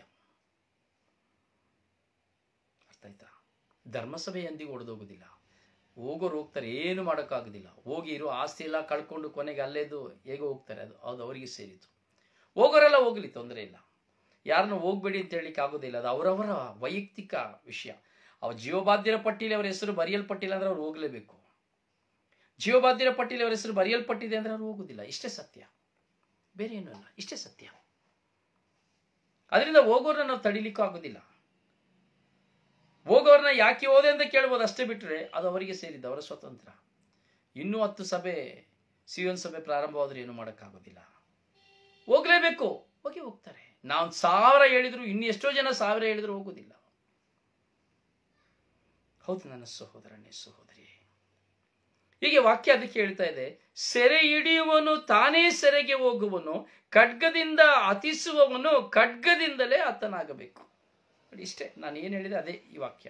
ಅರ್ಥ ಆಯ್ತಾ ಧರ್ಮಸಭೆ ಎಂದಿಗೂ ಒಡೆದೋಗೋದಿಲ್ಲ ಹೋಗೋರು ಹೋಗ್ತಾರೆ ಏನು ಮಾಡೋಕ್ಕಾಗೋದಿಲ್ಲ ಹೋಗಿ ಇರೋ ಆಸ್ತಿ ಎಲ್ಲ ಕಳ್ಕೊಂಡು ಕೊನೆಗೆ ಅಲ್ಲೇದು ಹೇಗೆ ಹೋಗ್ತಾರೆ ಅದು ಅದು ಅವರಿಗೆ ಸೇರಿತು ಹೋಗೋರೆಲ್ಲ ಹೋಗಲಿ ತೊಂದರೆ ಇಲ್ಲ ಯಾರನ್ನು ಹೋಗ್ಬೇಡಿ ಅಂತ ಹೇಳಲಿಕ್ಕೆ ಆಗೋದಿಲ್ಲ ಅದು ಅವರವರ ವೈಯಕ್ತಿಕ ವಿಷಯ ಅವ ಜೀವಬಾಧ್ಯರ ಪಟ್ಟಿಯಲ್ಲಿ ಅವರ ಹೆಸರು ಬರೆಯಲ್ಪಟ್ಟಿಲ್ಲ ಅಂದ್ರೆ ಅವ್ರು ಹೋಗಲೇಬೇಕು ಜೀವಬಾಧ್ಯರ ಪಟ್ಟಿಯಲ್ಲಿ ಅವರ ಹೆಸರು ಬರೆಯಲ್ಪಟ್ಟಿದೆ ಅಂದ್ರೆ ಅವ್ರು ಹೋಗೋದಿಲ್ಲ ಇಷ್ಟೇ ಸತ್ಯ ಬೇರೆ ಏನೂ ಅಲ್ಲ ಇಷ್ಟೇ ಸತ್ಯ ಅದರಿಂದ ಹೋಗೋರನ್ನ ನಾವು ತಡಿಲಿಕ್ಕೂ ಆಗೋದಿಲ್ಲ ಹೋಗೋರನ್ನ ಯಾಕೆ ಹೋದೆ ಅಂತ ಕೇಳ್ಬೋದು ಅಷ್ಟೇ ಬಿಟ್ಟರೆ ಅದು ಅವರಿಗೆ ಸೇರಿದ್ದು ಅವರ ಸ್ವತಂತ್ರ ಇನ್ನೂ ಹತ್ತು ಸಭೆ ಸಿಯೋನ್ ಸಭೆ ಪ್ರಾರಂಭವಾದ್ರೆ ಏನು ಮಾಡೋಕ್ಕಾಗೋದಿಲ್ಲ ಹೋಗ್ಲೇಬೇಕು ಹೋಗಿ ಹೋಗ್ತಾರೆ ನಾವು ಸಾವಿರ ಹೇಳಿದ್ರು ಇನ್ನು ಎಷ್ಟೋ ಜನ ಸಾವಿರ ಹೇಳಿದ್ರು ಹೋಗೋದಿಲ್ಲ ಹೌದು ನನ್ನ ಸಹೋದರನೇ ಸಹೋದರಿ ಹೀಗೆ ವಾಕ್ಯ ಅದಕ್ಕೆ ಹೇಳ್ತಾ ಇದೆ ಸೆರೆ ಹಿಡಿಯುವನು ತಾನೇ ಸೆರೆಗೆ ಹೋಗುವನು ಖಡ್ಗದಿಂದ ಹತಿಸುವವನು ಖಡ್ಗದಿಂದಲೇ ಹತನಾಗಬೇಕು ನೋಡಿ ಇಷ್ಟೇ ನಾನು ಏನು ಹೇಳಿದೆ ಅದೇ ಈ ವಾಕ್ಯ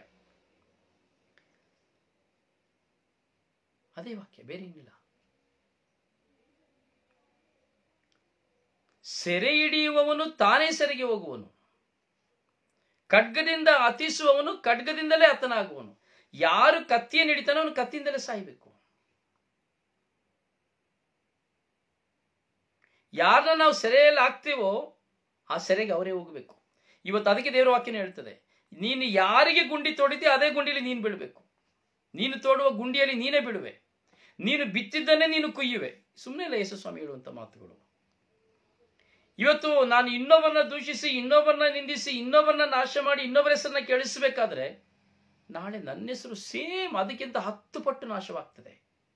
ಅದೇ ವಾಕ್ಯ ಬೇರೆ ಏನಿಲ್ಲ ಸೆರೆ ಹಿಡಿಯುವವನು ತಾನೇ ಸೆರೆಗೆ ಹೋಗುವನು ಖಡ್ಗದಿಂದ ಹತಿಸುವವನು ಖಡ್ಗದಿಂದಲೇ ಹತನಾಗುವನು ಯಾರು ಕತ್ತಿಯನ್ನು ಹಿಡಿತಾನೋ ಅವನು ಕತ್ತಿಯಿಂದಲೇ ಸಾಯಬೇಕು ಯಾರನ್ನ ನಾವು ಸೆರೆಯಲ್ಲಿ ಹಾಕ್ತೀವೋ ಆ ಸೆರೆಗೆ ಅವರೇ ಹೋಗಬೇಕು ಇವತ್ತು ಅದಕ್ಕೆ ದೇವರ ವಾಕ್ಯನ ಹೇಳ್ತದೆ ನೀನು ಯಾರಿಗೆ ಗುಂಡಿ ತೋಡಿತೀಯ ಅದೇ ಗುಂಡಿಯಲ್ಲಿ ನೀನು ಬೀಳಬೇಕು ನೀನು ತೋಡುವ ಗುಂಡಿಯಲ್ಲಿ ನೀನೇ ಬಿಡುವೆ ನೀನು ಬಿತ್ತಿದ್ದನ್ನೇ ನೀನು ಕುಯ್ಯುವೆ ಸುಮ್ಮನೆ ಇಲ್ಲ ಯೇಸುಸ್ವಾಮಿ ಹೇಳುವಂತ ಮಾತುಗಳು ಇವತ್ತು ನಾನು ಇನ್ನೊಬ್ಬರನ್ನ ದೂಷಿಸಿ ಇನ್ನೊಬ್ಬರನ್ನ ನಿಂದಿಸಿ ಇನ್ನೊಬ್ಬರನ್ನ ನಾಶ ಮಾಡಿ ಇನ್ನೊಬ್ಬರ ಹೆಸರನ್ನ ಕೇಳಿಸಬೇಕಾದ್ರೆ ನಾಳೆ ನನ್ನ ಹೆಸರು ಸೇಮ್ ಅದಕ್ಕಿಂತ ಹತ್ತು ಪಟ್ಟು ನಾಶವಾಗ್ತದೆ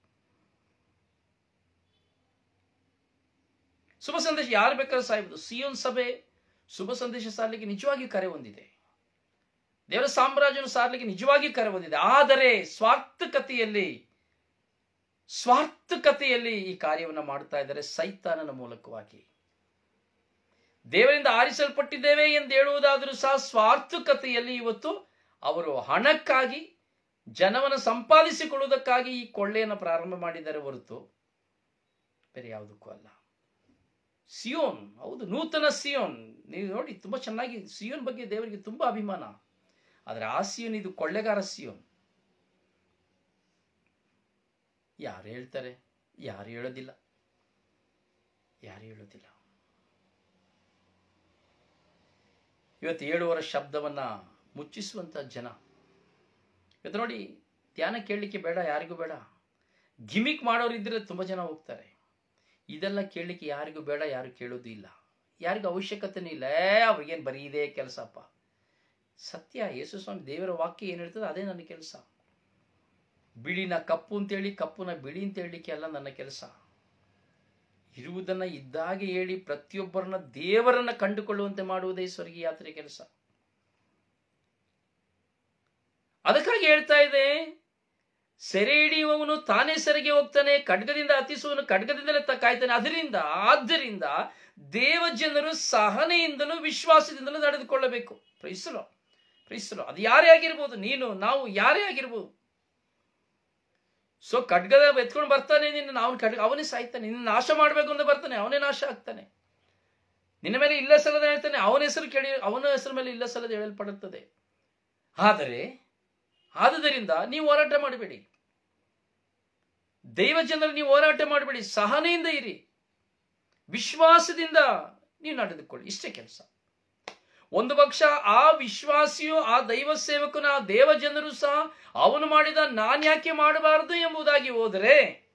ಶುಭ ಸಂದೇಶ ಯಾರು ಬೇಕಾದ್ರೂ ಸಾಯ್ಬೋದು ಸಿಯೋನ್ ಸಭೆ ಶುಭ ಸಂದೇಶ ಸಾರಲಿಕ್ಕೆ ನಿಜವಾಗಿಯೂ ಕರೆ ಹೊಂದಿದೆ ದೇವರ ಸಾಮ್ರಾಜ್ಯನು ಸಾರಲಿಕ್ಕೆ ನಿಜವಾಗಿಯೂ ಕರೆ ಹೊಂದಿದೆ ಆದರೆ ಸ್ವಾರ್ಥಕತೆಯಲ್ಲಿ ಸ್ವಾರ್ಥಕತೆಯಲ್ಲಿ ಈ ಕಾರ್ಯವನ್ನು ಮಾಡ್ತಾ ಇದ್ದಾರೆ ಸೈತಾನನ ಮೂಲಕವಾಗಿ ದೇವರಿಂದ ಆರಿಸಲ್ಪಟ್ಟಿದ್ದೇವೆ ಎಂದು ಹೇಳುವುದಾದರೂ ಸಹ ಸ್ವಾರ್ಥಕತೆಯಲ್ಲಿ ಇವತ್ತು ಅವರು ಹಣಕ್ಕಾಗಿ ಜನವನ್ನು ಸಂಪಾದಿಸಿಕೊಳ್ಳುವುದಕ್ಕಾಗಿ ಈ ಕೊಳ್ಳೆಯನ್ನು ಪ್ರಾರಂಭ ಮಾಡಿದ್ದಾರೆ ಹೊರತು ಬೇರೆ ಯಾವುದಕ್ಕೂ ಅಲ್ಲ ಸಿಯೋನ್ ಹೌದು ನೂತನ ಸಿಯೋನ್ ನೀವು ನೋಡಿ ತುಂಬಾ ಚೆನ್ನಾಗಿ ಸಿಯೋನ್ ಬಗ್ಗೆ ದೇವರಿಗೆ ತುಂಬಾ ಅಭಿಮಾನ ಆದರೆ ಆ ಸಿಯೋನ್ ಇದು ಕೊಳ್ಳೆಗಾರ ಸಿಯೋನ್ ಯಾರು ಹೇಳ್ತಾರೆ ಯಾರು ಹೇಳೋದಿಲ್ಲ ಯಾರು ಹೇಳೋದಿಲ್ಲ ಇವತ್ತು ಏಳುವರ ಶಬ್ದವನ್ನ ಮುಚ್ಚಿಸುವಂತ ಜನ ಇವತ್ತು ನೋಡಿ ಧ್ಯಾನ ಕೇಳಲಿಕ್ಕೆ ಬೇಡ ಯಾರಿಗೂ ಬೇಡ ಗಿಮಿಕ್ ಮಾಡೋರಿದ್ರೆ ತುಂಬ ಜನ ಹೋಗ್ತಾರೆ ಇದೆಲ್ಲ ಕೇಳಲಿಕ್ಕೆ ಯಾರಿಗೂ ಬೇಡ ಯಾರು ಕೇಳೋದು ಇಲ್ಲ ಯಾರಿಗೂ ಅವಶ್ಯಕತೆನೂ ಇಲ್ಲ ಏ ಅವ್ರಿಗೇನು ಬರೀ ಇದೇ ಕೆಲಸಪ್ಪ ಸತ್ಯ ಯೇಸು ಸ್ವಾಮಿ ದೇವರ ವಾಕ್ಯ ಏನು ಹೇಳ್ತದೆ ಅದೇ ನನ್ನ ಕೆಲಸ ಬಿಳಿನ ಕಪ್ಪು ಅಂತೇಳಿ ಕಪ್ಪುನ ಬಿಳಿ ಅಂತ ಹೇಳಲಿಕ್ಕೆ ಅಲ್ಲ ನನ್ನ ಕೆಲಸ ಇರುವುದನ್ನ ಇದ್ದಾಗೆ ಹೇಳಿ ಪ್ರತಿಯೊಬ್ಬರನ್ನ ದೇವರನ್ನ ಕಂಡುಕೊಳ್ಳುವಂತೆ ಮಾಡುವುದೇ ಸ್ವರ್ಗೀಯ ಯಾತ್ರೆ ಕೆಲಸ ಅದಕ್ಕಾಗಿ ಹೇಳ್ತಾ ಇದೆ ಸೆರೆ ಹಿಡಿಯುವವನು ತಾನೇ ಸೆರೆಗೆ ಹೋಗ್ತಾನೆ ಖಡ್ಗದಿಂದ ಹತ್ತಿಸುವನು ಖಡ್ಗದಿಂದಲೇ ತ ಕಾಯ್ತಾನೆ ಅದರಿಂದ ಆದ್ದರಿಂದ ದೇವ ಜನರು ಸಹನೆಯಿಂದಲೂ ವಿಶ್ವಾಸದಿಂದಲೂ ನಡೆದುಕೊಳ್ಳಬೇಕು ಪ್ರೈಸಲು ಪ್ರೈಸಲು ಅದು ಯಾರೇ ಆಗಿರ್ಬೋದು ನೀನು ನಾವು ಯಾರೇ ಆಗಿರ್ಬೋದು ಸೊ ಖಡ್ಗದ ಎತ್ಕೊಂಡು ಬರ್ತಾನೆ ನಿನ್ನ ಅವನ ಖಡ್ಗ ಅವನೇ ಸಾಯ್ತಾನೆ ನಿನ್ನ ನಾಶ ಮಾಡಬೇಕು ಅಂತ ಬರ್ತಾನೆ ಅವನೇ ನಾಶ ಆಗ್ತಾನೆ ನಿನ್ನ ಮೇಲೆ ಇಲ್ಲ ಸಲ್ಲದ ಹೇಳ್ತಾನೆ ಅವನ ಹೆಸರು ಕೇಳಿ ಅವನ ಹೆಸರು ಮೇಲೆ ಇಲ್ಲ ಸಲ್ಲದ ಹೇಳಲ್ಪಡುತ್ತದೆ ಆದರೆ ಆದುದರಿಂದ ನೀವು ಹೋರಾಟ ಮಾಡಬೇಡಿ ದೈವ ಜನರು ನೀವು ಹೋರಾಟ ಮಾಡಬೇಡಿ ಸಹನೆಯಿಂದ ಇರಿ ವಿಶ್ವಾಸದಿಂದ ನೀವು ನಡೆದುಕೊಳ್ಳಿ ಇಷ್ಟೇ ಕೆಲಸ ಒಂದು ಪಕ್ಷ ಆ ವಿಶ್ವಾಸಿಯು ಆ ದೈವ ಸೇವಕನ ಆ ದೇವ ಜನರು ಸಹ ಅವನು ಮಾಡಿದ ನಾನ್ ಯಾಕೆ ಮಾಡಬಾರದು ಎಂಬುದಾಗಿ ಹೋದರೆ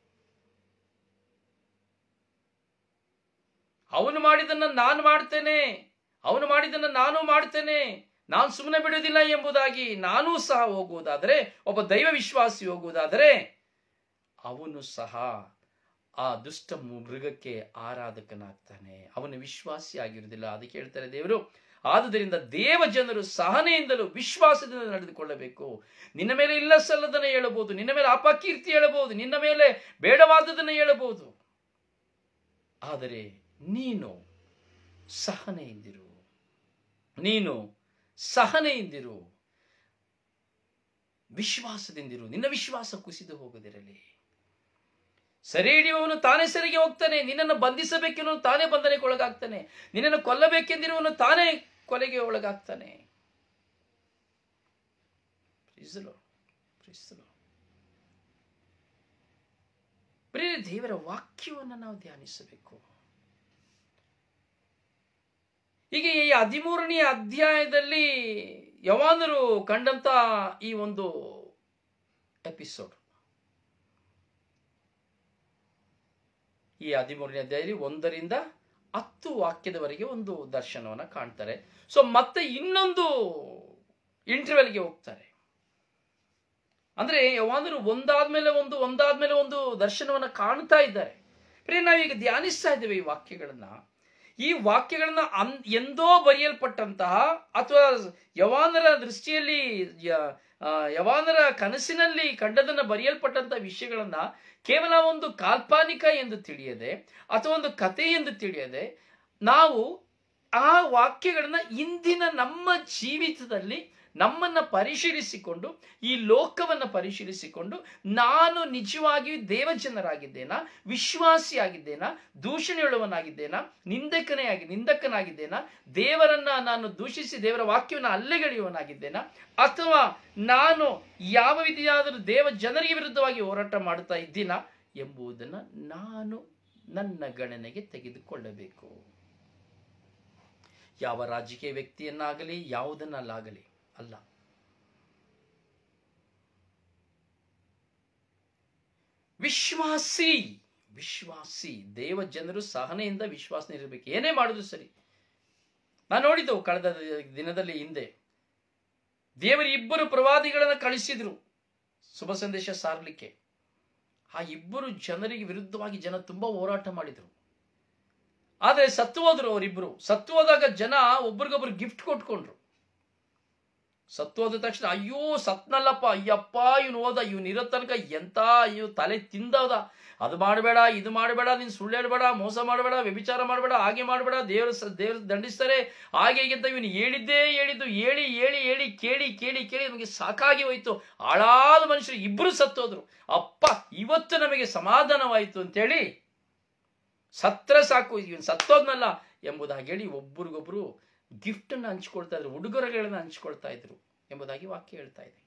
ಅವನು ಮಾಡಿದನ್ನ ನಾನು ಮಾಡ್ತೇನೆ ಅವನು ಮಾಡಿದನ್ನ ನಾನು ಮಾಡ್ತೇನೆ ನಾನು ಸುಮ್ಮನೆ ಬಿಡುವುದಿಲ್ಲ ಎಂಬುದಾಗಿ ನಾನೂ ಸಹ ಹೋಗುವುದಾದರೆ ಒಬ್ಬ ದೈವ ವಿಶ್ವಾಸಿ ಹೋಗುವುದಾದರೆ ಅವನು ಸಹ ಆ ದುಷ್ಟ ಮೃಗಕ್ಕೆ ಆರಾಧಕನಾಗ್ತಾನೆ ಅವನು ವಿಶ್ವಾಸಿ ಆಗಿರುವುದಿಲ್ಲ ಅದಕ್ಕೆ ಹೇಳ್ತಾರೆ ದೇವರು ಆದುದರಿಂದ ದೇವ ಜನರು ಸಹನೆಯಿಂದಲೂ ವಿಶ್ವಾಸದಿಂದ ನಡೆದುಕೊಳ್ಳಬೇಕು ನಿನ್ನ ಮೇಲೆ ಇಲ್ಲ ಸಲ್ಲದನ್ನ ಹೇಳಬಹುದು ನಿನ್ನ ಮೇಲೆ ಅಪಕೀರ್ತಿ ಹೇಳಬಹುದು ನಿನ್ನ ಮೇಲೆ ಬೇಡವಾದದನ್ನು ಹೇಳಬಹುದು ಆದರೆ ನೀನು ಸಹನೆಯಿಂದಿರು ನೀನು ಸಹನೆಯಿಂದಿರು ವಿಶ್ವಾಸದಿಂದಿರು ನಿನ್ನ ವಿಶ್ವಾಸ ಕುಸಿದು ಹೋಗದಿರಲಿ ಸೆರೆ ಹಿಡಿಯುವವನು ತಾನೇ ಸೆರೆಗೆ ಹೋಗ್ತಾನೆ ನಿನ್ನನ್ನು ಬಂಧಿಸಬೇಕೆನ್ನುವ ತಾನೇ ಬಂಧನಕ್ಕೆ ಒಳಗಾಗ್ತಾನೆ ನಿನ್ನನ್ನು ಕೊಲ್ಲಬೇಕೆಂದಿರುವನು ತಾನೇ ಕೊಲೆಗೆ ಒಳಗಾಗ್ತಾನೆ ಪ್ರೀಸಲು ಪ್ರೀಸಲು ಬರೀ ದೇವರ ವಾಕ್ಯವನ್ನು ನಾವು ಧ್ಯಾನಿಸಬೇಕು ಹೀಗೆ ಈ ಹದಿಮೂರನೆಯ ಅಧ್ಯಾಯದಲ್ಲಿ ಯವಾನರು ಕಂಡಂತ ಈ ಒಂದು ಎಪಿಸೋಡ್ ಈ ಹದಿಮೂರನೇ ಅಧ್ಯಾಯದಲ್ಲಿ ಒಂದರಿಂದ ಹತ್ತು ವಾಕ್ಯದವರೆಗೆ ಒಂದು ದರ್ಶನವನ್ನ ಕಾಣ್ತಾರೆ ಸೊ ಮತ್ತೆ ಇನ್ನೊಂದು ಇಂಟರ್ವೆಲ್ಗೆ ಹೋಗ್ತಾರೆ ಅಂದ್ರೆ ಯಾವಾದರೂ ಒಂದಾದ್ಮೇಲೆ ಒಂದು ಒಂದಾದ್ಮೇಲೆ ಒಂದು ದರ್ಶನವನ್ನ ಕಾಣ್ತಾ ಇದ್ದಾರೆ ಪ್ರಿಯ ನಾವೀಗ ಧ್ಯಾನಿಸ್ತಾ ಇದ್ದೇವೆ ಈ ವಾಕ್ಯಗಳನ್ನ ಈ ವಾಕ್ಯಗಳನ್ನ ಅನ್ ಎಂದೋ ಬರೆಯಲ್ಪಟ್ಟಂತಹ ಅಥವಾ ಯವಾನರ ದೃಷ್ಟಿಯಲ್ಲಿ ಯ- ಆ, ಯವಾನರ ಕನಸಿನಲ್ಲಿ ಕಂಡದನ್ನ ಬರೆಯಲ್ಪಟ್ಟಂತಹ ವಿಷಯಗಳನ್ನ ಕೇವಲ ಒಂದು ಕಾಲ್ಪನಿಕ ಎಂದು ತಿಳಿಯದೆ ಅಥವಾ ಒಂದು ಕತೆ ಎಂದು ತಿಳಿಯದೆ ನಾವು ಆ ವಾಕ್ಯಗಳನ್ನ ಇಂದಿನ ನಮ್ಮ ಜೀವಿತದಲ್ಲಿ ನಮ್ಮನ್ನ ಪರಿಶೀಲಿಸಿಕೊಂಡು ಈ ಲೋಕವನ್ನ ಪರಿಶೀಲಿಸಿಕೊಂಡು ನಾನು ನಿಜವಾಗಿಯೂ ದೇವಜನರಾಗಿದ್ದೇನಾ ವಿಶ್ವಾಸಿಯಾಗಿದ್ದೇನಾ ದೂಷಣೆ ಹೇಳುವನಾಗಿದ್ದೇನಾ ನಿಂದಕನೇ ಆಗಿ ನಿಂದಕನಾಗಿದ್ದೇನಾ ದೇವರನ್ನ ನಾನು ದೂಷಿಸಿ ದೇವರ ವಾಕ್ಯವನ್ನು ಅಲ್ಲೆಗೆಳೆಯುವನಾಗಿದ್ದೇನಾ ಅಥವಾ ನಾನು ಯಾವ ವಿಧಿಯಾದರೂ ದೇವ ಜನರಿಗೆ ವಿರುದ್ಧವಾಗಿ ಹೋರಾಟ ಮಾಡ್ತಾ ಇದ್ದೀನಾ ಎಂಬುದನ್ನು ನಾನು ನನ್ನ ಗಣನೆಗೆ ತೆಗೆದುಕೊಳ್ಳಬೇಕು ಯಾವ ರಾಜಕೀಯ ವ್ಯಕ್ತಿಯನ್ನಾಗಲಿ ಯಾವುದನ್ನಲ್ಲಾಗಲಿ ಅಲ್ಲ ವಿಶ್ವಾಸಿ ವಿಶ್ವಾಸಿ ದೇವ ಜನರು ಸಹನೆಯಿಂದ ವಿಶ್ವಾಸನಿರಬೇಕು ಏನೇ ಮಾಡಿದ್ರು ಸರಿ ನಾನು ನೋಡಿದ್ದು ಕಳೆದ ದಿನದಲ್ಲಿ ಹಿಂದೆ ದೇವರು ಇಬ್ಬರು ಪ್ರವಾದಿಗಳನ್ನು ಕಳಿಸಿದ್ರು ಶುಭ ಸಂದೇಶ ಸಾರಲಿಕ್ಕೆ ಆ ಇಬ್ಬರು ಜನರಿಗೆ ವಿರುದ್ಧವಾಗಿ ಜನ ತುಂಬಾ ಹೋರಾಟ ಮಾಡಿದರು ಆದರೆ ಸತ್ತು ಹೋದ್ರು ಅವರಿಬ್ಬರು ಸತ್ತು ಹೋದಾಗ ಜನ ಒಬ್ರಿಗೊಬ್ರು ಗಿಫ್ಟ್ ಕೊಟ್ಕೊಂಡ್ರು ಸತ್ತು ಹೋದ ತಕ್ಷಣ ಅಯ್ಯೋ ಸತ್ನಲ್ಲಪ್ಪ ಅಯ್ಯಪ್ಪ ಇವನು ಹೋದ ಇವನು ಇರೋ ತನಕ ಎಂತ ಅಯ್ಯೋ ತಲೆ ತಿಂದವದ ಅದು ಮಾಡಬೇಡ ಇದು ಮಾಡಬೇಡ ನೀನು ಸುಳ್ಳು ಹೇಳ್ಬೇಡ ಮೋಸ ಮಾಡಬೇಡ ವ್ಯಭಿಚಾರ ಮಾಡಬೇಡ ಹಾಗೆ ಮಾಡಬೇಡ ದೇವ್ರ ದೇವ್ರ ದಂಡಿಸ್ತಾರೆ ಹಾಗೆ ಹೀಗೆ ಅಂತ ಇವನು ಹೇಳಿದ್ದೇ ಹೇಳಿದ್ದು ಹೇಳಿ ಹೇಳಿ ಹೇಳಿ ಕೇಳಿ ಕೇಳಿ ಕೇಳಿ ನಮಗೆ ಸಾಕಾಗಿ ಹೋಯ್ತು ಹಾಳಾದ ಮನುಷ್ಯರು ಇಬ್ಬರು ಸತ್ತೋದ್ರು ಅಪ್ಪ ಇವತ್ತು ನಮಗೆ ಸಮಾಧಾನವಾಯಿತು ಅಂತೇಳಿ ಸತ್ರ ಸಾಕು ಇವನು ಸತ್ತೋದ್ನಲ್ಲ ಎಂಬುದಾಗಿ ಹೇಳಿ ಒಬ್ರಿಗೊಬ್ರು ಗಿಫ್ಟ್ ಅನ್ನು ಹಂಚ್ಕೊಳ್ತಾ ಇದ್ರು ಉಡುಗೊರೆಗಳನ್ನ ಹಂಚ್ಕೊಳ್ತಾ ಇದ್ರು ಎಂಬುದಾಗಿ ವಾಕ್ಯ ಹೇಳ್ತಾ ಇದೆ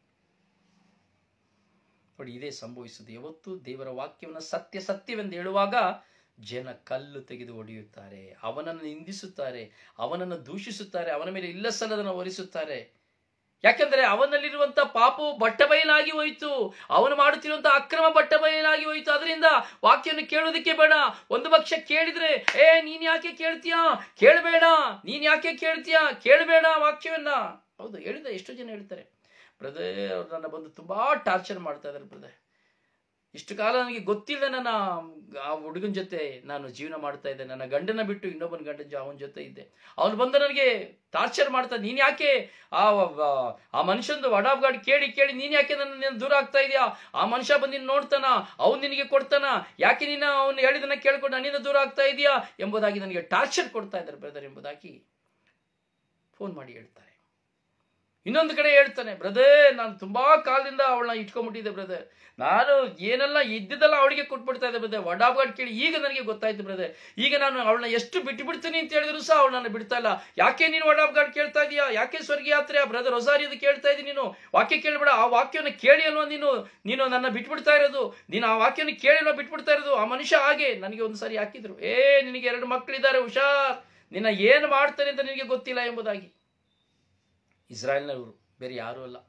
ನೋಡಿ ಇದೇ ಸಂಭವಿಸುವುದು ಯಾವತ್ತು ದೇವರ ವಾಕ್ಯವನ್ನು ಸತ್ಯ ಸತ್ಯವೆಂದು ಹೇಳುವಾಗ ಜನ ಕಲ್ಲು ತೆಗೆದು ಹೊಡೆಯುತ್ತಾರೆ ಅವನನ್ನು ನಿಂದಿಸುತ್ತಾರೆ ಅವನನ್ನು ದೂಷಿಸುತ್ತಾರೆ ಅವನ ಮೇಲೆ ಇಲ್ಲ ಸಲ್ಲದನ್ನು ಹೊರಿಸುತ್ತಾರೆ ಯಾಕಂದ್ರೆ ಅವನಲ್ಲಿರುವಂತ ಪಾಪವು ಬಟ್ಟ ಬಯಲಾಗಿ ಹೋಯಿತು ಅವನು ಮಾಡುತ್ತಿರುವಂತ ಅಕ್ರಮ ಬಟ್ಟ ಬಯಲಾಗಿ ಹೋಯಿತು ಅದರಿಂದ ವಾಕ್ಯವನ್ನು ಕೇಳೋದಕ್ಕೆ ಬೇಡ ಒಂದು ಪಕ್ಷ ಕೇಳಿದ್ರೆ ಏ ನೀನ್ ಯಾಕೆ ಕೇಳ್ತೀಯಾ ಕೇಳಬೇಡ ನೀನ್ ಯಾಕೆ ಕೇಳ್ತೀಯಾ ಕೇಳಬೇಡ ವಾಕ್ಯವನ್ನ ಹೌದು ಹೇಳಿದ ಎಷ್ಟೋ ಜನ ಹೇಳ್ತಾರೆ ಬ್ರದರ್ ಅವ್ರು ನನ್ನ ಬಂದು ತುಂಬಾ ಟಾರ್ಚರ್ ಮಾಡ್ತಾ ಇದ್ದಾರೆ ಬ್ರದರ್ ಇಷ್ಟು ಕಾಲ ನನಗೆ ಗೊತ್ತಿಲ್ಲ ನನ್ನ ಆ ಹುಡುಗನ ಜೊತೆ ನಾನು ಜೀವನ ಮಾಡ್ತಾ ಇದ್ದೆ ನನ್ನ ಗಂಡನ ಬಿಟ್ಟು ಇನ್ನೊಬ್ಬನ ಗಂಡನ ಅವನ ಜೊತೆ ಇದ್ದೆ ಅವನು ಬಂದು ನನಗೆ ಟಾರ್ಚರ್ ಮಾಡ್ತಾ ನೀನ್ ಯಾಕೆ ಆ ಆ ಮನುಷ್ಯಂದು ವಡಾಫ್ ಗಾರ್ಡ್ ಕೇಳಿ ಕೇಳಿ ನೀನ್ ಯಾಕೆ ನನ್ನ ದೂರ ಆಗ್ತಾ ಇದೆಯಾ ಆ ಮನುಷ್ಯ ಬಂದು ನಿನ್ನ ನೋಡ್ತಾನ ಅವ್ನು ನಿನಗೆ ಕೊಡ್ತಾನ ಯಾಕೆ ನೀನು ಅವನು ಹೇಳಿದನ್ನ ಕೇಳ್ಕೊಂಡು ನನ್ನಿಂದ ದೂರ ಆಗ್ತಾ ಇದೆಯಾ ಎಂಬುದಾಗಿ ನನಗೆ ಟಾರ್ಚರ್ ಕೊಡ್ತಾ ಇದ್ದಾರೆ ಬ್ರದರ್ ಎಂಬುದಾಗಿ ಫೋನ್ ಮಾಡಿ ಹೇಳ್ತಾರೆ ಇನ್ನೊಂದು ಕಡೆ ಹೇಳ್ತಾನೆ ಬ್ರದರ್ ನಾನು ತುಂಬಾ ಕಾಲದಿಂದ ಅವಳನ್ನ ಇಟ್ಕೊಂಡ್ಬಿಟ್ಟಿದ್ದೆ ಬ್ರದರ್ ನಾನು ಏನೆಲ್ಲ ಇದ್ದಿದ್ದೆಲ್ಲ ಅವಳಿಗೆ ಕೊಟ್ಬಿಡ್ತಾ ಇದ್ದೆ ಬ್ರದರ್ ವಡಾಬ್ಗಾಡ್ ಕೇಳಿ ಈಗ ನನಗೆ ಗೊತ್ತಾಯ್ತು ಬ್ರದರ್ ಈಗ ನಾನು ಅವಳನ್ನ ಎಷ್ಟು ಬಿಟ್ಟು ಬಿಡ್ತೀನಿ ಅಂತ ಹೇಳಿದ್ರು ಸಹ ಅವಳು ನನ್ನ ಬಿಡ್ತಾ ಇಲ್ಲ ಯಾಕೆ ನೀನು ವಡಾಬ್ಗಾಡ್ ಕೇಳ್ತಾ ಇದೀಯಾ ಯಾಕೆ ಸ್ವರ್ಗ ಯಾತ್ರೆ ಬ್ರದರ್ ರೊಸಾರಿಯದು ಕೇಳ್ತಾ ಇದ್ದೀನಿ ನೀನು ವಾಕ್ಯ ಕೇಳಬೇಡ ಆ ವಾಕ್ಯವನ್ನು ಕೇಳಿ ಅಲ್ವಾ ನೀನು ನೀನು ನನ್ನ ಬಿಟ್ಬಿಡ್ತಾ ಇರೋದು ನೀನು ಆ ವಾಕ್ಯವನ್ನು ಕೇಳಿಲ್ವಾ ಬಿಟ್ಬಿಡ್ತಾ ಇರೋದು ಆ ಮನುಷ್ಯ ಹಾಗೆ ನನಗೆ ಒಂದು ಸಾರಿ ಹಾಕಿದ್ರು ಏ ನಿನಗೆ ಎರಡು ಮಕ್ಕಳಿದ್ದಾರೆ ಹುಷಾರ್ ನಿನ್ನ ಏನು ಮಾಡ್ತಾನೆ ಅಂತ ನಿನಗೆ ಗೊತ್ತಿಲ್ಲ ಎಂಬುದಾಗಿ ಇಸ್ರಾಯೇಲ್ನವರು ಬೇರೆ ಯಾರೂ ಅಲ್ಲ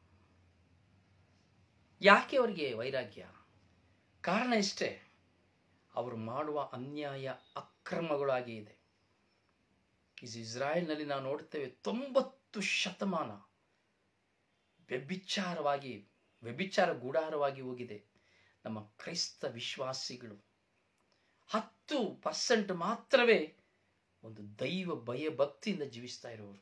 ಯಾಕೆ ಅವರಿಗೆ ವೈರಾಗ್ಯ ಕಾರಣ ಇಷ್ಟೇ ಅವರು ಮಾಡುವ ಅನ್ಯಾಯ ಅಕ್ರಮಗಳಾಗಿ ಇದೆ ಇಸ್ ಇಸ್ರಾಯೇಲ್ನಲ್ಲಿ ನಾವು ನೋಡ್ತೇವೆ ತೊಂಬತ್ತು ಶತಮಾನ ವ್ಯಭಿಚಾರವಾಗಿ ವ್ಯಭಿಚಾರ ಗೂಢಾರವಾಗಿ ಹೋಗಿದೆ ನಮ್ಮ ಕ್ರೈಸ್ತ ವಿಶ್ವಾಸಿಗಳು ಹತ್ತು ಪರ್ಸೆಂಟ್ ಮಾತ್ರವೇ ಒಂದು ದೈವ ಭಯ ಭಕ್ತಿಯಿಂದ ಜೀವಿಸ್ತಾ ಇರೋರು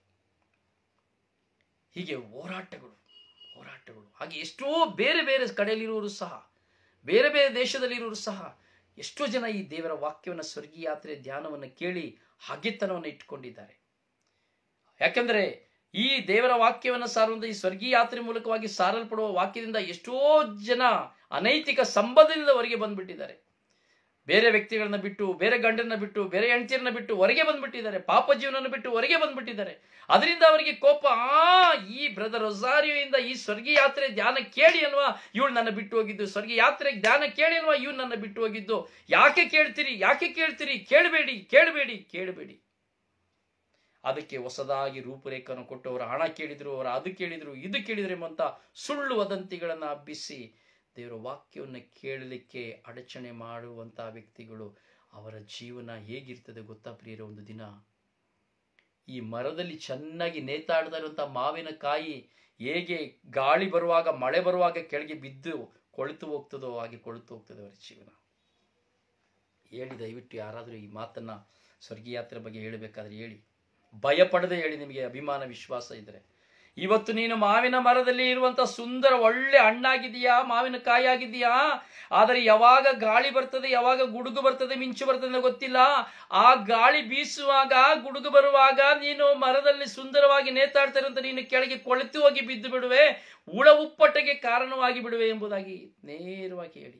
ಹೀಗೆ ಹೋರಾಟಗಳು ಹೋರಾಟಗಳು ಹಾಗೆ ಎಷ್ಟೋ ಬೇರೆ ಬೇರೆ ಕಡೆಯಲ್ಲಿರುವವರು ಸಹ ಬೇರೆ ಬೇರೆ ದೇಶದಲ್ಲಿರುವವರು ಸಹ ಎಷ್ಟೋ ಜನ ಈ ದೇವರ ವಾಕ್ಯವನ್ನು ಸ್ವರ್ಗೀಯ ಯಾತ್ರೆ ಧ್ಯಾನವನ್ನು ಕೇಳಿ ಹಗೆತನವನ್ನು ಇಟ್ಟುಕೊಂಡಿದ್ದಾರೆ ಯಾಕಂದ್ರೆ ಈ ದೇವರ ವಾಕ್ಯವನ್ನು ಸಾರುವಂತ ಈ ಸ್ವರ್ಗೀಯ ಯಾತ್ರೆ ಮೂಲಕವಾಗಿ ಸಾರಲ್ಪಡುವ ವಾಕ್ಯದಿಂದ ಎಷ್ಟೋ ಜನ ಅನೈತಿಕ ಸಂಬಂಧದಿಂದ ಹೊರಗೆ ಬಂದ್ಬಿಟ್ಟಿದ್ದಾರೆ ಬೇರೆ ವ್ಯಕ್ತಿಗಳನ್ನ ಬಿಟ್ಟು ಬೇರೆ ಗಂಡನ್ನ ಬಿಟ್ಟು ಬೇರೆ ಹೆಂಡತಿಯರನ್ನ ಬಿಟ್ಟು ಹೊರಗೆ ಬಂದ್ಬಿಟ್ಟಿದ್ದಾರೆ ಪಾಪ ಜೀವನವನ್ನು ಬಿಟ್ಟು ಹೊರಗೆ ಬಂದ್ಬಿಟ್ಟಿದ್ದಾರೆ ಅದರಿಂದ ಅವರಿಗೆ ಕೋಪ ಆ ಈ ಬ್ರದರ್ ರೊಸಾರಿಯೋಯಿಂದ ಈ ಸ್ವರ್ಗೀಯ ಯಾತ್ರೆ ಧ್ಯಾನ ಕೇಳಿ ಅಲ್ವಾ ಇವಳು ನನ್ನ ಬಿಟ್ಟು ಹೋಗಿದ್ದು ಸ್ವರ್ಗೀಯ ಯಾತ್ರೆ ಧ್ಯಾನ ಕೇಳಿ ಅಲ್ವಾ ಇವಳು ನನ್ನ ಬಿಟ್ಟು ಹೋಗಿದ್ದು ಯಾಕೆ ಕೇಳ್ತೀರಿ ಯಾಕೆ ಕೇಳ್ತೀರಿ ಕೇಳಬೇಡಿ ಕೇಳಬೇಡಿ ಕೇಳಬೇಡಿ ಅದಕ್ಕೆ ಹೊಸದಾಗಿ ರೂಪುರೇಖೆಯನ್ನು ಕೊಟ್ಟು ಅವರ ಹಣ ಕೇಳಿದ್ರು ಅವರ ಅದು ಕೇಳಿದ್ರು ಇದು ಕೇಳಿದ್ರು ಎಂಬಂತ ಸುಳ್ಳು ವದಂತಿಗಳನ್ನು ಹಬ್ಬಿಸಿ ದೇವರ ವಾಕ್ಯವನ್ನು ಕೇಳಲಿಕ್ಕೆ ಅಡಚಣೆ ಮಾಡುವಂತಹ ವ್ಯಕ್ತಿಗಳು ಅವರ ಜೀವನ ಹೇಗಿರ್ತದೆ ಗೊತ್ತಾ ಪ್ರಿಯರ ಒಂದು ದಿನ ಈ ಮರದಲ್ಲಿ ಚೆನ್ನಾಗಿ ನೇತಾಡ್ತಾ ಇರುವಂಥ ಮಾವಿನಕಾಯಿ ಹೇಗೆ ಗಾಳಿ ಬರುವಾಗ ಮಳೆ ಬರುವಾಗ ಕೆಳಗೆ ಬಿದ್ದು ಕೊಳೆತು ಹೋಗ್ತದೋ ಹಾಗೆ ಕೊಳೆತು ಹೋಗ್ತದೆ ಅವರ ಜೀವನ ಹೇಳಿ ದಯವಿಟ್ಟು ಯಾರಾದರೂ ಈ ಮಾತನ್ನ ಸ್ವರ್ಗೀಯ ಯಾತ್ರೆ ಬಗ್ಗೆ ಹೇಳಬೇಕಾದ್ರೆ ಹೇಳಿ ಭಯ ಪಡದೆ ಹೇಳಿ ನಿಮಗೆ ಅಭಿಮಾನ ವಿಶ್ವಾಸ ಇದ್ರೆ ಇವತ್ತು ನೀನು ಮಾವಿನ ಮರದಲ್ಲಿ ಇರುವಂತ ಸುಂದರ ಒಳ್ಳೆ ಹಣ್ಣಾಗಿದೆಯಾ ಮಾವಿನ ಕಾಯಿ ಆಗಿದೆಯಾ ಆದರೆ ಯಾವಾಗ ಗಾಳಿ ಬರ್ತದೆ ಯಾವಾಗ ಗುಡುಗು ಬರ್ತದೆ ಮಿಂಚು ಬರ್ತದೆ ಅಂತ ಗೊತ್ತಿಲ್ಲ ಆ ಗಾಳಿ ಬೀಸುವಾಗ ಗುಡುಗು ಬರುವಾಗ ನೀನು ಮರದಲ್ಲಿ ಸುಂದರವಾಗಿ ನೇತಾಡ್ತಾ ಇರುವಂತ ನೀನು ಕೆಳಗೆ ಕೊಳೆತು ಹೋಗಿ ಬಿದ್ದು ಬಿಡುವೆ ಹುಳ ಉಪ್ಪಟ್ಟಗೆ ಕಾರಣವಾಗಿ ಬಿಡುವೆ ಎಂಬುದಾಗಿ ನೇರವಾಗಿ ಹೇಳಿ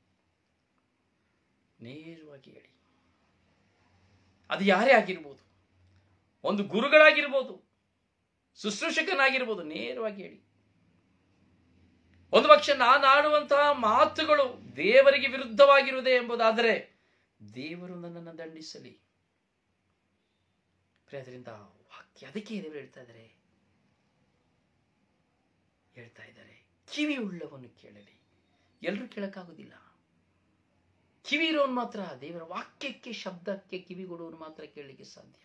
ನೇರವಾಗಿ ಹೇಳಿ ಅದು ಯಾರೇ ಆಗಿರ್ಬೋದು ಒಂದು ಗುರುಗಳಾಗಿರ್ಬೋದು ಶುಶ್ರೂಷಕನಾಗಿರ್ಬೋದು ನೇರವಾಗಿ ಹೇಳಿ ಒಂದು ಪಕ್ಷ ನಾನು ಆಡುವಂತಹ ಮಾತುಗಳು ದೇವರಿಗೆ ವಿರುದ್ಧವಾಗಿರುವುದೇ ಎಂಬುದಾದರೆ ದೇವರು ನನ್ನನ್ನು ದಂಡಿಸಲಿ ಅದರಿಂದ ವಾಕ್ಯ ಅದಕ್ಕೆ ದೇವರು ಹೇಳ್ತಾ ಇದ್ದಾರೆ ಹೇಳ್ತಾ ಇದ್ದಾರೆ ಕಿವಿ ಉಳ್ಳವನು ಕೇಳಲಿ ಎಲ್ಲರೂ ಕೇಳಕ್ಕಾಗೋದಿಲ್ಲ ಕಿವಿ ಇರೋನು ಮಾತ್ರ ದೇವರ ವಾಕ್ಯಕ್ಕೆ ಶಬ್ದಕ್ಕೆ ಕಿವಿಗೊಡುವನು ಮಾತ್ರ ಕೇಳಲಿಕ್ಕೆ ಸಾಧ್ಯ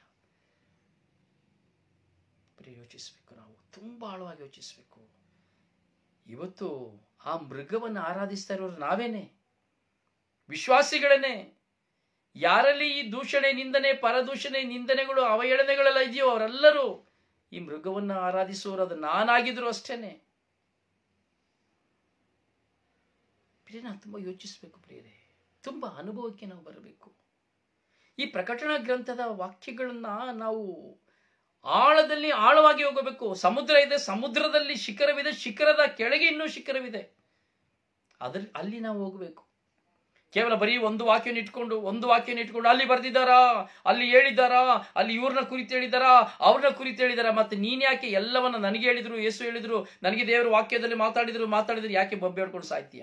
ಪ್ರಿಯ ಯೋಚಿಸಬೇಕು ನಾವು ತುಂಬ ಆಳವಾಗಿ ಯೋಚಿಸಬೇಕು ಇವತ್ತು ಆ ಮೃಗವನ್ನು ಆರಾಧಿಸ್ತಾ ಇರೋರು ನಾವೇನೆ ವಿಶ್ವಾಸಿಗಳನ್ನೇ ಯಾರಲ್ಲಿ ಈ ದೂಷಣೆ ನಿಂದನೆ ಪರದೂಷಣೆ ನಿಂದನೆಗಳು ಅವಹೇಳನೆಗಳೆಲ್ಲ ಇದೆಯೋ ಅವರೆಲ್ಲರೂ ಈ ಮೃಗವನ್ನು ಆರಾಧಿಸುವವರು ಅದು ನಾನಾಗಿದ್ರು ಅಷ್ಟೇನೆ ಪ್ರಿಯ ನಾವು ತುಂಬ ಯೋಚಿಸಬೇಕು ಪ್ರಿಯರೇ ತುಂಬ ಅನುಭವಕ್ಕೆ ನಾವು ಬರಬೇಕು ಈ ಪ್ರಕಟಣಾ ಗ್ರಂಥದ ವಾಕ್ಯಗಳನ್ನ ನಾವು ಆಳದಲ್ಲಿ ಆಳವಾಗಿ ಹೋಗಬೇಕು ಸಮುದ್ರ ಇದೆ ಸಮುದ್ರದಲ್ಲಿ ಶಿಖರವಿದೆ ಶಿಖರದ ಕೆಳಗೆ ಇನ್ನೂ ಶಿಖರವಿದೆ ಅದ್ರ ಅಲ್ಲಿ ನಾವು ಹೋಗಬೇಕು ಕೇವಲ ಬರೀ ಒಂದು ವಾಕ್ಯನ ಇಟ್ಕೊಂಡು ಒಂದು ವಾಕ್ಯನ ಇಟ್ಕೊಂಡು ಅಲ್ಲಿ ಬರ್ದಿದ್ದಾರಾ ಅಲ್ಲಿ ಹೇಳಿದ್ದಾರಾ ಅಲ್ಲಿ ಇವ್ರನ್ನ ಕುರಿತು ಹೇಳಿದಾರಾ ಅವ್ರನ್ನ ಕುರಿತು ಹೇಳಿದಾರ ಮತ್ತೆ ನೀನ್ ಯಾಕೆ ಎಲ್ಲವನ್ನ ನನಗೆ ಹೇಳಿದ್ರು ಯೇಸು ಹೇಳಿದ್ರು ನನಗೆ ದೇವರು ವಾಕ್ಯದಲ್ಲಿ ಮಾತಾಡಿದ್ರು ಮಾತಾಡಿದ್ರು ಯಾಕೆ ಬೊಬ್ಬೆ ಹೇಳ್ಕೊಂಡು ಸಾಯ್ತೀಯ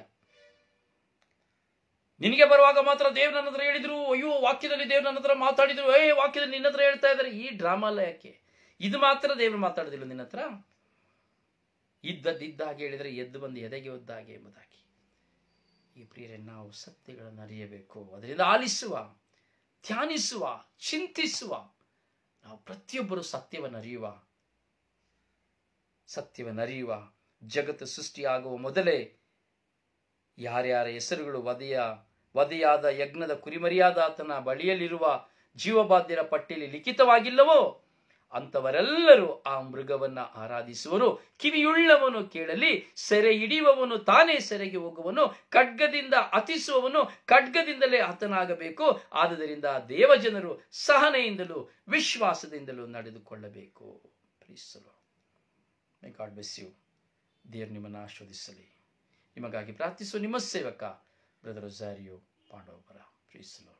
ನಿನಗೆ ಬರುವಾಗ ಮಾತ್ರ ದೇವ್ರು ನನ್ನ ಹತ್ರ ಹೇಳಿದ್ರು ಅಯ್ಯೋ ವಾಕ್ಯದಲ್ಲಿ ದೇವ್ರು ನನ್ನ ಹತ್ರ ಮಾತಾಡಿದ್ರು ಏ ವಾಕ್ಯದಲ್ಲಿ ನಿನ್ನ ಹತ್ರ ಹೇಳ್ತಾ ಇದ್ದಾರೆ ಈ ಡ್ರಾಮಾ ಅಲ್ಲ ಯಾಕೆ ಇದು ಮಾತ್ರ ದೇವರು ಮಾತಾಡೋದಿಲ್ಲ ನಿನ್ನ ಹತ್ರ ಇದ್ದದ್ದಿದ್ದ ಹಾಗೆ ಹೇಳಿದರೆ ಎದ್ದು ಬಂದು ಎದೆಗೆ ಒದ್ದ ಹಾಗೆ ಎಂಬುದಾಗಿ ಈ ಪ್ರಿಯರೇ ನಾವು ಸತ್ಯಗಳನ್ನು ಅರಿಯಬೇಕು ಅದರಿಂದ ಆಲಿಸುವ ಧ್ಯಾನಿಸುವ ಚಿಂತಿಸುವ ನಾವು ಪ್ರತಿಯೊಬ್ಬರು ಸತ್ಯವನ್ನು ಅರಿಯುವ ಸತ್ಯವನ್ನು ಅರಿಯುವ ಜಗತ್ತು ಸೃಷ್ಟಿಯಾಗುವ ಮೊದಲೇ ಯಾರ್ಯಾರ ಹೆಸರುಗಳು ವಧೆಯ ವಧೆಯಾದ ಯಜ್ಞದ ಕುರಿಮರಿಯಾದ ಆತನ ಬಳಿಯಲ್ಲಿರುವ ಜೀವಬಾಧ್ಯರ ಪಟ್ಟಿಯಲ್ಲಿ ಲಿಖಿತವಾಗಿಲ್ಲವೋ ಅಂತವರೆಲ್ಲರೂ ಆ ಮೃಗವನ್ನ ಆರಾಧಿಸುವರು ಕಿವಿಯುಳ್ಳವನು ಕೇಳಲಿ ಸೆರೆ ಹಿಡಿಯುವವನು ತಾನೇ ಸೆರೆಗೆ ಹೋಗುವನು ಖಡ್ಗದಿಂದ ಅತಿಸುವವನು ಖಡ್ಗದಿಂದಲೇ ಹತನಾಗಬೇಕು ಆದುದರಿಂದ ದೇವಜನರು ಸಹನೆಯಿಂದಲೂ ವಿಶ್ವಾಸದಿಂದಲೂ ನಡೆದುಕೊಳ್ಳಬೇಕು ಪ್ರೀಸಲು ಮೈ ಗಾಡ್ ಬೆಸ್ ಯು ದೇವ್ರು ನಿಮ್ಮನ್ನು ಆಶ್ವದಿಸಲಿ ನಿಮಗಾಗಿ ಪ್ರಾರ್ಥಿಸುವ ನಿಮ್ಮ ಸೇವಕ ಬ್ರದರ್ ಝಾರಿಯೋ ಪಾಂಡವಪುರ ಪ್ರೀಸಲು